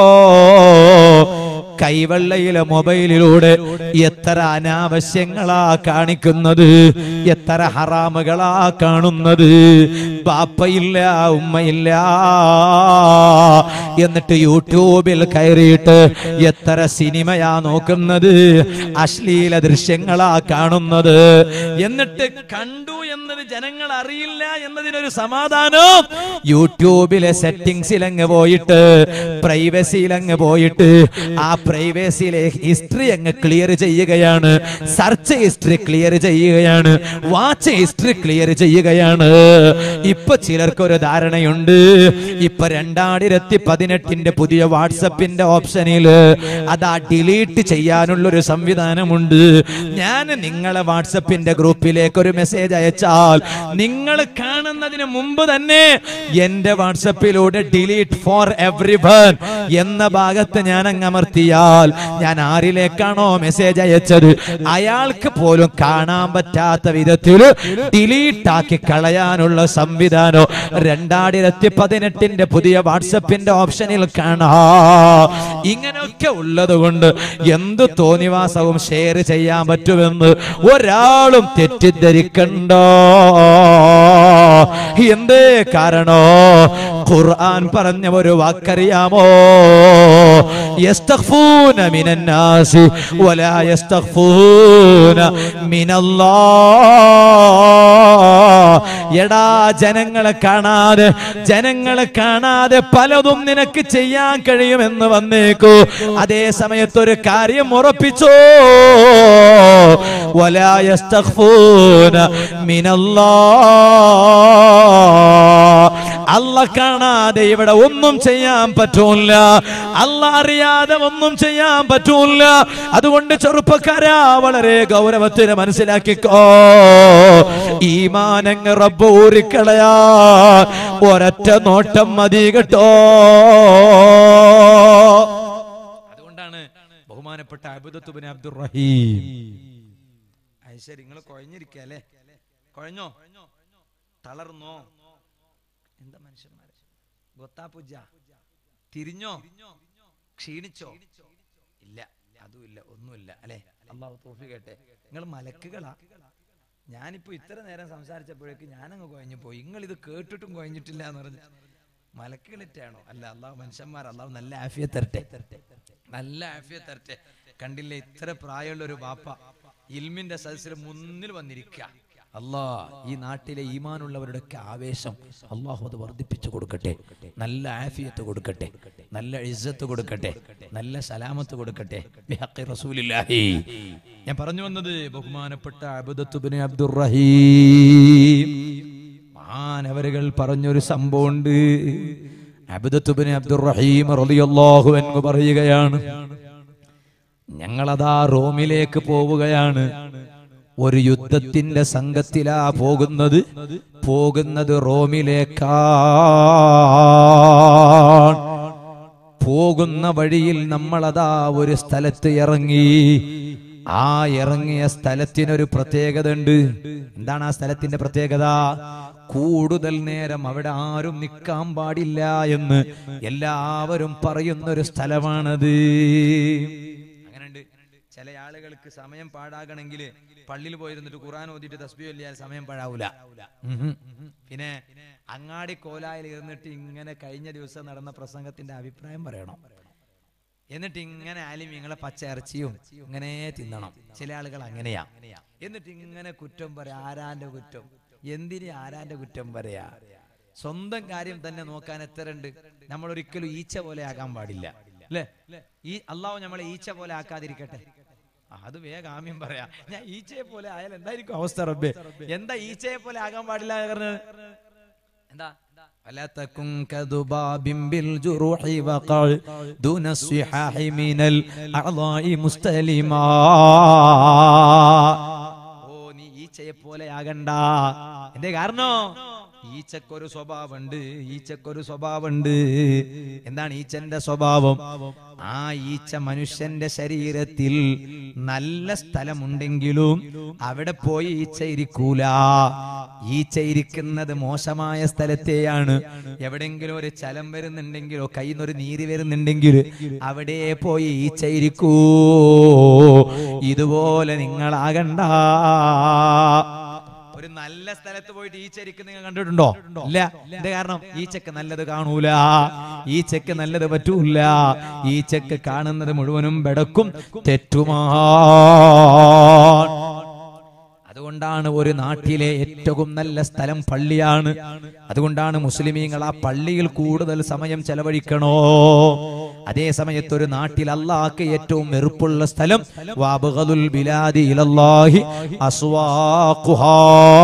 കൈവെള്ളയിലെ മൊബൈലിലൂടെ എത്ര അനാവശ്യങ്ങളാ കാണിക്കുന്നത് എത്ര ഹറാമുകളാ കാണുന്നത് ബാപ്പയില്ല ഉമ്മയില്ല എന്നിട്ട് യൂട്യൂബിൽ കയറിയിട്ട് എത്ര സിനിമയാ നോക്കുന്നത് അശ്ലീല ദൃശ്യങ്ങളാ കാണുന്നത് എന്നിട്ട് കണ്ടു എന്നത് ജനങ്ങൾ അറിയില്ല എന്നതിനൊരു സമാധാനം യൂട്യൂബിലെ സെറ്റിംഗ്സിൽ അങ്ങ് പോയിട്ട് പ്രൈവസിയിൽ അങ്ങ് പോയിട്ട് ആ പ്രൈവസിയിലെ ഹിസ്റ്ററി അങ്ങ് ക്ലിയർ ചെയ്യുകയാണ് സെർച്ച് ഹിസ്റ്ററി ക്ലിയർ ചെയ്യുകയാണ് വാച്ച് ഹിസ്റ്ററി ക്ലിയർ ചെയ്യുകയാണ് ഇപ്പൊ ചിലർക്ക് ഒരു ധാരണയുണ്ട് ഇപ്പൊ രണ്ടായിരത്തി പതിനെട്ടിന്റെ പുതിയ വാട്സപ്പിന്റെ ഓപ്ഷനിൽ അതാ ഡിലീറ്റ് ചെയ്യാനുള്ള ഒരു സംവിധാനമുണ്ട് ഞാൻ നിങ്ങളെ വാട്സപ്പിന്റെ ഗ്രൂപ്പിലേക്ക് ഒരു മെസ്സേജ് അയച്ചാൽ നിങ്ങൾ കാണുന്നതിന് മുമ്പ് തന്നെ എന്റെ വാട്സപ്പിലൂടെ ഡിലീറ്റ് ഫോർ എവ്രി വൺ എന്ന ഭാഗത്ത് ഞാൻ അങ്ങ് അമർത്തിയാൽ ഞാൻ ആരിലേക്കാണോ മെസ്സേജ് അയച്ചത് അയാൾക്ക് പോലും കാണാൻ പറ്റാത്ത വിധത്തിൽ ഡിലീറ്റ് ആക്കി കളയാനുള്ള സംവിധാനം രണ്ടായിരത്തി പതിനെട്ടിന്റെ പുതിയ വാട്സപ്പിന്റെ ഓപ്ഷനിൽ കാണാം ഇങ്ങനെയൊക്കെ ഉള്ളത് കൊണ്ട് എന്ത് തോന്നിവാസവും ഷെയർ ചെയ്യാൻ പറ്റുമെന്ന് ഒരാളും തെറ്റിദ്ധരിക്കണ്ടോ എന്തേ കാരണോ ഖുർആൻ പറഞ്ഞ ഒരു വാക്കറിയാമോ യസ്തഖ്ഫൂന മിനന്നാസി വലാ യസ്തഖ്ഫൂന മിനല്ലാഹ് എടാ ജനങ്ങളെ കാണാതെ ജനങ്ങളെ കാണാതെ പലതും നിനക്ക് ചെയ്യാൻ കഴിയുമെന്ന് വന്നേക്കൂ അതേ സമയത്ത് ഒരു കാര്യം ഉറപ്പിച്ചോ ولا يستخفون من الله അല്ല കാണാതെ ഇവിടെ ഒന്നും ചെയ്യാൻ പറ്റൂല അല്ല അറിയാതെ ഒന്നും ചെയ്യാൻ പറ്റൂല അതുകൊണ്ട് ചെറുപ്പക്കാരാ വളരെ ഗൗരവത്തിന് മനസ്സിലാക്കിക്കോ ഈമാനങ്ങ് റബ്ബ് ഊരിക്കളയാ ഒരൊറ്റ നോട്ടം മതി കേട്ടോ അതുകൊണ്ടാണ് ബഹുമാനപ്പെട്ട അബുദത്തുബിൻ അബ്ദുർ റഹീം ശരി നിങ്ങൾ കുഴഞ്ഞിരിക്കല്ലേ കുഴഞ്ഞോ തളർന്നോ എന്താ മനുഷ്യന്മാരെ ഗൊത്താപൂജ തിരിഞ്ഞോ ക്ഷീണിച്ചോ ഇല്ല അതുമില്ല ഒന്നുമില്ല അല്ലെ അള്ളാഹു തോഫി കേട്ടെ നിങ്ങൾ മലക്കുകളാ ഞാനിപ്പോ ഇത്ര നേരം സംസാരിച്ചപ്പോഴേക്ക് ഞാനങ്ങ് കുഴഞ്ഞു പോയി നിങ്ങൾ ഇത് കേട്ടിട്ടും കുഴഞ്ഞിട്ടില്ല എന്ന് പറഞ്ഞു മലക്കുകളിട്ടാണോ അല്ല അള്ളാഹു മനുഷ്യന്മാർ അള്ളാഹു നല്ല ആഫിയ തരട്ടെ നല്ല ആഫിയ തരട്ടെ കണ്ടില്ലേ ഇത്ര പ്രായമുള്ള ഒരു ബാപ്പ ഇൽമിന്റെ സദസ്സിൽ മുന്നിൽ വന്നിരിക്കുക അല്ലാ ഈ നാട്ടിലെ ഈമാനുള്ളവരുടെയൊക്കെ ആവേശം അള്ളാഹു അത് വർദ്ധിപ്പിച്ചു കൊടുക്കട്ടെ നല്ല ആഫിയത്ത് കൊടുക്കട്ടെ നല്ല ഇസ്സത്ത് കൊടുക്കട്ടെ നല്ല സലാമത്ത് കൊടുക്കട്ടെ ബിഹഖി റസൂലില്ലാഹി ഞാൻ പറഞ്ഞു വന്നത് ബഹുമാനപ്പെട്ട അബ്ദുത്തുബ്നു അബ്ദുറഹീം മാനവരുകൾ പറഞ്ഞൊരു സംഭവമുണ്ട് അബ്ദുത്തുബ്നു അബ്ദുറഹീം റളിയല്ലാഹു അൻഹു പറയുകയാണ് ഞങ്ങളതാ റോമിലേക്ക് പോവുകയാണ് ഒരു യുദ്ധത്തിന്റെ സംഘത്തിലാ പോകുന്നത് പോകുന്നത് റോമിലേക്കാണ് പോകുന്ന വഴിയിൽ നമ്മളതാ ഒരു സ്ഥലത്ത് ഇറങ്ങി ആ ഇറങ്ങിയ സ്ഥലത്തിനൊരു പ്രത്യേകത ഉണ്ട് എന്താണ് ആ സ്ഥലത്തിന്റെ പ്രത്യേകത കൂടുതൽ നേരം അവിടെ ആരും നിൽക്കാൻ പാടില്ല എന്ന് എല്ലാവരും പറയുന്ന ഒരു സ്ഥലമാണത് അങ്ങനെയുണ്ട് ചില ആളുകൾക്ക് സമയം പാഴാകണമെങ്കിൽ പള്ളിയിൽ പോയിരുന്നിട്ട് ഖുറാൻ ഓതിയിട്ട് തസ്ബി ചൊല്ലിയാൽ സമയം പാഴാവൂല ഉഹും. പിന്നെ അങ്ങാടി കോലായിൽ ഇരുന്നിട്ട് ഇങ്ങനെ കഴിഞ്ഞ ദിവസം നടന്ന പ്രസംഗത്തിന്റെ അഭിപ്രായം പറയണം എന്നിട്ട് ഇങ്ങനെ ആലിമ്യങ്ങളെ പച്ച ഇറച്ചിയും ഇങ്ങനെ തിന്നണം ചില ആളുകൾ അങ്ങനെയാ എന്നിട്ട് ഇങ്ങനെ കുറ്റം പറയാ ആരാന്റെ കുറ്റം എന്തിന് ആരാന്റെ കുറ്റം പറയാ സ്വന്തം കാര്യം തന്നെ നോക്കാൻ എത്രണ്ട് നമ്മൾ ഒരിക്കലും ഈച്ച പോലെ ആകാൻ പാടില്ല അല്ലേ ഈ അള്ളാഹു നമ്മളെ ഈച്ച പോലെ ആക്കാതിരിക്കട്ടെ ആ, അത് വേഗം ആമ്യം പറയാ ഞാൻ ഈച്ചയെ പോലെ ആയാൽ എന്തായിരിക്കും അവസ്ഥ റബ്ബേ എന്താ ഈച്ചയെ പോലെ ആകാൻ പാടില്ല പറഞ്ഞത് എന്താ ولا تكن كذباب بالجروح وقع دون الصحاح من الأعضاء مستلما ഓ നീ ഈച്ചയെ പോലെ ആകണ്ട എന്തേ കാരണോ ഈച്ചക്കൊരു സ്വഭാവമുണ്ട് ഈച്ചക്കൊരു സ്വഭാവമുണ്ട് എന്താണ് ഈച്ചന്റെ സ്വഭാവം ആ ഈച്ച മനുഷ്യന്റെ ശരീരത്തിൽ നല്ല സ്ഥലമുണ്ടെങ്കിലും അവിടെ പോയി ഈച്ച ഇരിക്കൂല ഈച്ച ഇരിക്കുന്നത് മോശമായ സ്ഥലത്തെയാണ് എവിടെങ്കിലും ഒരു ചലം വരുന്നുണ്ടെങ്കിലോ കയ്യിൽ നിന്നൊരു നീര് വരുന്നുണ്ടെങ്കിൽ അവിടെ പോയി ഈച്ച ഇരിക്കൂ ഇതുപോലെ നിങ്ങളാകണ്ട ഒരു നല്ല സ്ഥലത്ത് പോയിട്ട് ഈച്ചരിക്ക് നിങ്ങൾ കണ്ടിട്ടുണ്ടോ ഇല്ല എന്താ കാരണം ഈച്ചക്ക് നല്ലത് കാണൂല ഈച്ചക്ക് നല്ലത് പറ്റൂല ഈച്ചക്ക് കാണുന്നത് മുഴുവനും ബെടക്കും തെറ്റുമാ അതുകൊണ്ടാണ് ഒരു നാട്ടിലെ ഏറ്റവും നല്ല സ്ഥലം പള്ളിയാണ് അതുകൊണ്ടാണ് മുസ്ലിമീങ്ങൾ ആ പള്ളിയിൽ കൂടുതൽ സമയം ചെലവഴിക്കണോ അതേ സമയത്ത് ഒരു നാട്ടിൽ അള്ളാഹ്ക്ക് ഏറ്റവും വെറുപ്പുള്ള സ്ഥലം വാബുഗദുൽ ബിലാദി ഇലല്ലാഹി അസ്വാഖുഹാ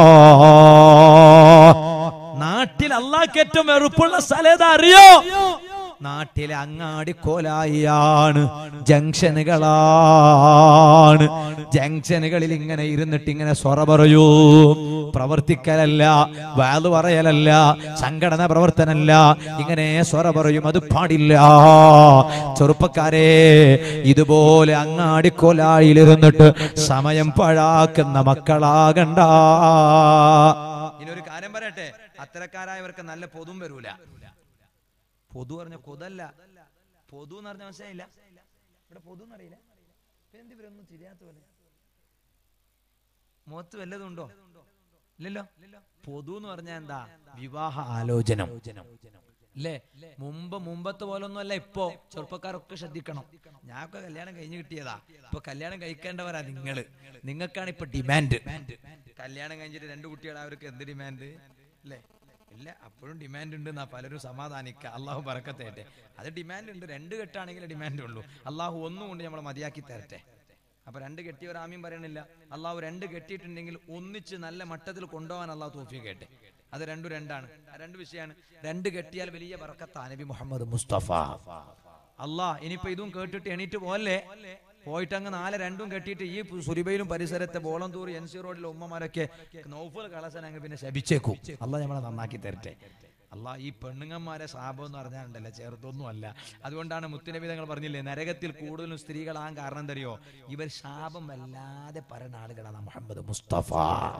നാട്ടിൽ അള്ളാഹ്ക്ക് ഏറ്റവും വെറുപ്പുള്ള സ്ഥലം ഏതാ അറിയോ നാട്ടിലെ അങ്ങാടി കോലായിയാണ് ജംഗ്ഷനുകളാണ് ജംഗ്ഷനുകളിൽ ഇങ്ങനെ ഇരുന്നിട്ട് ഇങ്ങനെ സ്വറ പറയൂ പ്രവർത്തിക്കലല്ല വാത് പറയലല്ല സംഘടന പ്രവർത്തനല്ല ഇങ്ങനെ സ്വറ പറയും അത് പാടില്ല ചെറുപ്പക്കാരെ ഇതുപോലെ അങ്ങാടി കോലായിലിരുന്നിട്ട് സമയം പാഴാക്കുന്ന മക്കളാകണ്ട ഇനി ഒരു കാര്യം പറയട്ടെ അത്തരക്കാരായവർക്ക് നല്ല പൊതും വരൂല പൊതു പറഞ്ഞ കൊതല്ല പൊതു എന്ന് പറഞ്ഞ മനസ്സിലായില്ല ഇവിടെ പൊതു എന്നറിയില്ല എന്ത് ഇവരൊന്നും തിരിയാത്ത പോലെ മുഖത്ത് വല്ലതും ഉണ്ടോ ഇല്ലല്ലോ പൊതു എന്ന് പറഞ്ഞാൽ എന്താ വിവാഹ ആലോചനം അല്ലേ മുമ്പ് മുമ്പത്തെ പോലൊന്നും അല്ല ഇപ്പോ ചെറുപ്പക്കാരൊക്കെ ശ്രദ്ധിക്കണം ഞാനൊക്കെ കല്യാണം കഴിഞ്ഞ് കിട്ടിയതാ ഇപ്പൊ കല്യാണം കഴിക്കേണ്ടവരാ നിങ്ങള് നിങ്ങൾക്കാണ് ഇപ്പൊ ഡിമാൻഡ് കല്യാണം കഴിഞ്ഞിട്ട് രണ്ട് കുട്ടികൾ അവർക്ക് എന്ത് ഡിമാൻഡ് അല്ലേ ഇല്ല അപ്പോഴും ഡിമാൻഡ് ഉണ്ട് എന്നാ പലരും സമാധാനിക്കുക അള്ളാഹു പറക്കത്തേട്ടെ അത് ഡിമാൻഡ് ഉണ്ട് രണ്ട് കെട്ടാണെങ്കിൽ ഡിമാൻഡ് ഉള്ളൂ അള്ളാഹു ഒന്നും കൊണ്ട് നമ്മളെ മതിയാക്കി തരട്ടെ അപ്പൊ രണ്ട് കെട്ടിയവർ ആമ്യം പറയണില്ല അള്ളാഹു രണ്ട് കെട്ടിയിട്ടുണ്ടെങ്കിൽ ഒന്നിച്ച് നല്ല മട്ടത്തിൽ കൊണ്ടുപോകാൻ അള്ളാഹു തോഫി കേട്ടെ അത് രണ്ടും രണ്ടാണ് ആ രണ്ട് വിഷയമാണ് രണ്ട് കെട്ടിയാൽ വലിയ ബർക്കത്താ നബി മുഹമ്മദ് മുസ്തഫ അള്ളാഹ് ഇനിയിപ്പോ ഇതും കേട്ടിട്ട് എണീറ്റ് പോലെ പോയിട്ട് അങ്ങ് നാല് രണ്ടും കെട്ടിയിട്ട് ഈ സുരിബയിലും പരിസരത്തെ ബോളന്തൂർ എൻ സി റോഡിലെ ഉമ്മമാരൊക്കെ നൗഫൽ കളസൻ അങ്ങ് പിന്നെ ശപിച്ചേക്കും അള്ളാഹ് നമ്മളെ നന്നാക്കി തരട്ടെ അല്ല ഈ പെണ്ണുങ്ങന്മാരെ ശാപം എന്ന് പറഞ്ഞാലുണ്ടല്ലോ ചെറുതൊന്നും അല്ല അതുകൊണ്ടാണ് മുത്തുനബി തങ്ങൾ പറഞ്ഞില്ലേ നരകത്തിൽ കൂടുതലും സ്ത്രീകളാകാൻ കാരണം എന്തറിയോ ഇവർ ശാപം വല്ലാതെ പറയുന്ന ആളുകളാണ് മുഹമ്മദ് മുസ്തഫ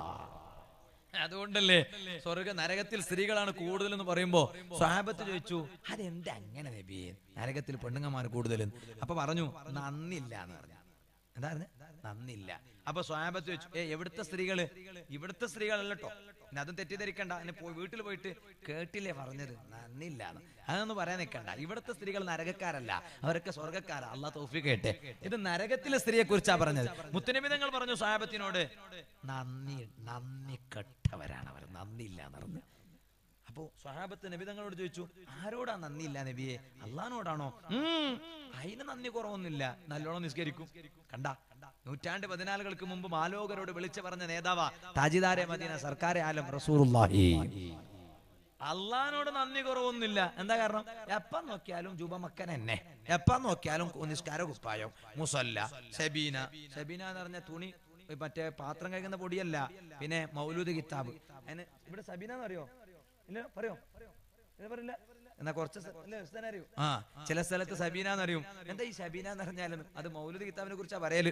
അതുകൊണ്ടല്ലേ സ്വർഗ നരകത്തിൽ സ്ത്രീകളാണ് കൂടുതൽ എന്ന് പറയുമ്പോ സ്വാബത്ത് ചോദിച്ചു അതെന്താ അങ്ങനെ നബിയെ നരകത്തിൽ പെണ്ണുങ്ങന്മാർ കൂടുതൽ അപ്പൊ പറഞ്ഞു നന്ദില്ല എന്ന് പറഞ്ഞു എന്തായിരുന്നു നന്ദില്ല അപ്പൊ സ്വാബത്ത് ചോദിച്ചു ഏ എവിടുത്തെ സ്ത്രീകള് ഇവിടുത്തെ സ്ത്രീകളല്ല കേട്ടോ പിന്നെ അതും തെറ്റിദ്ധരിക്കണ്ട എന്നെ പോയി വീട്ടിൽ പോയിട്ട് കേട്ടില്ലേ പറഞ്ഞത് നന്ദില്ല എന്ന് അതൊന്നും പറയാൻ നിൽക്കണ്ട ഇവിടുത്തെ സ്ത്രീകൾ നരകക്കാരല്ല അവരൊക്കെ സ്വർഗക്കാരാ അള്ളാഹ് തോഫി കേട്ടെ ഇത് നരകത്തിലെ സ്ത്രീയെ കുറിച്ചാ പറഞ്ഞത് മുത്തനിമിതങ്ങൾ പറഞ്ഞു സാഹബത്തിനോട് നന്ദി നന്ദി കെട്ടവരാണ് അവർ നന്ദിയില്ല എന്ന് പറഞ്ഞു അപ്പോ സ്വഹാബത്ത് നബി തങ്ങളോട് ചോദിച്ചു ആരോടാ നന്ദിയില്ല നബിയെ അള്ളഹാനോടാണോ ഉം, അതിന് നന്ദി കുറവൊന്നുമില്ല നല്ലോണം നിസ്കരിക്കും കണ്ട നൂറ്റാണ്ട് പതിനാലുകൾക്ക് മുമ്പ് മാലോകരോട് വിളിച്ചു പറഞ്ഞ നേതാവാ താജിദാരെ മദീന സർക്കാരെ ആലം റസൂറുല്ലാഹി അള്ളഹാനോട് നന്ദി കുറവൊന്നുമില്ല എന്താ കാരണം എപ്പം നോക്കിയാലും ജുബമക്കൻ എന്നെ എപ്പം നോക്കിയാലും നിസ്കാര കുപ്പായം മുസല്ല ഷബീന ഷബീന എന്ന് പറഞ്ഞ തുണി മറ്റേ പാത്രം കഴിക്കുന്ന പൊടിയല്ല പിന്നെ മൗലൂദ് കിതാബ് അതിന് ഇവിടെ സബീന എന്ന് അറിയോ ഇല്ല പറയോ ഇല്ല പറയില്ല എന്നാ കുറച്ച് സ്ഥ- അല്ലേ, ഉസ്താദിനെ അറിയൂ ആ ചില സ്ഥലത്ത് സബീന എന്നറിയും എന്താ ഈ സബീന എന്ന് പറഞ്ഞാലും അത് മൗലൂദ് കിതാബിനെ കുറിച്ചാ പറയല്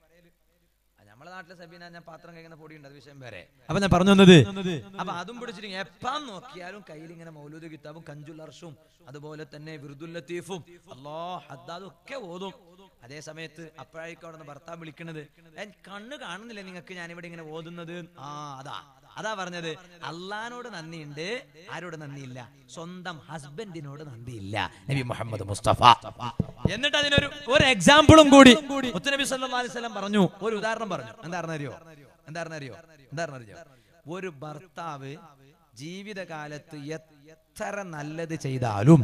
ആ, നമ്മളെ നാട്ടിലെ സബീന ഞാൻ പാത്രം കഴിക്കുന്ന പൊടിയുണ്ട് അത് വിഷയം വേറെ അപ്പൊ ഞാൻ പറഞ്ഞു വന്നത് അപ്പൊ അതും പിടിച്ചിട്ട് എപ്പം നോക്കിയാലും കയ്യിൽ ഇങ്ങനെ മൗലൂദ് കിതാബും കഞ്ചുൽ അർഷും അതുപോലെ തന്നെ വിറുദുൽ ലത്തീഫും അല്ലോ ഹദ്ദാദും ഒക്കെ ഓതും അതേ സമയത്ത് അപ്പോഴേക്കും അവിടെ നിന്ന് ഭർത്താവ് വിളിക്കണത് "ഏ, കണ്ണ് കാണുന്നില്ല നിങ്ങൾക്ക് ഞാനിവിടെ ഇങ്ങനെ ഓതുന്നത് ആ അതാ അതാ പറഞ്ഞത് അള്ളഹാനോട് നന്ദിയുണ്ട് ആരോട് നന്ദിയില്ല സ്വന്തം ഹസ്ബൻഡിനോട് നന്ദിയില്ല നബി മുഹമ്മദ് മുസ്തഫ എന്നിട്ട് അതിനൊരു ഒരു എക്സാമ്പിളും കൂടി മുത്തനബി സല്ലല്ലാഹു അലൈഹി വസല്ലം പറഞ്ഞു ഒരു ഉദാഹരണം പറഞ്ഞു എന്താണെന്ന് അറിയോ എന്താണെന്ന് അറിയോ എന്താണെന്ന് അറിയോ ഒരു ഭർത്താവ് ജീവിതകാലത്ത് എത്ര നല്ലത് ചെയ്താലും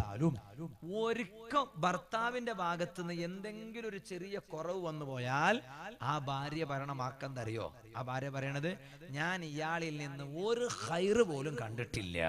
ഒരിക്കൽ ഭർത്താവിന്റെ ഭാഗത്ത് നിന്ന് എന്തെങ്കിലും ഒരു ചെറിയ കുറവ് വന്നു പോയാൽ ആ ഭാര്യ ഭരണമാക്കെന്തറിയോ ആ ഭാര്യ പറയണത് ഞാൻ ഇയാളിൽ നിന്ന് ഒരു ഹൈറ് പോലും കണ്ടിട്ടില്ല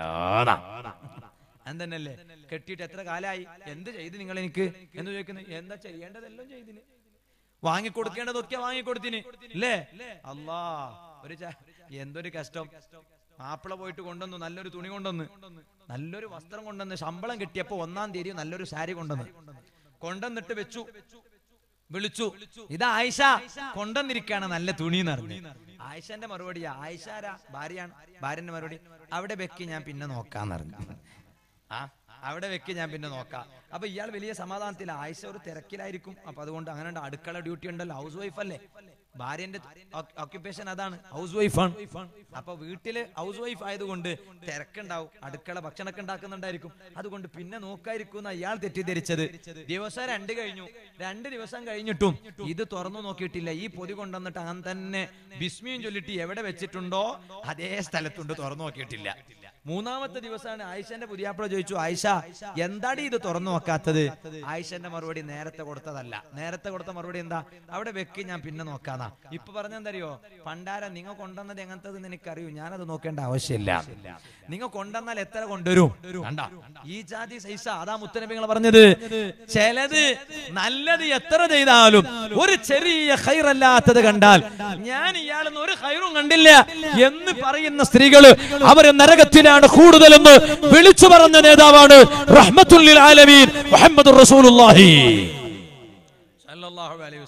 എന്തെന്നല്ലേ കെട്ടിയിട്ട് എത്ര കാലായി എന്ത് ചെയ്ത് നിങ്ങൾ എനിക്ക് എന്ന് ചോദിക്കുന്നത് എന്താ ചെയ്യേണ്ടതെല്ലാം ചെയ്തിന് വാങ്ങിക്കൊടുക്കേണ്ടതൊക്കെ വാങ്ങിക്കൊടുത്തിന് അല്ലേ അല്ലാ ഒരു ച- എന്തൊരു കഷ്ടം മാപ്പിള പോയിട്ട് കൊണ്ടുവന്നു നല്ലൊരു തുണി കൊണ്ടുവന്ന് നല്ലൊരു വസ്ത്രം കൊണ്ടുവന്ന് ശമ്പളം കിട്ടിയപ്പോ ഒന്നാം തീയതി നല്ലൊരു സാരി കൊണ്ടുവന്ന് കൊണ്ടുവന്നിട്ട് വെച്ചു വിളിച്ചു ഇത് ആയിഷ കൊണ്ടുവന്നിരിക്കാണ് നല്ല തുണി എന്ന് പറഞ്ഞു ആയിഷന്റെ മറുപടിയാ ആയിഷാരാ ഭാര്യയാണ് ഭാര്യന്റെ മറുപടി അവിടെ വെക്കി ഞാൻ പിന്നെ നോക്കാന്ന് പറഞ്ഞു ആ അവിടെ വെക്ക് ഞാൻ പിന്നെ നോക്കാം അപ്പൊ ഇയാൾ വലിയ സമാധാനത്തിൽ ആയിഷ ഒരു തിരക്കിലായിരിക്കും അപ്പൊ അതുകൊണ്ട് അങ്ങനെ ഉണ്ട്. അടുക്കള ഡ്യൂട്ടി ഉണ്ടല്ലോ ഹൗസ് വൈഫ് അല്ലേ ഭാര്യന്റെ ഓക്യുപ്പേഷൻ അതാണ് ഹൗസ് വൈഫാണ് അപ്പൊ വീട്ടില് ഹൗസ് വൈഫ് ആയതുകൊണ്ട് തിരക്കുണ്ടാവും അടുക്കള ഭക്ഷണമൊക്കെ ഉണ്ടാക്കുന്നുണ്ടായിരിക്കും അതുകൊണ്ട് പിന്നെ നോക്കായിരിക്കും എന്നാ ഇയാൾ തെറ്റിദ്ധരിച്ചത് ദിവസം രണ്ട് കഴിഞ്ഞു രണ്ട് ദിവസം കഴിഞ്ഞിട്ടും ഇത് തുറന്നു നോക്കിയിട്ടില്ല ഈ പൊതി കൊണ്ടുവന്നിട്ട് അങ്ങനെ തന്നെ ബിസ്മിയും ചൊല്ലിട്ട് എവിടെ വെച്ചിട്ടുണ്ടോ അതേ സ്ഥലത്തുണ്ട് തുറന്നു നോക്കിയിട്ടില്ല മൂന്നാമത്തെ ദിവസമാണ് ആയിഷന്റെ പുതിയാപ്പിള ചോദിച്ചു ആയിഷ എന്താടി ഇത് തുറന്നു നോക്കാത്തത് ആയിഷന്റെ മറുപടി നേരത്തെ കൊടുത്തതല്ല നേരത്തെ കൊടുത്ത മറുപടി എന്താ അവിടെ വെക്ക് ഞാൻ പിന്നെ നോക്കാന്നാ ഇപ്പൊ പറഞ്ഞെന്തറിയോ പണ്ടാര നിങ്ങൾ കൊണ്ടുവന്നത് എങ്ങനത്തത് എനിക്കറിയൂ ഞാനത് നോക്കേണ്ട ആവശ്യമില്ല നിങ്ങൾ കൊണ്ടുവന്നാൽ എത്ര കൊണ്ടുവരും കണ്ട ഈ ജാതി സൈസ അതാ മുത്തനബിങ്ങൾ പറഞ്ഞത് ചിലത് നല്ലത് എത്ര ചെയ്താലും ഒരു ചെറിയ ഹൈറല്ലാത്തത് കണ്ടാൽ ഞാൻ ഇയാളെന്ന് ഒരു ഹൈറും കണ്ടില്ല എന്ന് പറയുന്ന സ്ത്രീകള് അവര് നരകത്തിലാണ് കൂടുതലെന്ന് വിളിച്ചു പറഞ്ഞ നേതാവാണ് റഹ്മത്തുല്ലിൽ ആലമീൻ മുഹമ്മദ് റസൂലുള്ളാഹി സല്ലല്ലാഹു അലൈഹി വസല്ലം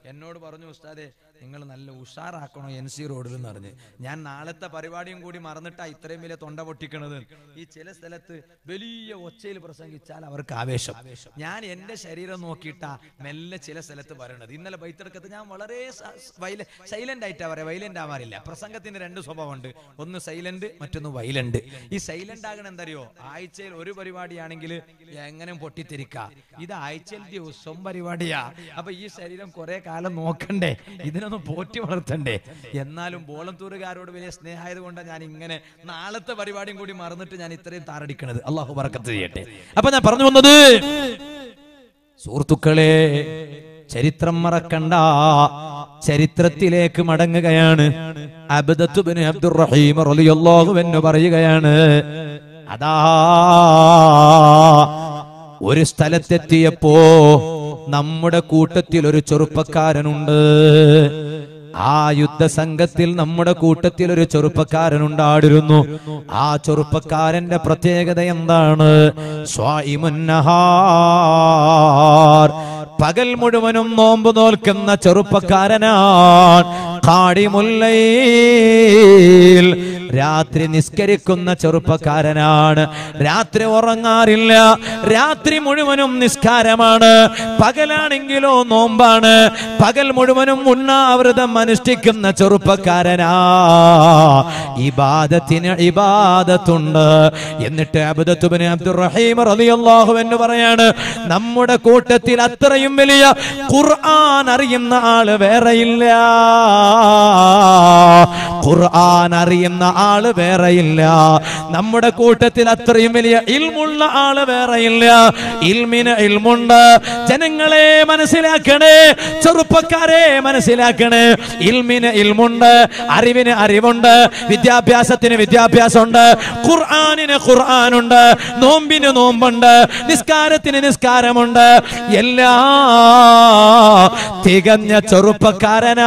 എന്നോട് പറഞ്ഞു ഉസ്താദെ നിങ്ങൾ നല്ല ഉഷാറാക്കണോ എൻ സി റോഡിൽ എന്ന് പറഞ്ഞ് ഞാൻ നാളത്തെ പരിപാടിയും കൂടി മറന്നിട്ടാ ഇത്രയും വലിയ തൊണ്ട പൊട്ടിക്കണത് ഈ ചില സ്ഥലത്ത് വലിയ ഒച്ചയിൽ പ്രസംഗിച്ചാൽ അവർക്ക് ആവേശം ഞാൻ എന്റെ ശരീരം നോക്കിയിട്ടാ മെല്ലെ ചില സ്ഥലത്ത് പറയണത് ഇന്നലെ ബൈത്തെടുക്കത്ത് ഞാൻ വളരെ സൈലന്റ് ആയിട്ടാ പറയാ വൈലന്റ് ആവാറില്ല പ്രസംഗത്തിന് രണ്ട് സ്വഭാവമുണ്ട് ഒന്ന് സൈലന്റ് മറ്റൊന്ന് വൈലന്റ് ഈ സൈലന്റ് ആകണം എന്തറിയോ ആഴ്ചയിൽ ഒരു പരിപാടിയാണെങ്കിൽ എങ്ങനെ പൊട്ടിത്തെരിക്ക ഇത് ആഴ്ചയിൽ ദിവസവും പരിപാടിയാ അപ്പൊ ഈ ശരീരം കുറെ കാലം നോക്കണ്ടേ ഇതിനൊന്നും പോറ്റി വളർത്തണ്ടേ എന്നാലും ബോളത്തൂരുകാരോട് വലിയ സ്നേഹമായത് കൊണ്ടാണ് ഞാൻ ഇങ്ങനെ നാളത്തെ പരിപാടിയും കൂടി മറന്നിട്ട് ഞാൻ ഇത്രയും താറടിക്കണത് അള്ളാഹു പറക്കത്ത് ചെയ്യട്ടെ അപ്പൊ ഞാൻ പറഞ്ഞു വന്നത് സുഹൃത്തുക്കളെ ചരിത്രം മറക്കണ്ട ചരിത്രത്തിലേക്ക് മടങ്ങുകയാണ് അബ്ദത്തുബിന് അബ്ദുറഹീം റളിയല്ലാഹു എന്ന് പറയുകയാണ് അതാ ഒരു സ്ഥലത്തെത്തിയപ്പോ നമ്മുടെ കൂട്ടത്തിൽ ഒരു ചെറുപ്പക്കാരനുണ്ട് ആ യുദ്ധസംഘത്തിൽ നമ്മുടെ കൂട്ടത്തിൽ ഒരു ചെറുപ്പക്കാരനുണ്ടായിരുന്നു ആ ചെറുപ്പക്കാരന്റെ പ്രത്യേകത എന്താണ് സ്വായിമുന്നഹാർ പകൽ മുഴുവനും നോമ്പ് നോൽക്കുന്ന ചെറുപ്പക്കാരനാണ് കാടിമുല്ലയിൽ രാത്രി നിസ്കരിക്കുന്ന ചെറുപ്പക്കാരനാണ് രാത്രി ഉറങ്ങാറില്ല രാത്രി മുഴുവനും നിസ്കാരമാണ് പകലാണെങ്കിലോ നോമ്പാണ് പകൽ മുഴുവനും ഉണ്ണാവൃതം അനുഷ്ഠിക്കുന്ന ചെറുപ്പക്കാരനാ ഇബാദത്തിന് ഇബാദത്തുണ്ട് എന്നിട്ട് അബ്ദത്തുബിന് അബ്ദുറഹീം റളിയല്ലാഹു എന്ന് പറയാണ് നമ്മുടെ കൂട്ടത്തിൽ അത്രയും വലിയ ഖുർആൻ അറിയുന്ന ആള് വേറെയില്ല ഖുർആൻ അറിയുന്ന ആള് വേറെയില്ല നമ്മുടെ കൂട്ടത്തിൽ അത്രയും വലിയ ഇൽമുള്ള ആള് വേറെയില്ല ഇൽമിന് ഇൽമുണ്ട് ജനങ്ങളെ മനസ്സിലാക്കണേ ചെറുപ്പക്കാരെ മനസ്സിലാക്കണേ ഇൽമിന് ഇൽമുണ്ട് അറിവിന് അറിവുണ്ട് വിദ്യാഭ്യാസത്തിന് വിദ്യാഭ്യാസമുണ്ട് ഖുർആനിന് ഖുർആനുണ്ട് നോമ്പിന് നോമ്പുണ്ട് നിസ്കാരത്തിന് നിസ്കാരമുണ്ട് എല്ലാ തികഞ്ഞ ചെറുപ്പക്കാരനാ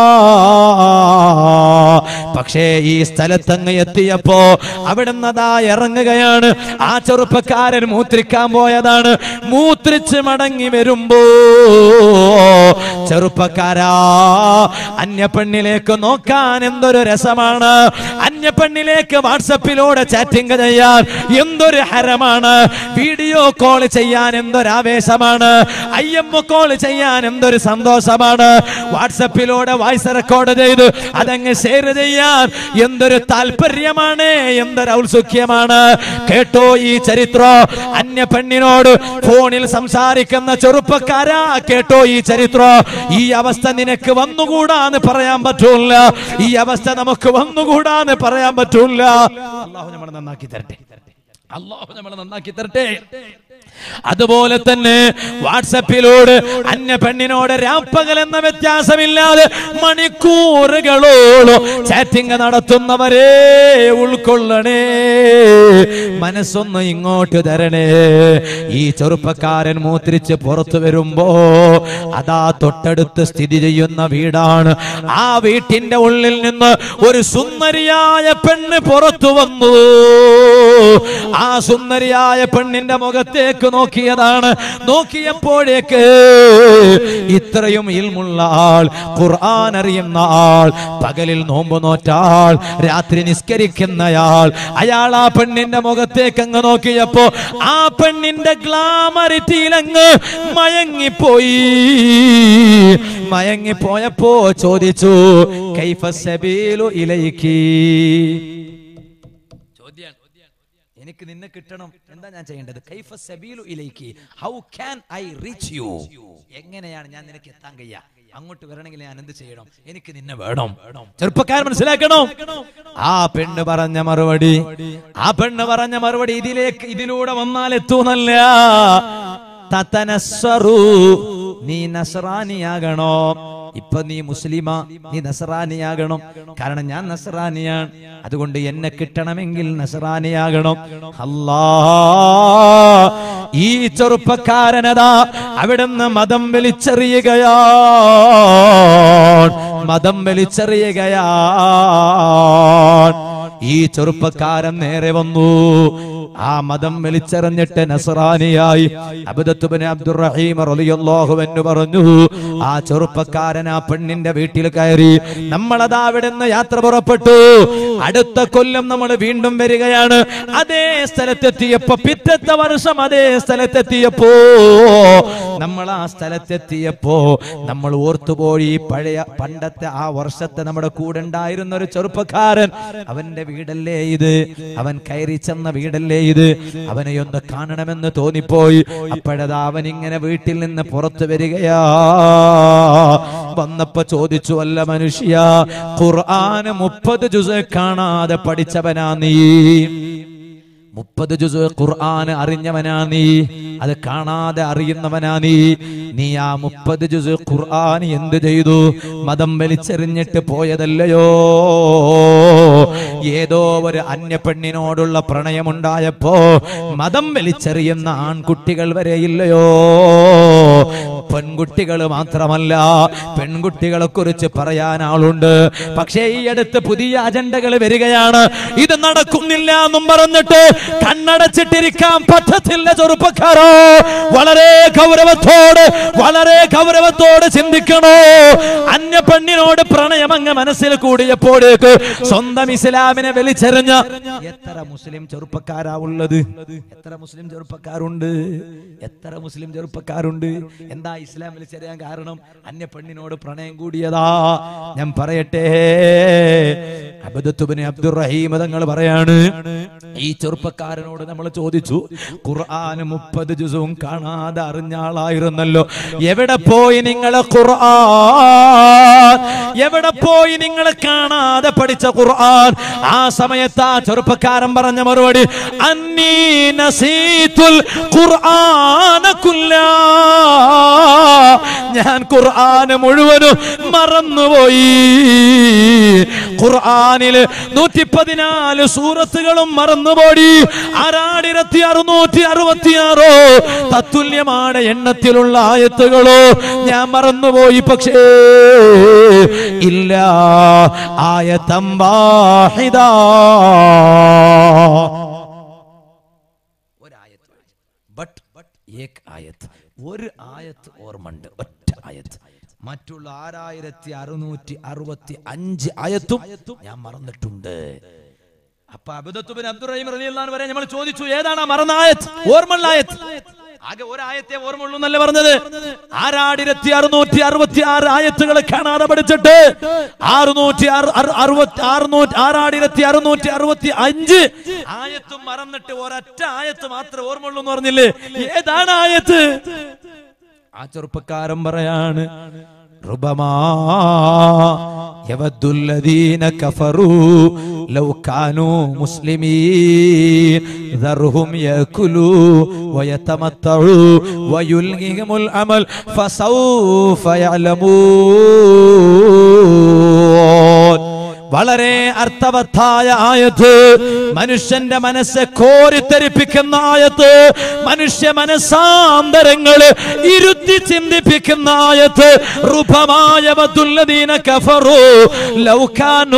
പക്ഷേ ഈ സ്ഥലത്തങ്ങ് എത്തിയപ്പോ അവിടുന്ന് അതാ ഇറങ്ങുകയാണ് ആ ചെറുപ്പക്കാരൻ മൂത്രിക്കാൻ പോയതാണ് മൂത്രിച്ച് മടങ്ങി വരുമ്പോ ചെറുപ്പക്കാരാ അന്യ പെണ്ണിലേക്ക് നോക്കാൻ എന്തൊരു രസമാണ് അന്യ പെണ്ണിലേക്ക് വാട്സപ്പിലൂടെ ചാറ്റിംഗ് ചെയ്യാൻ എന്തൊരു ഹരമാണ് വീഡിയോ കോൾ ചെയ്യാൻ എന്തൊരു ആവേശമാണ് ഐ എം കോൾ ചെയ്യാൻ എന്തൊരു സന്തോഷമാണ് വാട്സപ്പിലൂടെ വോയിസ് റെക്കോർഡ് ചെയ്ത് അതങ്ങ് ഷെയർ ചെയ്യാൻ എന്തൊരു താല്പര്യമാണ് എന്തൊരു ഔത്സുഖ്യമാണ് കേട്ടോ ഈ ചരിത്രം അന്യ പെണ്ണിനോട് ഫോണിൽ സംസാരിക്കുന്ന ചെറുപ്പക്കാരാ കേട്ടോ ഈ ചരിത്രം ഈ അവസ്ഥ നിനക്ക് വന്നുകൂടാന്ന് പറയാൻ പറ്റൂല ഈ അവസ്ഥ നമുക്ക് വന്നുകൂടാന്ന് പറയാൻ പറ്റൂല അള്ളാഹു നമ്മളെ നന്നാക്കി തരട്ടെ അള്ളാഹു നമ്മളെ നന്നാക്കി തരട്ടെ അതുപോലെ തന്നെ വാട്സപ്പിലൂടെ അന്യ പെണ്ണിനോട് രാപ്പകൽ എന്ന വ്യത്യാസമില്ലാതെ മണിക്കൂറുകളോളം ചാറ്റിംഗ് നടത്തുന്നവരെ ഉൾക്കൊള്ളണേ മനസ്സൊന്ന് ഇങ്ങോട്ട് തരണേ ഈ ചെറുപ്പക്കാരൻ മൂത്രിച്ച് പുറത്തു വരുമ്പോ അതാ തൊട്ടടുത്ത് സ്ഥിതി ചെയ്യുന്ന വീടാണ് ആ വീട്ടിന്റെ ഉള്ളിൽ നിന്ന് ഒരു സുന്ദരിയായ പെണ്ണ് പുറത്തു വന്നു ആ സുന്ദരിയായ പെണ്ണിന്റെ മുഖത്തേക്ക് നോക്കിയതാണ് നോക്കിയപ്പോഴേക്ക് ഇത്രയും ഇൽമുള്ള ആൾ ഖുർആൻ അറിയുന്ന ആൾ പകലിൽ നോമ്പ് നോറ്റാൾ രാത്രി നിസ്കരിക്കുന്നയാൾ അയാൾ ആ പെണ്ണിന്റെ മുഖത്തേക്ക് അങ്ങ് നോക്കിയപ്പോ ആ പെണ്ണിന്റെ ഗ്ലാമറിറ്റിയിൽ അങ്ങ് മയങ്ങിപ്പോയി മയങ്ങിപ്പോയപ്പോ ചോദിച്ചു കൈഫ സബീലു ഇലൈക്കി ചോദ്യാണ് എനിക്ക് നിന്നെ കിട്ടണം എന്താ ഞാൻ ചെയ്യേണ്ടത് കൈഫ സബീലു ഇലൈക്കി how can I reach you എങ്ങനെയാണ് ഞാൻ നിനക്ക് എത്താൻ കഴിയ അങ്ങോട്ട് വരണമെങ്കിൽ ഞാൻ എന്ത് ചെയ്യണം എനിക്ക് നിന്നെ വേണം ചെറുപ്പക്കാർ മനസ്സിലാക്കണം ആ പെണ്ണ് പറഞ്ഞ മറുപടി ആ പെണ്ണ് പറഞ്ഞ മറുപടി ഇതിലേക്ക് ഇതിലൂടെ വന്നാൽ എത്തൂന്നല്ല തതനസ്സറു നീ നസ്രാനിയാകണോ ഇപ്പൊ നീ മുസ്ലിമാ നീ നസറാനിയാകണം കാരണം ഞാൻ നസറാനിയാണ് അതുകൊണ്ട് എന്നെ കിട്ടണമെങ്കിൽ നസറാനിയാകണം അല്ലാ ഈ ചെറുപ്പക്കാരനതാ അവിടുന്ന് മതം വലിച്ചെറിയുകയാ മതം വലിച്ചെറിയുകയാ ഈ ചെറുപ്പക്കാരൻ നേരെ വന്നു ആ മതം വലിച്ചെറിഞ്ഞിട്ട് നസറാനിയായി അബ്ദത്തുബിന് അബ്ദുറഹീം റളിയല്ലാഹു എന്ന് പറഞ്ഞു ആ ചെറുപ്പക്കാരൻ ആ പെണ്ണിന്റെ വീട്ടിൽ കയറി നമ്മളതാ അവിടെ നിന്ന് യാത്ര പുറപ്പെട്ടു അടുത്ത കൊല്ലം നമ്മൾ വീണ്ടും വരികയാണ് അതേ സ്ഥലത്തെത്തിയപ്പോ പിറ്റത്തെ വർഷം അതേ സ്ഥലത്തെത്തിയപ്പോ നമ്മൾ ആ സ്ഥലത്തെത്തിയപ്പോ നമ്മൾ ഓർത്തുപോയി പഴയ പണ്ടത്തെ ആ വർഷത്തെ നമ്മുടെ കൂടെ ഉണ്ടായിരുന്ന ഒരു ചെറുപ്പക്കാരൻ അവന്റെ വീടല്ലേ ഇത് അവൻ കയറി ചെന്ന വീടല്ലേ ഇത് അവനെ ഒന്ന് കാണണമെന്ന് തോന്നിപ്പോയി അപ്പോഴതാ അവൻ ഇങ്ങനെ വീട്ടിൽ നിന്ന് പുറത്തു വരികയാ വന്നപ്പോ ചോദിച്ചു അല്ല മനുഷ്യ ഖുർആന് മുപ്പത് ജുസ് കാണാതെ പഠിച്ചവനാ നീ മുപ്പത് ജുസ് ഖുർആൻ അറിഞ്ഞവനാ നീ അത് കാണാതെ അറിയുന്നവനാ നീ നീ ആ മുപ്പത് ജുസ് ഖുർആൻ എന്ത് ചെയ്തു മതം വലിച്ചെറിഞ്ഞിട്ട് പോയതല്ലയോ ഏതോ ഒരു അന്യ പെണ്ണിനോടുള്ള പ്രണയമുണ്ടായപ്പോ മതം വലിച്ചെറിയുന്ന ആൺകുട്ടികൾ വരെ ഇല്ലയോ പെൺകുട്ടികൾ മാത്രമല്ല പെൺകുട്ടികളെ കുറിച്ച് പറയാൻ ആളുണ്ട് പക്ഷേ ഈ അടുത്ത് പുതിയ അജണ്ടകൾ വരികയാണ് ഇത് നടക്കുന്നില്ല എന്നും പറഞ്ഞിട്ട് കണ്ണടച്ചിട്ടിരിക്കാൻ പറ്റത്തില്ല ചെറുപ്പക്കാരോ വളരെ ഗൗരവത്തോട് വളരെ ഗൗരവത്തോട് ചിന്തിക്കണോ അന്യ പെണ്ണിനോട് പ്രണയം അങ്ങ് മനസ്സിൽ കൂടിയപ്പോഴേക്ക് സ്വന്തം ഇസ്ലാമിനെ വലിച്ചെറിഞ്ഞ എത്ര മുസ്ലിം ചെറുപ്പക്കാരാ ഉള്ളത് എത്ര മുസ്ലിം ചെറുപ്പക്കാരുണ്ട് എത്ര മുസ്ലിം ചെറുപ്പക്കാരുണ്ട് എന്താ ഇസ്ലാം വലിച്ചെറിയാൻ കാരണം അന്യ പെണ്ണിനോട് പ്രണയം കൂടിയതാ ഞാൻ പറയട്ടെ അബദത്തുബിന് അബ്ദുറഹീം തങ്ങൾ പറയാണ് ഈ ചെറുപ്പക്കാരനോട് നമ്മൾ ചോദിച്ചു ഖുർആൻ മുപ്പത് ജുസവും കാണാതെ അറിഞ്ഞ ആളായിരുന്നല്ലോ എവിടെ പോയി നിങ്ങളെ ഖുർആൻ എവിടെ പോയി നിങ്ങൾ കാണാതെ പഠിച്ച ഖുർആൻ ആ സമയത്ത് ആ ചെറുപ്പക്കാരൻ പറഞ്ഞ മറുപടി അന്നീ നസീതുൽ ഖുർആന കുല്ലാ ഞാൻ ഖുർആൻ മുഴുവനും മറന്നുപോയി ഖുർആനിൽ നൂറ്റി പതിനാല് സൂറത്തുകളും മറന്നുപോയി ആറായിരത്തി അറുന്നൂറ്റി അറുപത്തിയാറോ തത്തുല്യമാണ് എണ്ണത്തിലുള്ള ആയത്തുകളോ ഞാൻ മറന്നുപോയി പക്ഷേ ഇല്ല ആയത്തം വാഹിദാ ഒരായത്ത് ബട്ട് ബട്ട് ഏക് ആയത്ത് ഒരു ആയത്ത് ഓർമ്മണ്ട് ഒറ്റ ആയത്ത് മറ്റുള്ള ആറായിരത്തി അറുന്നൂറ്റി അറുപത്തി അഞ്ച് ആയത്തും ഞാൻ മറന്നിട്ടുണ്ട് അപ്പൊ അബുദത്തുബിൻ അബ്ദുറഹീം റളിയല്ലാഹു വരെ നമ്മൾ ചോദിച്ചു ഏതാണ് ആ മറന്ന ആയത്ത് ഓർമ്മയുള്ള ആയത്ത് ആകെ ഒരായത്തെ ഓർമ്മയുള്ളൂ എന്നല്ല പറഞ്ഞത് ആറായിരത്തി അറുന്നൂറ്റി അറുപത്തി ആറ് ആയത്തുകൾ കാണാതെ പഠിച്ചിട്ട് അറുന്നൂറ്റി അറുപത്തി അറുന്നൂറ്റി ആറായിരത്തി അറുന്നൂറ്റി അറുപത്തി അഞ്ച് ആയത്തും മറന്നിട്ട് ഒരൊറ്റ ആയത്ത് മാത്രമേ ഓർമ്മയുള്ളൂ എന്ന് പറഞ്ഞില്ലേ ഏതാണ് ആയത്ത് ആ ചെറുപ്പക്കാരൻ പറയാണ് ربما يود الذين كفروا لو كانوا مسلمين ذرهم يأكلوا ويتمتعوا ويلههم الأمل فسوف يعلمون വളരെ അർത്ഥവത്തായ ആയത്ത് മനുഷ്യന്റെ മനസ്സെ കോരിത്തെരിപ്പിക്കുന്ന ആയത്ത് മനുഷ്യ മനസാന്തരങ്ങള് ഇരുത്തി ചിന്തിപ്പിക്കുന്ന ആയത്ത് റുഭമായ വതുല്ലദീന കഫറു ലൗകാനു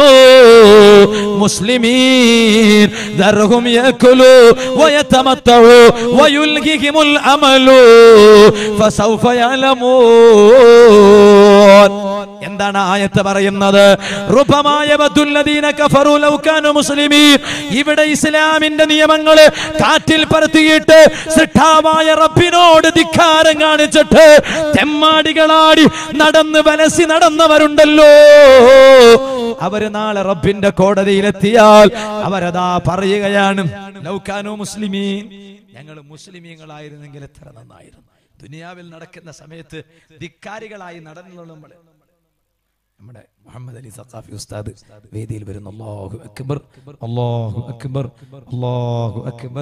മുസ്ലിമീൻ ദർഹും യകുലു വയതമത്തഉ വയുൽഹിഹിമുൽ അമലു ഫസൗഫ യഅലമൂൻ എന്താണ് ആയത്ത് പറയുന്നത് റുഭമായ വതുല്ലദീന കഫറു ലൗകാനു മുസ്ലിമീൻ ഇവിടെ ഇസ്ലാമിന്റെ നിയമങ്ങള് കാറ്റിൽ പറത്തിയിട്ട് സിട്ടാവായ റബ്ബിനോട് ധിക്കാരം കാണിച്ചിട്ട് തെമ്മാടികളാടി നടന്ന് വലസി നടന്നവരുണ്ടല്ലോ അവര് നാളെ റബ്ബിന്റെ കോടതിയിലെത്തിയാൽ അവരതാ പറയുകയാണ് ലൗകാനു മുസ്ലിമീൻ ഞങ്ങൾ മുസ്ലിമീങ്ങളായിരുന്നെങ്കിൽ എത്ര നന്നായിരുന്നു ദുനിയാവിൽ നടക്കുന്ന സമയത്ത് ധിക്കാരികളായി നടന്നു നമ്മൾ നമ്മുടെ മുഹമ്മദ് അലി സഖാഫി ഉസ്താദ് വേദിയിൽ വരുന്ന അല്ലാഹു അക്ബർ അല്ലാഹു അക്ബർ അല്ലാഹു അക്ബർ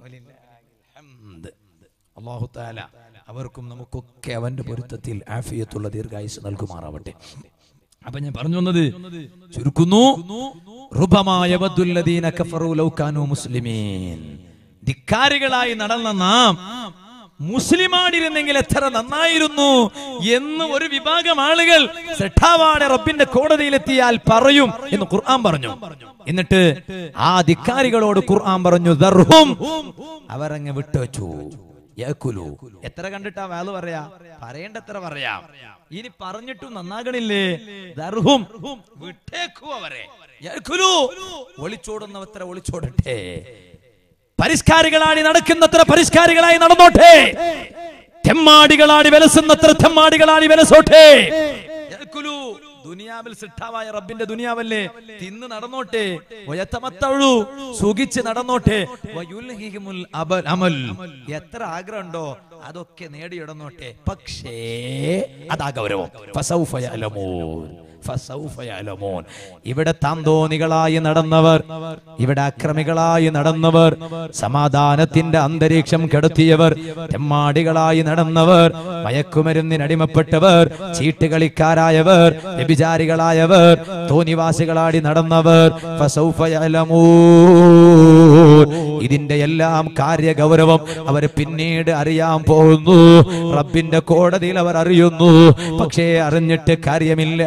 അല്ലാഹു തആല അവർക്കും നമുക്കൊക്കെ അവന്റെ പൊരുത്തത്തിൽ ആഫിയത്തുള്ള ദീർഘായുസ് നൽകുമാറാവട്ടെ അപ്പൊ ഞാൻ പറഞ്ഞു വന്നത് ചുരുക്കുന്നു റുബമായ വദ്ദുല്ലദീന കഫറു ലൗ കാനൂ മുസ്ലിമീൻ ധിക്കാരികളായി നടന്ന നാം മുസ്ലിമാണിരുന്നെങ്കിൽ എത്ര നന്നായിരുന്നു എന്ന് ഒരു വിഭാഗം ആളുകൾ സെഠാവാടെ റബ്ബിന്റെ കോടതിയിലെത്തിയാൽ പറയും എന്ന് ഖുർആൻ പറഞ്ഞു എന്നിട്ട് ആ ധിക്കാരികളോട് ഖുർആൻ പറഞ്ഞു ദർഹും അവരങ്ങ് വിട്ടുവച്ചു യഅ്കുലു. എത്ര കണ്ടിട്ടാ വാല് പറയാ പറയേണ്ടത്ര പറയാം ഇനി പറഞ്ഞിട്ടും നന്നാകണില്ലേ ദർഹും വിട്ടേക്കു അവരെ യഅ്കുലു. ഒളിച്ചോടുന്നവത്ര ഒളിച്ചോടട്ടെ പരിഷ്കാരികളാടി നടക്കുന്നത്ര പരിഷ്കാരികളായി നടന്നോട്ടെ തെമ്മാടികളാടി വിലസുന്നത്ര തെമ്മാടികളാടി വിലസോട്ടെ യഅ്കുലു. ദുനിയാവിൽ സിട്ടാവായ റബ്ബിന്റെ ദുനിയാവല്ലേ തിന്ന് നടന്നോട്ടെ വയത്തമത്തഴു സുഖിച്ച് നടന്നോട്ടെ വയുൽഹിഹിമുൽ അബൽ അമൽ എത്ര ആഗ്രഹമുണ്ടോ അതൊക്കെ നേടിയിടന്നോട്ടെ പക്ഷേ അതാ ഗൗരവം ഫസൗഫ യഅലമൂൻ. ഫസൗഫ യഅലമൂൻ. ഇവിടെ താന്തോന്നികളായി നടന്നവർ ഇവിടെ അക്രമികളായി നടന്നവർ സമാധാനത്തിന്റെ അന്തരീക്ഷം കെടുത്തിയവർ തെമ്മാടികളായി നടന്നവർ മയക്കുമരുന്നിനടിമപ്പെട്ടവർ ചീട്ടുകളിക്കാരായവർ വ്യഭിചാരികളായവർ തോന്നിവാസികളാടി നടന്നവർ ഫസൗഫ യഅലമൂൻ. ഇതിന്റെ എല്ലാം കാര്യഗൗരവം അവർ പിന്നീട് അറിയാൻ പോകുന്നു റബ്ബിന്റെ കോടതിയിൽ അവർ അറിയുന്നു പക്ഷേ അറിഞ്ഞിട്ട് കാര്യമില്ല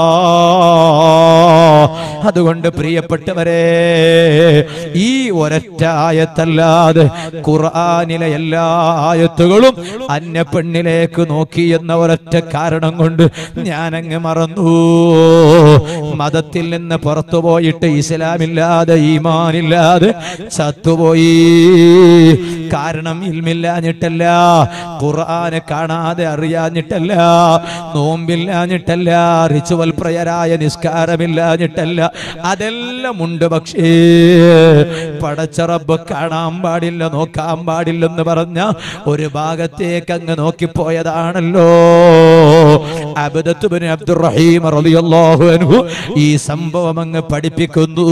അതുകൊണ്ട് പ്രിയപ്പെട്ടവരെ ഈ ഒരൊറ്റ ആയത്തല്ലാതെ ഖുർആനിലെ എല്ലാ ആയത്തുകളും അന്യ പെണ്ണിലേക്ക് നോക്കി എന്ന ഒരൊറ്റ കാരണം കൊണ്ട് ഞാനങ്ങ് മറന്നു മതത്തിൽ നിന്ന് പുറത്തു പോയിട്ട് ഇസ്ലാമില്ലാതെ ഈമാനില്ലാതെ ചത്തുപോയി കാരണം ഇൽമില്ലാഞ്ഞിട്ടല്ല ഖുർആന് കാണാതെ അറിയാഞ്ഞിട്ടല്ല നോമ്പില്ലാഞ്ഞിട്ടല്ല റിച്ചുവൽ പ്രയരായ നിസ്കാരമില്ലാഞ്ഞിട്ടല്ല അതെല്ലാം ഉണ്ട് പക്ഷേ പടച്ചറബ് കാണാൻ പാടില്ല നോക്കാൻ പാടില്ലെന്ന് പറഞ്ഞ ഒരു ഭാഗത്തേക്ക് അങ്ങ് നോക്കിപ്പോയതാണല്ലോ അബ്ദത്തുബിൻ അബ്ദുറഹീം റളിയല്ലാഹു അൻഹു ഈ സംഭവം അങ്ങ് പഠിപ്പിക്കുന്നു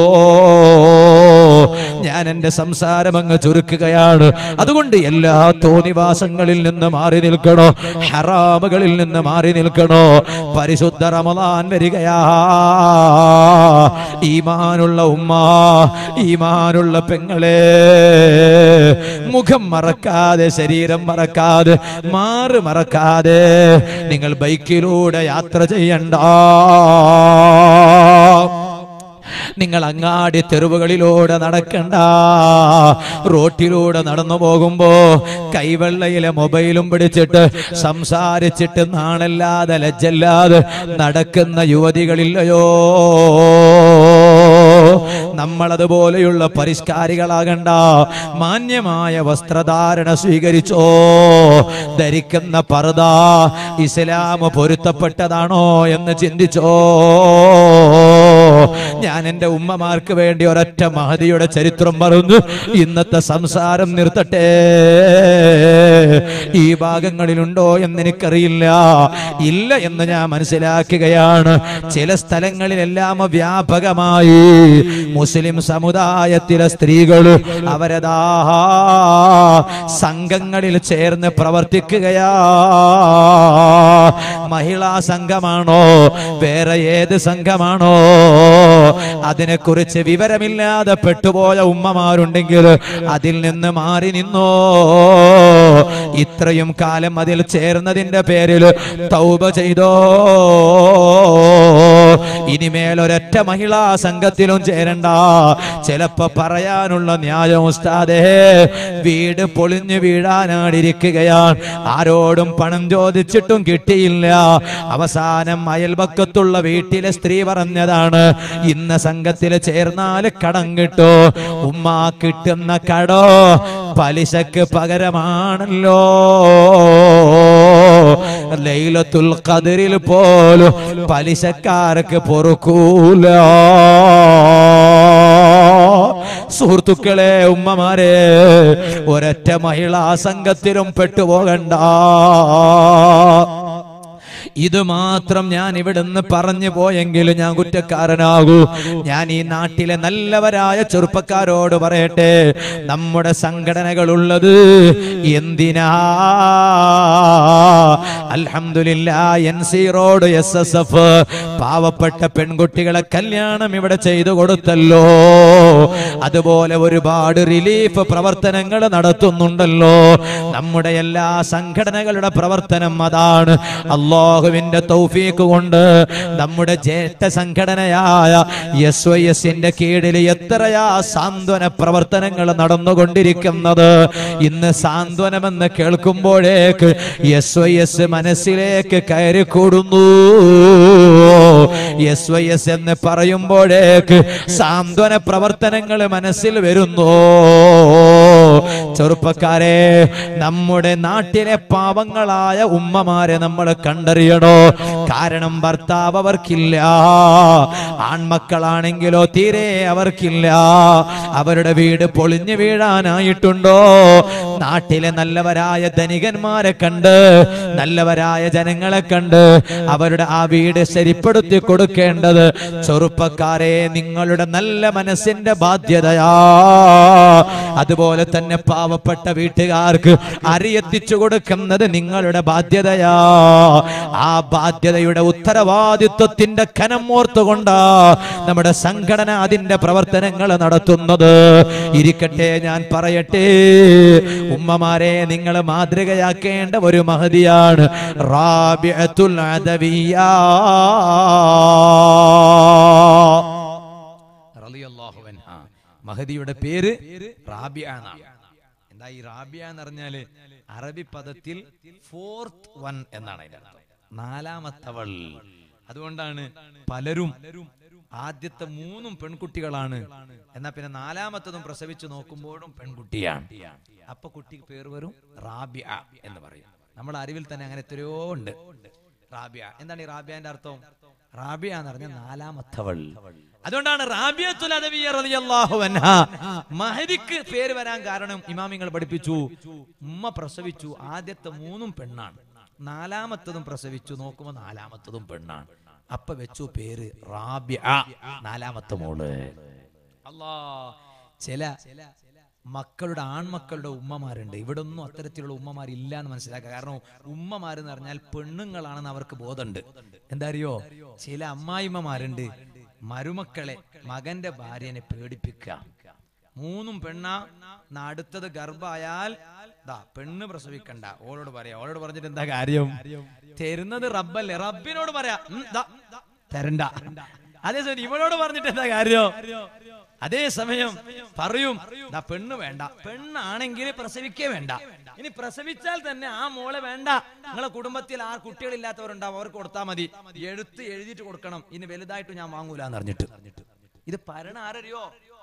ഞാൻ എന്റെ സംസാരം അങ്ങ് ചുരുക്കുകയാണ് അതുകൊണ്ട് എല്ലാ തോന്നിവാസങ്ങളിൽ നിന്ന് മാറി നിൽക്കണോ ഹറാമുകളിൽ നിന്ന് മാറി നിൽക്കണോ പരിശുദ്ധ റമദാൻ വരികയാ ഈമാനുള്ള ഉമ്മ ഈമാനുള്ള പെങ്ങളെ മുഖം മറക്കാതെ ശരീരം മറക്കാതെ മാറ് മറക്കാതെ നിങ്ങൾ ബൈക്കിലൂടെ യാത്ര ചെയ്യണ്ട നിങ്ങൾ അങ്ങാടി തെരുവുകളിലൂടെ നടക്കണ്ട റോട്ടിലൂടെ നടന്നു പോകുമ്പോ കൈവെള്ളയിലെ മൊബൈലും പിടിച്ചിട്ട് സംസാരിച്ചിട്ട് നാണല്ലാതെ ലജ്ജല്ലാതെ നടക്കുന്ന യുവതികളില്ലയോ നമ്മളതുപോലെയുള്ള പരിഷ്കാരികളാകണ്ട മാന്യമായ വസ്ത്രധാരണ സ്വീകരിച്ചോ ധരിക്കുന്ന പർദ ഇസ്ലാം പൊരുത്തപ്പെട്ടതാണോ എന്ന് ചിന്തിച്ചോ ഞാൻ എന്റെ ഉമ്മമാർക്ക് വേണ്ടി ഒരൊറ്റ മഹതിയുടെ ചരിത്രം പറഞ്ഞു ഇന്നത്തെ സംസാരം നിർത്തട്ടെ ഈ ഭാഗങ്ങളിലുണ്ടോ എന്ന് എനിക്കറിയില്ല ഇല്ല എന്ന് ഞാൻ മനസ്സിലാക്കുകയാണ് ചില സ്ഥലങ്ങളിലെല്ലാം വ്യാപകമായി മുസ്ലിം സമുദായത്തിലെ സ്ത്രീകൾ അവരതാ സംഘങ്ങളിൽ ചേർന്ന് പ്രവർത്തിക്കുകയാ മഹിളാ സംഘമാണോ വേറെ ഏത് സംഘമാണോ അതിനെക്കുറിച്ച് വിവരമില്ലാതെ പെട്ടുപോയ ഉമ്മമാരുണ്ടെങ്കിൽ അതിൽ നിന്ന് മാറി നിന്നോ ഇത്രയും കാലം അതിൽ ചേർന്നതിന്റെ പേരിൽ തൗബ ചെയ്തോ ഇനിമേൽ ഒരൊറ്റ മഹിളാ സംഘത്തിലും ചേരണ്ട ചിലപ്പോ പറയാനുള്ള ന്യായം ഉസ്താദേ വീട് പൊളിഞ്ഞു വീഴാനാടിരിക്കുകയാണ് ആരോടും പണം ചോദിച്ചിട്ടും കിട്ടിയില്ല അവസാനം അയൽപക്കത്തുള്ള വീട്ടിലെ സ്ത്രീ പറഞ്ഞതാണ് ഇന്ന സംഘത്തിൽ ചേർന്നാൽ കടം കിട്ടോ ഉമ്മ കിട്ടുന്ന കടോ പലിശക്ക് പകരമാണല്ലോ ലൈലത്തുൽ ഖദറിൽ പോലും പലിശക്കാർക്ക് പൊറുക്കൂല സുഹൃത്തുക്കളെ ഉമ്മമാരെ ഒരൊറ്റ മഹിളാ സംഘത്തിലും പെട്ടുപോകണ്ട ഇത് മാത്രം ഞാൻ ഇവിടുന്ന് പറഞ്ഞു പോയെങ്കിൽ ഞാൻ കുറ്റക്കാരനാകൂ ഞാൻ ഈ നാട്ടിലെ നല്ലവരായ ചെറുപ്പക്കാരോട് പറയട്ടെ നമ്മുടെ സംഘടനകൾ ഉള്ളത് എന്തിനാ അൽഹംദുലില്ല N C road S S F പാവപ്പെട്ട പെൺകുട്ടികളെ കല്യാണം ഇവിടെ ചെയ്തു കൊടുത്തല്ലോ അതുപോലെ ഒരുപാട് റിലീഫ് പ്രവർത്തനങ്ങൾ നടത്തുന്നുണ്ടല്ലോ നമ്മുടെ എല്ലാ സംഘടനകളുടെ പ്രവർത്തനം അതാണ് അള്ളാഹു അള്ളാഹുവിന്റെ തൗഫീക്ക് കൊണ്ട് നമ്മുടെ ജ്യേഷ്ഠ സംഘടനയായ എസ് വൈ എസിന്റെ കീഴിൽ എത്രയാ സാന്ത്വന പ്രവർത്തനങ്ങൾ നടന്നുകൊണ്ടിരിക്കുന്നത് ഇന്ന് സാന്ത്വനമെന്ന് കേൾക്കുമ്പോഴേക്ക് എസ് വൈ എസ് മനസ്സിലേക്ക് കയറി കൂടുന്നു എസ് വൈ എസ് എന്ന് പറയുമ്പോഴേക്ക് സാന്ത്വന പ്രവർത്തനങ്ങൾ മനസ്സിൽ വരുന്നു ചെറുപ്പക്കാരെ നമ്മുടെ നാട്ടിലെ പാവങ്ങളായ ഉമ്മമാരെ നമ്മൾ കണ്ടറിയണോ കാരണം ഭർത്താവ് അവർക്കില്ല ആൺമക്കളാണെങ്കിലോ തീരെ അവർക്കില്ല അവരുടെ വീട് പൊളിഞ്ഞു വീഴാനായിട്ടുണ്ടോ നാട്ടിലെ നല്ലവരായ ധനികന്മാരെ കണ്ട് നല്ലവരായ ജനങ്ങളെ കണ്ട് അവരുടെ ആ വീട് ശരിപ്പെടുത്തി കൊടുക്കേണ്ടത് ചെറുപ്പക്കാരെ നിങ്ങളുടെ നല്ല മനസ്സിന്റെ ബാധ്യതയാ അതുപോലെ തന്നെ പാവപ്പെട്ട വീട്ടുകാർക്ക് അരിയെത്തിച്ചു കൊടുക്കുന്നത് നിങ്ങളുടെ ബാധ്യതയാ ആ ബാധ്യതയുടെ ഉത്തരവാദിത്വത്തിന്റെ കനം ഓർത്തുകൊണ്ടാ നമ്മുടെ സംഘടന അതിന്റെ പ്രവർത്തനങ്ങൾ നടത്തുന്നത് ഇരിക്കട്ടെ ഞാൻ പറയട്ടെ ഉമ്മമാരെ നിങ്ങൾ മാതൃകയാക്കേണ്ട ഒരു മഹതിയാണ് റാബിഅത്തുൽ അദവിയ റളിയല്ലാഹു അൻഹ. മഹദിയുടെ പേര് റാബിയ എന്നാണ് എന്താ ഈ റാബിയ എന്ന് പറഞ്ഞാല് അറബി പദത്തിൽ ഫോർത്ത് വൺ എന്നാണ് അതിന്റെ അർത്ഥം നാലാമത്തവൾ അതുകൊണ്ടാണ് പലരും ആദ്യത്തെ മൂന്നും പെൺകുട്ടികളാണ് എന്നാ പിന്നെ നാലാമത്തതും പ്രസവിച്ചു നോക്കുമ്പോഴും പെൺകുട്ടിയാണ് അപ്പൊ കുട്ടിക്ക് പേര് വരും റാബിയ എന്ന് പറയും നമ്മുടെ അറിവിൽ തന്നെ അങ്ങനെ എത്രയോ ഉണ്ട് റാബിയ എന്താണ് ഈ റാബിയന്റെ അർത്ഥം റാബിയ എന്ന് പറഞ്ഞ നാലാമത്തവൾ അതുകൊണ്ടാണ് റാബിയത്തുൽ അദവിയ്യ റളിയല്ലാഹു അൻഹ മഹദിക്ക് പേര് വരാൻ കാരണം ഇമാമിങ്ങൾ പഠിപ്പിച്ചു ഉമ്മ പ്രസവിച്ചു ആദ്യത്തെ മൂന്നും പെണ്ണാണ് നാലാമത്തതും പ്രസവിച്ചു നോക്കുമ്പോ നാലാമത്തതും പെണ്ണാണ് അപ്പൊ വെച്ചു പേര് റാബിയ നാലാമത്തെ മോള് അല്ലാ ചില മക്കളുടെ ആൺമക്കളുടെ ഉമ്മമാരുണ്ട് ഇവിടെ ഒന്നും അത്തരത്തിലുള്ള ഉമ്മമാർ ഇല്ല എന്ന് മനസ്സിലാക്കുക കാരണം ഉമ്മമാർ എന്ന് പറഞ്ഞാൽ പെണ്ണുങ്ങളാണെന്ന് അവർക്ക് ബോധമുണ്ട് എന്താ അറിയോ ചില അമ്മായിമ്മമാരുണ്ട് മരുമക്കളെ മകന്റെ ഭാര്യനെ പേടിപ്പിക്കുക മൂന്നും പെണ്ണ ന്നാ അടുത്തത് ഗർഭായാൽ ദാ പെണ്ണ് പ്രസവിക്കണ്ട ഓളോട് പറയാ ഓളോട് പറഞ്ഞിട്ട് എന്താ കാര്യം തരുന്നത് റബ്ബല്ലേ റബ്ബിനോട് പറയാ ഉം, ദാ, തരണ്ട അതേസമയം ഇവളോട് പറഞ്ഞിട്ട് എന്താ കാര്യം അതേസമയം പറയും ദാ പെണ്ണ് വേണ്ട പെണ്ണാണെങ്കിൽ പ്രസവിക്കേ വേണ്ട ഇനി പ്രസവിച്ചാൽ തന്നെ ആ മോളെ വേണ്ട നിങ്ങളെ കുടുംബത്തിൽ ആ കുട്ടികളില്ലാത്തവരുണ്ടാവും അവർക്ക് കൊടുത്താൽ മതി എഴുത്ത് എഴുതിയിട്ട് കൊടുക്കണം ഇനി വലുതായിട്ട് ഞാൻ വാങ്ങൂല എന്ന് പറഞ്ഞിട്ട് ഇത് പരണ ആരറിയോ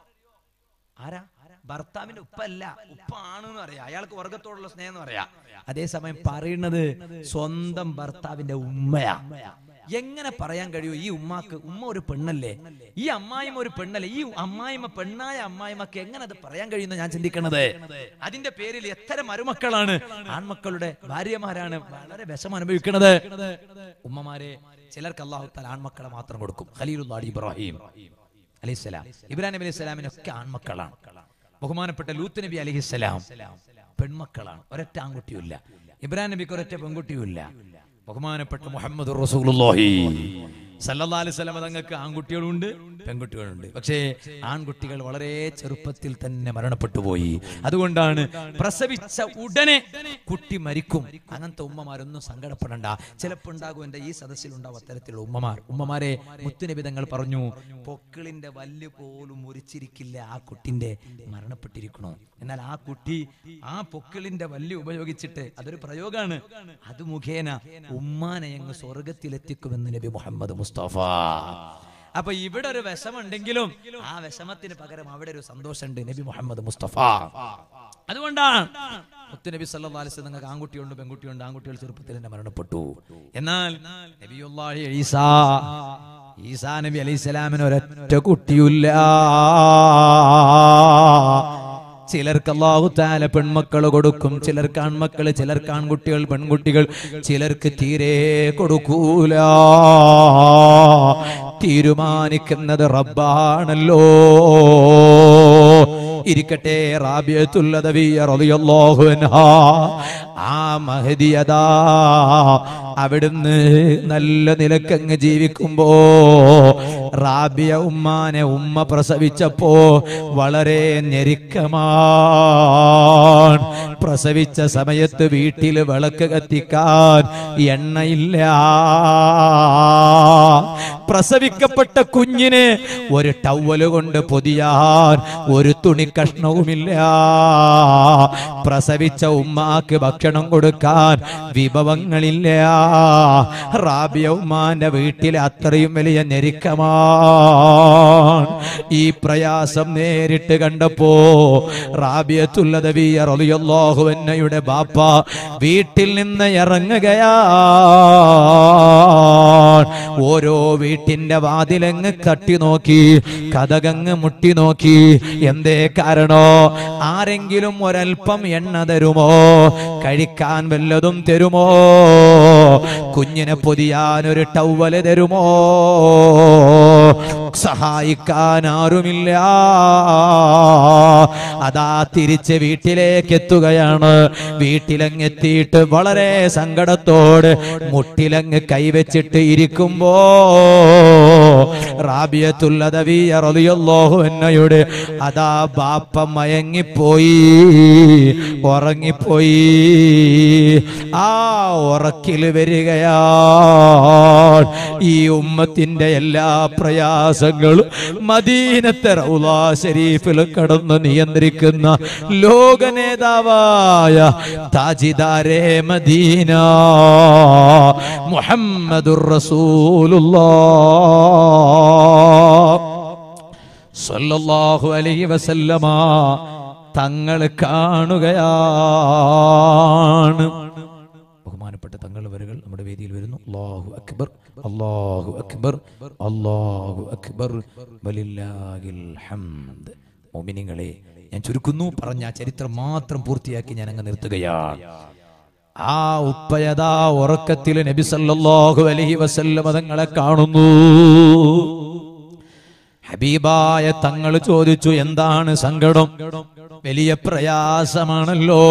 ആരാ ഭർത്താവിന്റെ ഉപ്പല്ല ഉപ്പ ആണെന്ന് പറയാ അയാൾക്ക് വർഗത്തോടുള്ള സ്നേഹം എന്ന് പറയാ അതേസമയം പറയുന്നത് സ്വന്തം ഭർത്താവിന്റെ ഉമ്മയാ എങ്ങനെ പറയാൻ കഴിയൂ ഈ ഉമ്മാക്ക് ഉമ്മ ഒരു പെണ്ണല്ലേ ഈ അമ്മായിമ ഒരു പെണ്ണല്ലേ ഈ അമ്മായിമ പെണ്ണായ അമ്മായിമക്ക് എങ്ങനെ അത് പറയാൻ കഴിയുന്ന ഞാൻ ചിന്തിക്കണത് അതിന്റെ പേരിൽ എത്ര മരുമക്കളാണ് ആൺമക്കളുടെ ഭാര്യമാരാണ് വളരെ വിഷമം അനുഭവിക്കുന്നത് ഉമ്മമാരെ ചിലർക്ക് അള്ളാഹു താല ആൺമക്കളെ മാത്രം കൊടുക്കും ഖലീലുല്ലാഹി ഇബ്രാഹിം അലൈഹിസ്സലാം ഇബ്രാഹിം നബി അലൈഹി സ്വലാമിനൊക്കെ ആൺമക്കളാണ് ബഹുമാനപ്പെട്ട ലൂത്ത് നബി അലഹിസ്സലാം പെൺമക്കളാണ് ഒരൊറ്റ ആൺകുട്ടിയുമില്ല ഇബ്രാഹിം നബിക്ക് ഒരൊറ്റ പെൺകുട്ടിയുമില്ല ബഹുമാനപ്പെട്ട മുഹമ്മദ് റസൂലുള്ളാഹി സല്ലല്ലാഹു അലൈഹി വസല്ലം തങ്ങൾക്ക് ആൺകുട്ടികളുണ്ട് പെൺകുട്ടികളുണ്ട് പക്ഷേ ആൺകുട്ടികൾ വളരെ ചെറുപ്പത്തിൽ തന്നെ മരണപ്പെട്ടു പോയി അതുകൊണ്ടാണ് പ്രസവിച്ച ഉടനെ കുട്ടി മരിക്കും അങ്ങനത്തെ ഉമ്മമാരൊന്നും സങ്കടപ്പെടണ്ട ചിലപ്പോൾ ഉണ്ടാകും എന്റെ ഈ സദസ്സിൽ ഉണ്ടാവും അത്തരത്തിലുള്ള ഉമ്മമാർ ഉമ്മമാരെ മുത്തുനിബിതങ്ങൾ പറഞ്ഞു പൊക്കിളിന്റെ വല്ല് പോലും മുറിച്ചിരിക്കില്ല ആ കുട്ടിന്റെ മരണപ്പെട്ടിരിക്കണോ എന്നാൽ ആ കുട്ടി ആ പൊക്കിളിന്റെ വല്ല് ഉപയോഗിച്ചിട്ട് അതൊരു പ്രയോഗമാണ് അത് മുഖേന ഉമ്മാനെ അങ്ങ് സ്വർഗത്തിലെത്തിക്കുമെന്ന് നബി മുഹമ്മദ് മുസ്തഫ അപ്പൊ ഇവിടെ ഒരു വിഷമുണ്ടെങ്കിലും ആ വിഷമത്തിന് പകരം അവിടെ ഒരു സന്തോഷമുണ്ട് നബി മുഹമ്മദ് മുസ്തഫ അതുകൊണ്ടാണ് മുത്ത് നബി സല്ലല്ലാഹു അലൈഹി വസല്ലം നിങ്ങൾക്ക് ആൺകുട്ടിയുണ്ട് പെൺകുട്ടിയുണ്ട് ആൺകുട്ടികൾ ചെറുപ്പത്തിൽ തന്നെ മരണപ്പെട്ടു എന്നാൽ നബിയുള്ളാഹി ഈസാ ഈസാ നബി അലൈഹി സ്വലാമിന് ഒരൊറ്റ കുട്ടിയില്ല ചിലർക്ക് അള്ളാഹു താല പെൺമക്കൾ കൊടുക്കും ചിലർക്ക് ആൺമക്കൾ ചിലർക്ക് ആൺകുട്ടികൾ പെൺകുട്ടികൾ ചിലർക്ക് തീരെ കൊടുക്കൂല തീരുമാനിക്കുന്നത് റബ്ബാണല്ലോ ഇരിക്കട്ടെ റാബിയത്തുല്ലദവിയ റളിയല്ലാഹു അൻഹാ ആ മഹദിയതാ അവിടുന്ന് നല്ല നിലക്കങ്ങ് ജീവിക്കുമ്പോ റാബിയ ഉമ്മാനെ ഉമ്മ പ്രസവിച്ചപ്പോ വളരെ ഞെരുക്കമാണ് പ്രസവിച്ച സമയത്ത് വീട്ടിൽ വിളക്ക് കത്തിക്കാൻ എണ്ണയില്ല പ്രസവിക്കപ്പെട്ട കുഞ്ഞിന് ഒരു ടവല് കൊണ്ട് പൊതിയാൻ ഒരു തുണി കഷ്ണവുമില്ല പ്രസവിച്ച ഉമ്മാക്ക് ഭക്ഷണം കൊടുക്കാൻ വിഭവങ്ങളില്ല റാബിയ ഉമ്മാന്റെ വീട്ടിൽ അത്രയും വലിയ ഞെരുക്കമാണ് ഈ പ്രയാസം നേരിട്ട് കണ്ടപ്പോ റാബിയത്തുള്ളതവിയുടെ ബാപ്പ വീട്ടിൽ നിന്ന് ഇറങ്ങുകയാ ഓരോ വീട്ടിന്റെ വാതിലങ്ങ് തട്ടി നോക്കി കഥകങ്ങ് മുട്ടി നോക്കി എന്തേ കാരണോ ആരെങ്കിലും ഒരൽപ്പം എണ്ണ തരുമോ കഴിക്കാൻ വല്ലതും തരുമോ കുഞ്ഞിനെ പൊതിയാൻ ഒരു ടവല് തരുമോ സഹായിക്കാൻ ആരുമില്ല അതാ തിരിച്ച് വീട്ടിലേക്ക് എത്തുകയാണ് വീട്ടിലങ്ങെത്തിയിട്ട് വളരെ സങ്കടത്തോട് മുട്ടിലങ്ങ് കൈവച്ചിട്ട് ഇരിക്കുമ്പോ റാബിയത്തുള്ളതവിയുടെ അതാ ബാപ്പ മയങ്ങിപ്പോയി ഉറങ്ങിപ്പോയി ആ ഉറക്കിൽ വരികയാ ഈ ഉമ്മത്തിന്റെ എല്ലാ പ്രയാസങ്ങളും മദീനത്തെ റൗലാ ഷരീഫിൽ കടന്ന് നിയന്ത്രിക്കുന്ന ലോക നേതാവായ താജിദാരെ മദീന മുഹമ്മദുർ റസൂലുള്ളാഹ് സല്ലല്ലാഹു അലൈഹി വസല്ലമ തങ്ങൾ കാണുകയാണ് ബഹുമാനപ്പെട്ട തങ്ങൾ വരകൾ നമ്മുടെ വേദിയിൽ വരുന്നു അല്ലാഹു അക്ബർ അല്ലാഹു അക്ബർ അല്ലാഹു അക്ബർ വലില്ലാഹിൽ ഹംദ് മോമിനിങ്ങളെ ഞാൻ ചുരുക്കുന്നു പറഞ്ഞ ആ ചരിത്രം മാത്രം പൂർത്തിയാക്കി ഞാൻ അങ്ങ് നിർത്തുകയാണ് ആ ഉപ്പയതാ ഉറക്കത്തിൽ നബി സല്ലല്ലാഹു അലൈഹി വസല്ലമ തങ്ങളെ കാണുന്നു ഹബീബായ തങ്ങൾ ചോദിച്ചു എന്താണ് സങ്കടം വലിയ പ്രയാസമാണല്ലോ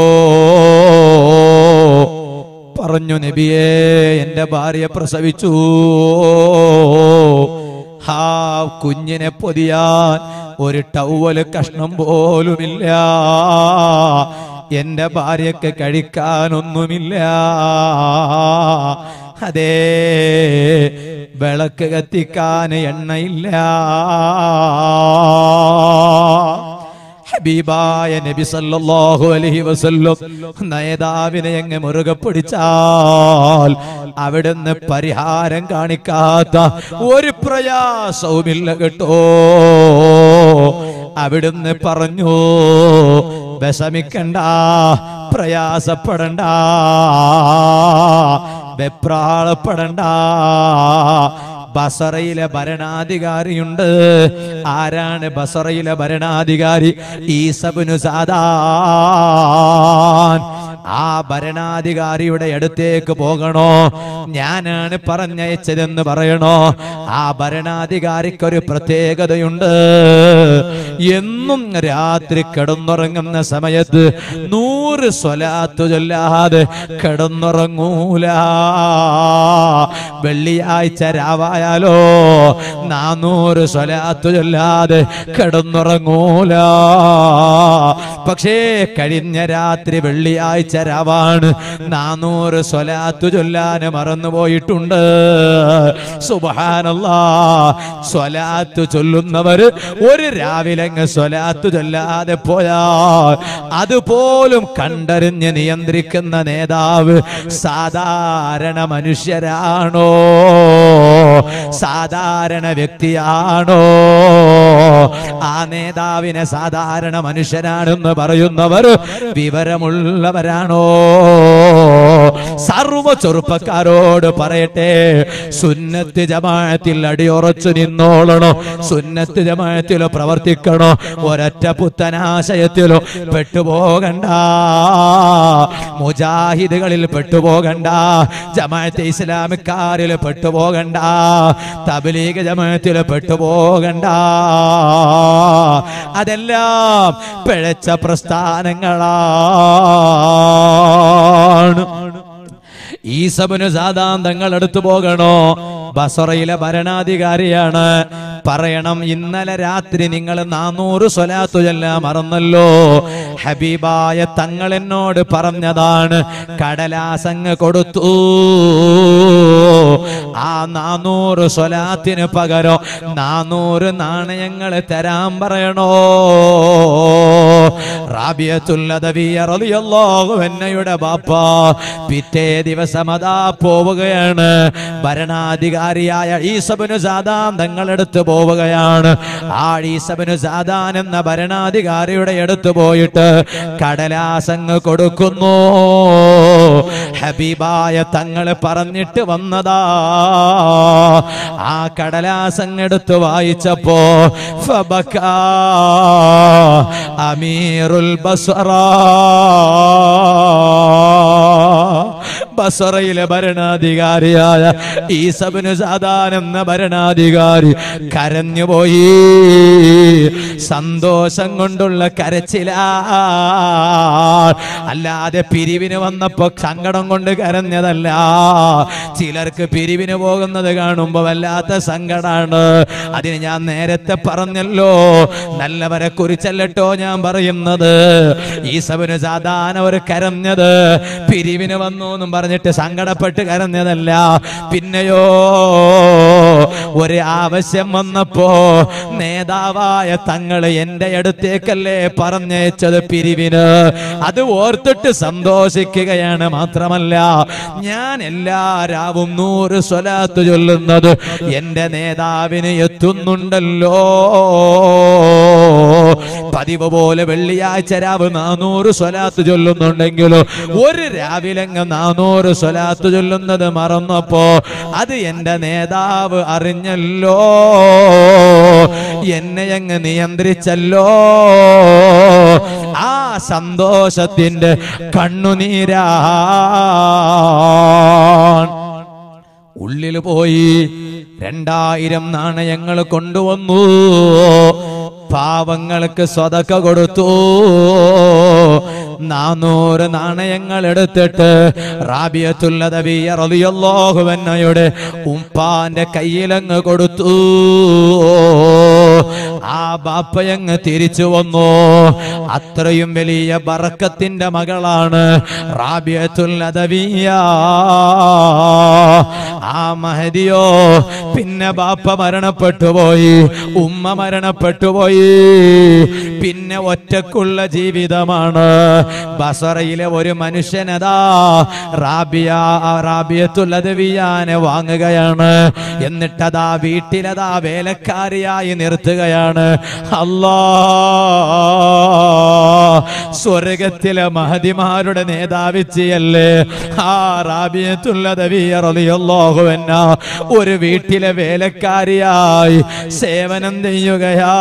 പറഞ്ഞു നബിയേ എന്റെ ഭാര്യ പ്രസവിച്ചു ഹാ കുഞ്ഞിനെ പൊതിയാൻ ഒരു ടവല് കഷ്ണം പോലുമില്ല എന്റെ ഭാര്യക്ക് കഴിക്കാനൊന്നുമില്ല അതേ വിളക്ക് കത്തിക്കാൻ എണ്ണയില്ല ഹബീബായ നബി സല്ലല്ലാഹു അലൈഹി വസല്ലം നേതാവിനെ അങ്ങ് മുറുകെ പിടിച്ചാൽ അവിടുന്ന് പരിഹാരം കാണിക്കാത്ത ഒരു പ്രയാസവുമില്ല കേട്ടോ അവിടുന്ന് പറഞ്ഞു വിഷമിക്കണ്ട പ്രയാസപ്പെടണ്ട വെപ്രാളപ്പെടണ്ട ബസറയിലെ ഭരണാധികാരിയുണ്ട് ആരാണ് ബസറയിലെ ഭരണാധികാരി ഈസബിനു സാദാൻ ആ ഭരണാധികാരിയുടെ അടുത്തേക്ക് പോകണോ ഞാനാണ് പറഞ്ഞയച്ചതെന്ന് പറയണോ ആ ഭരണാധികാരിക്കൊരു പ്രത്യേകതയുണ്ട് എന്നും രാത്രി കിടന്നുറങ്ങുന്ന സമയത്ത് നൂറ് സ്വലാത്തു ചൊല്ലാതെ കിടന്നുറങ്ങൂല വെള്ളിയാഴ്ച രാവായാലോ നാനൂറ് സ്വലാത്തു ചൊല്ലാതെ കിടന്നുറങ്ങൂല പക്ഷേ കഴിഞ്ഞ രാത്രി വെള്ളിയാഴ്ച രാവാണ് നാനൂറ് സ്വലാത്തു ചൊല്ലാൻ മറന്നുപോയിട്ടുണ്ട് സുബഹാനല്ലാ സ്വലാത്ത് ചൊല്ലുന്നവര് ഒരു രാവിലെ അങ്ങ് സ്വലാത്ത് ചൊല്ലാതെ പോയാൽ അതുപോലും കണ്ടറിഞ്ഞ് നിയന്ത്രിക്കുന്ന നേതാവ് സാധാരണ മനുഷ്യരാണോ സാധാരണ വ്യക്തിയാണോ ആ നേതാവിനെ സാധാരണ മനുഷ്യനാണെന്ന് പറയുന്നവർ വിവരമുള്ളവരാണോ സർവ ചെറുപ്പക്കാരോട് പറയട്ടെ സുന്നത്ത് ജമാഅത്തിൽ അടിയുറച്ചു നിന്നോളണോ സുന്നത്ത് ജമാഅത്തിലോ പ്രവർത്തിക്കണോ ഒരൊറ്റ പുത്തനാശയത്തിലോ പെട്ടുപോകണ്ട മുജാഹിദുകളിൽ പെട്ടുപോകണ്ട ജമാഅത്തെ ഇസ്ലാമിക്കാരിൽ പെട്ടുപോകണ്ട തബ്ലീഗ് ജമാഅത്തിൽ പെട്ടുപോകണ്ട അതെല്ലാം പിഴച്ച പ്രസ്ഥാനങ്ങളാണ് ഈസബിന് സാധാന്തങ്ങൾ എടുത്തു പോകണോ ബസറയിലെ ഭരണാധികാരിയാണ് പറയണം ഇന്നലെ രാത്രി നിങ്ങൾ നാനൂറ് സ്വലാത്തു ചൊല്ലാൻ മറന്നല്ലോ ഹബീബായ തങ്ങൾ എന്നോട് പറഞ്ഞതാണ് കടലാസങ്ങ് കൊടുത്തു ആ നാനൂറ് സ്വലാത്തിന് പകരം നാനൂറ് നാണയങ്ങൾ തരാൻ പറയണോ റാബിയത്തുള്ളതവിയറിയല്ലോഹുവന്നയുടെ ബാപ്പ പിറ്റേ ദിവസം അതാ പോവുകയാണ് ഭരണാധികാരിയായ ഈസബിനു സാദാൻ തങ്ങളെടുത്ത് പോവുകയാണ് ആ ഈസബിനു സാദാൻ എന്ന ഭരണാധികാരിയുടെ അടുത്ത് പോയിട്ട് കടലാസങ്ങ് കൊടുക്കുന്നു ഹബീബായ തങ്ങൾ പറഞ്ഞിട്ട് വന്നതാ ആ കടലാസങ്ങെടുത്ത് വായിച്ചപ്പോ ഫബക്കാ അമീറുൽ ബസ്റ ബസറയിലെ ഭരണാധികാരിയായ ഈസബിന് സാധാൻ എന്ന ഭരണാധികാരി കരഞ്ഞുപോയി സന്തോഷം കൊണ്ടുള്ള കരച്ചിലാ അല്ലാതെ പിരിവിന് വന്നപ്പോ സങ്കടം കൊണ്ട് കരഞ്ഞതല്ല ചിലർക്ക് പിരിവിന് പോകുന്നത് കാണുമ്പോ വല്ലാത്ത സങ്കടാണ് അതിന് ഞാൻ നേരത്തെ പറഞ്ഞല്ലോ നല്ലവരെ കുറിച്ചല്ലട്ടോ ഞാൻ പറയുന്നത് ഈസബിന് സാധാരണ ഒരു കരഞ്ഞത് പിരിവിന് വന്നു എന്നും പറഞ്ഞിട്ട് സങ്കടപ്പെട്ട് കരഞ്ഞതല്ല പിന്നെയോ ഒരു ആവശ്യം വന്നപ്പോ നേതാവായ തങ്ങള് എന്റെ അടുത്തേക്കല്ലേ പറഞ്ഞയച്ചത് പിരിവിന് അത് ഓർത്തിട്ട് സന്തോഷിക്കുകയാണ് മാത്രമല്ല ഞാൻ എല്ലാ രാവും നൂറ് സ്വലാത്ത് ചൊല്ലുന്നത് എന്റെ നേതാവിന് എത്തുന്നുണ്ടല്ലോ പതിവ് പോലെ വെള്ളിയാഴ്ച രാവ് നാനൂറ് സ്വലാത്ത് ചൊല്ലുന്നുണ്ടെങ്കിലും ഒരു രാവിലങ്ങ് നാനൂറ് സ്വലാത്ത് ചൊല്ലുന്നത് മറന്നപ്പോ അത് എന്റെ നേതാവ് അറിഞ്ഞല്ലോ എന്നെ അങ്ങ് നിയന്ത്രിച്ചല്ലോ ആ സന്തോഷത്തിന്റെ കണ്ണുനീരാ ഉള്ളിൽ പോയി രണ്ടായിരം നാണയങ്ങൾ കൊണ്ടുവന്നു പാവങ്ങൾക്ക് സ്വതക്ക കൊടുത്തു നാനൂറ് നാണയങ്ങൾ എടുത്തിട്ട് റാബിയത്തുള്ളതവിയറിയോഹുവന്നയുടെ ഉപ്പാന്റെ കയ്യിലങ്ങ് കൊടുത്തു ആ ബാപ്പയങ്ങ് തിരിച്ചു വന്നു അത്രയും വലിയ ബറക്കത്തിന്റെ മകളാണ് റാബിയത്തുള്ളതവിയ ആ മഹദിയോ പിന്നെ ബാപ്പ മരണപ്പെട്ടു പോയി ഉമ്മ മരണപ്പെട്ടു പോയി പിന്നെ ഒറ്റക്കുള്ള ജീവിതമാണ് ബസറയിലെ ഒരു മനുഷ്യനതാ റാബിയ റാബിയത്തുള്ളതവിയാനെ വാങ്ങുകയാണ് എന്നിട്ടതാ വീട്ടിലതാ വേലക്കാരിയായി നിർത്തുകയാണ് അല്ലാ സ്വർഗത്തിലെ മഹതിമാരുടെ നേതാവിച്ചിയല്ലേ ആ റാബിയത്തുള്ളതവിയറിയോഹുവന്ന ഒരു വീട്ടിലെ വേലക്കാരിയായി സേവനം ചെയ്യുകയാ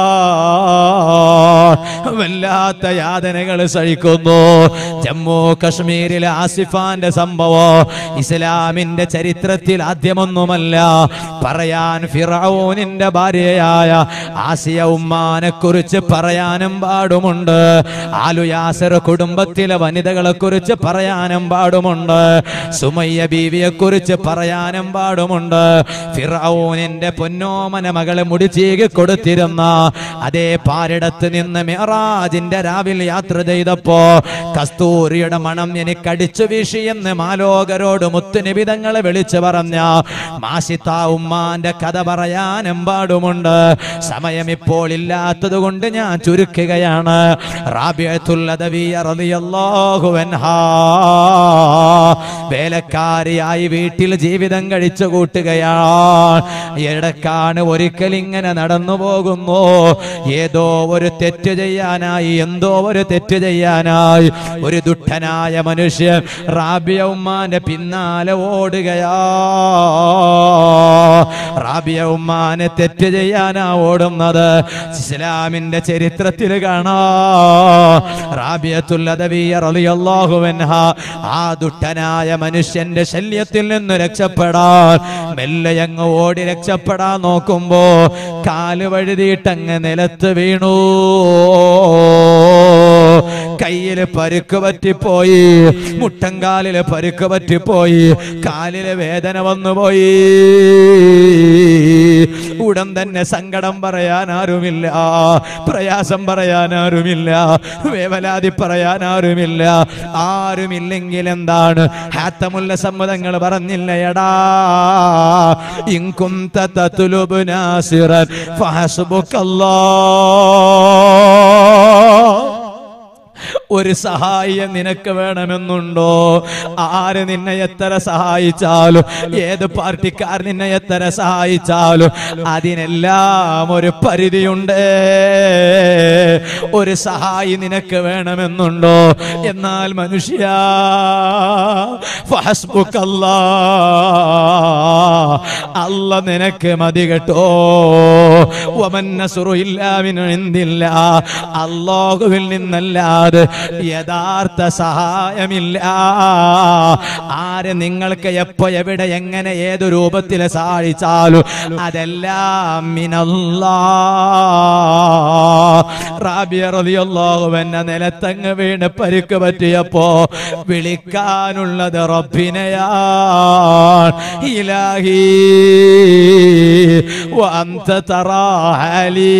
വല്ലാത്ത യാതനകൾ സഹിക്കുന്നു ജമ്മു കശ്മീരിലെ ആസിഫാന്റെ സംഭവം ഇസ്ലാമിന്റെ ചരിത്രത്തിൽ ആദ്യമൊന്നുമല്ല പറയാൻ ഫിറൌനിന്റെ ഭാര്യയായ ആസിയ ഉമ്മാനെ കുറിച്ച് പറയാനും പാടുമുണ്ട് ആലു യാസർ കുടുംബത്തിലെ വനിതകളെ കുറിച്ച് പറയാനും പാടുമുണ്ട് സുമയ്യ ബീവിയെ കുറിച്ച് പറയാനും പാടുമുണ്ട് ഫിറൌനിന്റെ പൊന്നോമന മകളെ മുടിച്ചീകി കൊടുത്തിരുന്ന അതേ പാരിടത്ത് നിന്ന് മെഹറാജിന്റെ രാവിൽ യാത്ര ചെയ്തപ്പോ കസ്തൂരിയുടെ മണം എനിക്ക് അടിച്ചു വീശിയെന്ന് മാലോകരോട് മുത്തുനിബിതങ്ങളെ വിളിച്ചു പറഞ്ഞ മാസിത്ത ഉമ്മാന്റെ കഥ പറയാനെമ്പാടുമുണ്ട് സമയം ഇപ്പോൾ ഇല്ലാത്തത് കൊണ്ട് ഞാൻ ചുരുക്കുകയാണ് വേലക്കാരിയായി വീട്ടിൽ ജീവിതം കഴിച്ചു കൂട്ടുകയാണ് ഇടക്കാണ് ഒരിക്കൽ ഇങ്ങനെ നടന്നു പോകുന്നു ഏതോ ഒരു തെറ്റ് ചെയ്യാനായി എന്തോ ഒരു തെറ്റ് ചെയ്യാനായി ഒരു ദുഷ്ടനായ മനുഷ്യൻ റാബിയ ഉമ്മാന്റെ പിന്നാലെ ഓടുകയാ റാബിയ ഉമ്മാനെ തെറ്റ് ചെയ്യാനാ ഓടുന്നത് ഇസ്ലാമിന്റെ ചരിത്രത്തിൽ കാണാ റാബിയത്തുള്ളതവിയറിയാഹുവൻഹ ആ ദുഷ്ടനായ മനുഷ്യന്റെ ശല്യത്തിൽ നിന്ന് രക്ഷപ്പെടാൻ മെല്ലെ അങ്ങ് ഓടി രക്ഷപ്പെടാൻ നോക്കുമ്പോ കാല് വഴുതിയിട്ടങ്ങ് നിലത്ത് വീണു കൈ കയ്യില് പരുക്ക് പറ്റിപ്പോയി മുട്ടങ്കാലില് പരുക്ക് പറ്റിപ്പോയി കാലില് വേദന വന്നുപോയി ഉടൻ തന്നെ സങ്കടം പറയാൻ ആരുമില്ല പ്രയാസം പറയാൻ ആരുമില്ല വേവലാതി പറയാൻ ആരുമില്ല ആരുമില്ലെങ്കിൽ എന്താണ് ഹാത്തമുല്ല സമ്മതങ്ങൾ പറഞ്ഞില്ല എടാ ഇൻകും തത്തുലുബ് നാസിറൻ ഫഹസ്ബുക്കല്ലാഹ് ഒരു സഹായം നിനക്ക് വേണമെന്നുണ്ടോ ആര് നിന്നെ എത്ര സഹായിച്ചാലും ഏത് പാർട്ടിക്കാർ നിന്നെ എത്ര സഹായിച്ചാലും അതിനെല്ലാം ഒരു പരിധിയുണ്ട് ഒരു സഹായി നിനക്ക് വേണമെന്നുണ്ടോ എന്നാൽ മനുഷ്യ ഫഹസ്ബുക്കല്ലാ അല്ല നിനക്ക് മതി കേട്ടോ വമന്നസുറു ഇല്ലാവിനു എന്തില്ല അള്ളാഹുവിൽ നിന്നല്ലാതെ യഥാർത്ഥ സഹായമില്ല ആര് നിങ്ങൾക്ക് എപ്പോ എവിടെ എങ്ങനെ ഏതു രൂപത്തിൽ സഹായിച്ചാലും അതെല്ലാം മിനല്ലാ റാബിയ റളിയല്ലാഹു അൻഹ നിലത്തങ്ങ് വീണ് പരിക്ക് പറ്റിയപ്പോ വിളിക്കാനുള്ളത് റബ്ബിനെയാണ് ഇലാഹി വഅന്ത തറാഹലി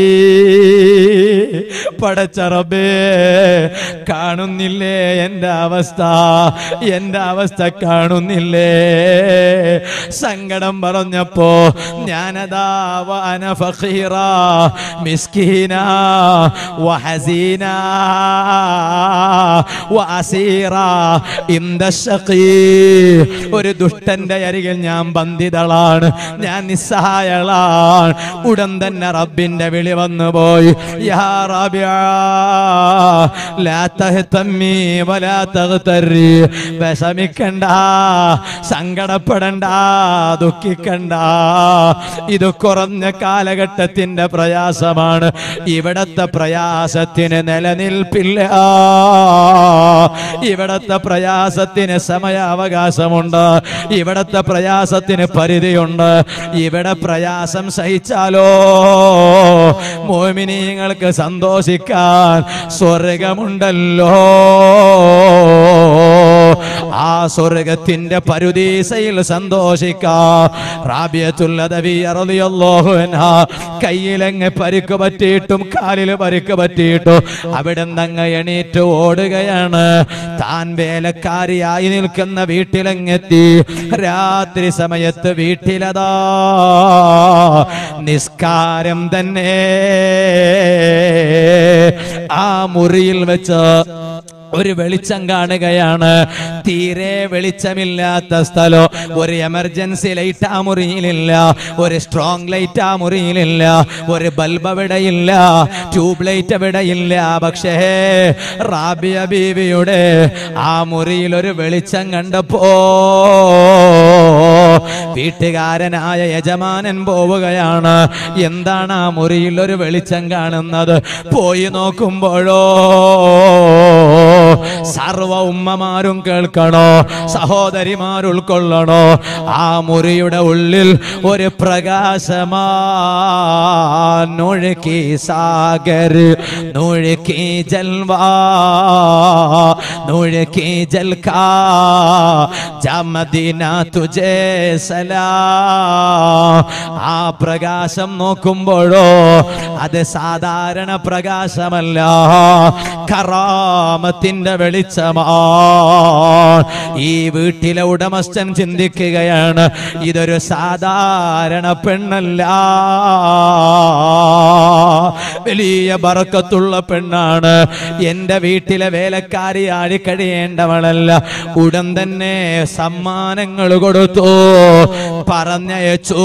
പടച്ച റബ്ബേ കാണുന്നില്ലേ എൻ്റെ അവസ്ഥ എൻ്റെ അവസ്ഥ കാണുന്നില്ലേ സങ്കടം പറഞ്ഞപ്പോ ഞാനതാ വഅന ഫഖീറ മിസ്കീന വഹസീന വഅസീറ ഇന്ദ ശഖീ ഒരു ദുഷ്ടന്റെ അരികിൽ ഞാൻ ബന്ധിതളാണ് ഞാൻ നിസ്സഹായളാണ് ഉടൻ തന്നെ റബ്ബിന്റെ വിളി വന്നു പോയി യാ റബിയ ലാ തഹ്തമ്മി വലാ തഗ്തരി വിഷമിക്കണ്ട സങ്കടപ്പെടണ്ട ദുഃഖിക്കണ്ട ഇത് കുറഞ്ഞ കാലഘട്ടത്തിന്റെ പ്രയാസമാണ് ഇവിടത്തെ പ്രയാസത്തിന് നിലനിൽപ്പില്ല ഇവിടത്തെ പ്രയാസത്തിന് സമയാവകാശമുണ്ട് ഇവിടത്തെ പ്രയാസത്തിന് പരിധിയുണ്ട് ഇവിടെ പ്രയാസം സഹിച്ചാലോ മോമിനിങ്ങൾക്ക് സന്തോഷിക്കാൻ സ്വർഗമുണ്ടല്ലോ ആ സ്വർഗത്തിന്റെ പരുദീസയിൽ സന്തോഷിക്കാ കയ്യിലങ്ങ് പരിക്ക് പറ്റിയിട്ടും കാലില് പരിക്ക് പറ്റിയിട്ടും അവിടെ അങ്ങ് എണീറ്റ് ഓടുകയാണ് താൻ വേലക്കാരിയായി നിൽക്കുന്ന വീട്ടിലങ്ങെത്തി രാത്രി സമയത്ത് വീട്ടിലതാ നിസ്കാരം തന്നെ ആ മുറിയിൽ വെച്ച് ഒരു വെളിച്ചം കാണുകയാണ് തീരെ വെളിച്ചമില്ലാത്ത സ്ഥലം ഒരു എമർജൻസി ലൈറ്റ് ആ മുറിയിലില്ല ഒരു സ്ട്രോങ് ലൈറ്റ് ആ മുറിയിലില്ല ഒരു ബൾബ് അവിടെയില്ല ട്യൂബ് ലൈറ്റ് അവിടെയില്ല പക്ഷേ റാബിയ ബീവിയുടെ ആ മുറിയിൽ ഒരു വെളിച്ചം കണ്ടപ്പോ വീട്ടുകാരനായ യജമാനൻ പോവുകയാണ് എന്താണ് ആ മുറിയിൽ ഒരു വെളിച്ചം കാണുന്നത് പോയി നോക്കുമ്പോഴോ സർവ ഉമ്മമാരും കേൾക്കണോ സഹോദരിമാർ ഉൾക്കൊള്ളണോ ആ മുറിയുടെ ഉള്ളിൽ ഒരു പ്രകാശമാ നൊഴുക്കി സാഗർ നൊഴുക്കി ജൽവാ നൊഴുക്കി ജൽക്കാ ജമദീന തുജേ സലാ ആ പ്രകാശം നോക്കുമ്പോഴോ അത് സാധാരണ പ്രകാശമല്ല കറാമത്തിന്റെ വെളിച്ചമാ ഈ വീട്ടിലെ ഉടമസ്ഥൻ ചിന്തിക്കുകയാണ് ഇതൊരു സാധാരണ പെണ്ണല്ല വലിയ ബറക്കത്തുള്ള പെണ്ണാണ് എന്റെ വീട്ടിലെ വേലക്കാരിയായി കഴിയേണ്ടവളല്ല ഉടൻ തന്നെ സമ്മാനങ്ങൾ കൊടുത്തു പറഞ്ഞയച്ചു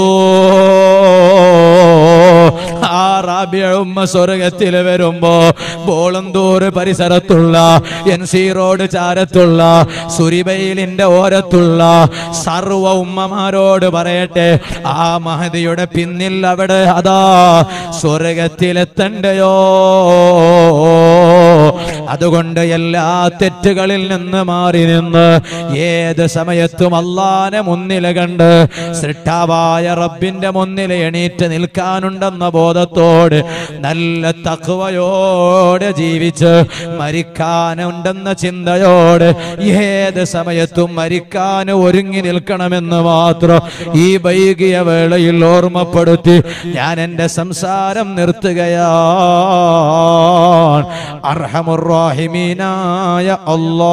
ആ റാബിയ ഉമ്മ സ്വർഗത്തിൽ വരുമ്പോ ബോളന്തൂർ പരിസരത്തുള്ള എൻ സി റോഡ് ചാരത്തുള്ള സുരിബയിലിന്റെ ഓരത്തുള്ള സർവ ഉമ്മമാരോട് പറയട്ടെ ആ മഹതിയുടെ പിന്നിൽ അവിടെ അതാ സ്വർഗത്തിലെത്തണ്ടയോ അതുകൊണ്ട് എല്ലാ തെറ്റുകളിൽ നിന്ന് മാറി നിന്ന് ഏത് സമയത്തും അള്ളാനെ മുന്നിൽ കണ്ട് സൃഷ്ടാവായ റബ്ബിന്റെ മുന്നിൽ എണീറ്റ് നിൽക്കാനുണ്ടെന്ന ബോധത്തോട് നല്ല തഖ്വയോടെ ജീവിച്ച് മരിക്കാനുണ്ടെന്ന ചിന്തയോട് ഏത് സമയത്തും മരിക്കാൻ ഒരുങ്ങി നിൽക്കണമെന്ന് മാത്രം ഈ വൈകിയ വേളയിൽ ഓർമ്മപ്പെടുത്തി ഞാൻ എന്റെ സംസാരം നിർത്തുകയാണ് അർഹമുറാഹിമീനായ അല്ലാ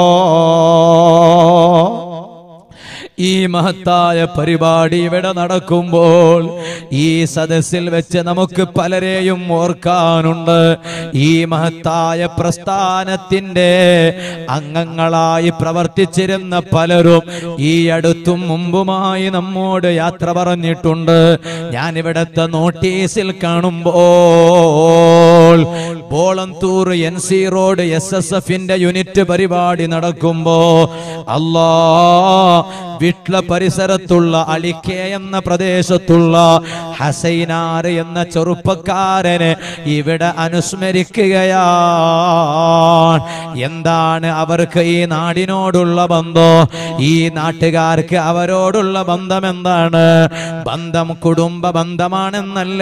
ഈ മഹത്തായ പരിപാടി ഇവിടെ നടക്കുമ്പോൾ ഈ സദസ്സിൽ വെച്ച് നമുക്ക് പലരെയും ഓർക്കാനുണ്ട് ഈ മഹത്തായ പ്രസ്ഥാനത്തിന്റെ അംഗങ്ങളായി പ്രവർത്തിച്ചിരുന്ന പലരും ഈ അടുത്തും മുമ്പുമായി നമ്മോട് യാത്ര പറഞ്ഞിട്ടുണ്ട് ഞാൻ ഇവിടുത്തെ നോട്ടീസിൽ കാണുമ്പോൾ Bolanthur N C road S S എഫിന്റെ യൂണിറ്റ് പരിപാടി നടക്കുമ്പോ അല്ലാ വിട്ല പരിസരത്തുള്ള അളിക്കെ എന്ന പ്രദേശത്തുള്ള ഹസൈനാർ എന്ന ചെറുപ്പക്കാരനെ ഇവിടെ അനുസ്മരിക്കുകയാണ് എന്താണ് അവർക്ക് ഈ നാടിനോടുള്ള ബന്ധം ഈ നാട്ടുകാർക്ക് അവരോടുള്ള ബന്ധം എന്താണ് ബന്ധം കുടുംബ ബന്ധമാണെന്നല്ല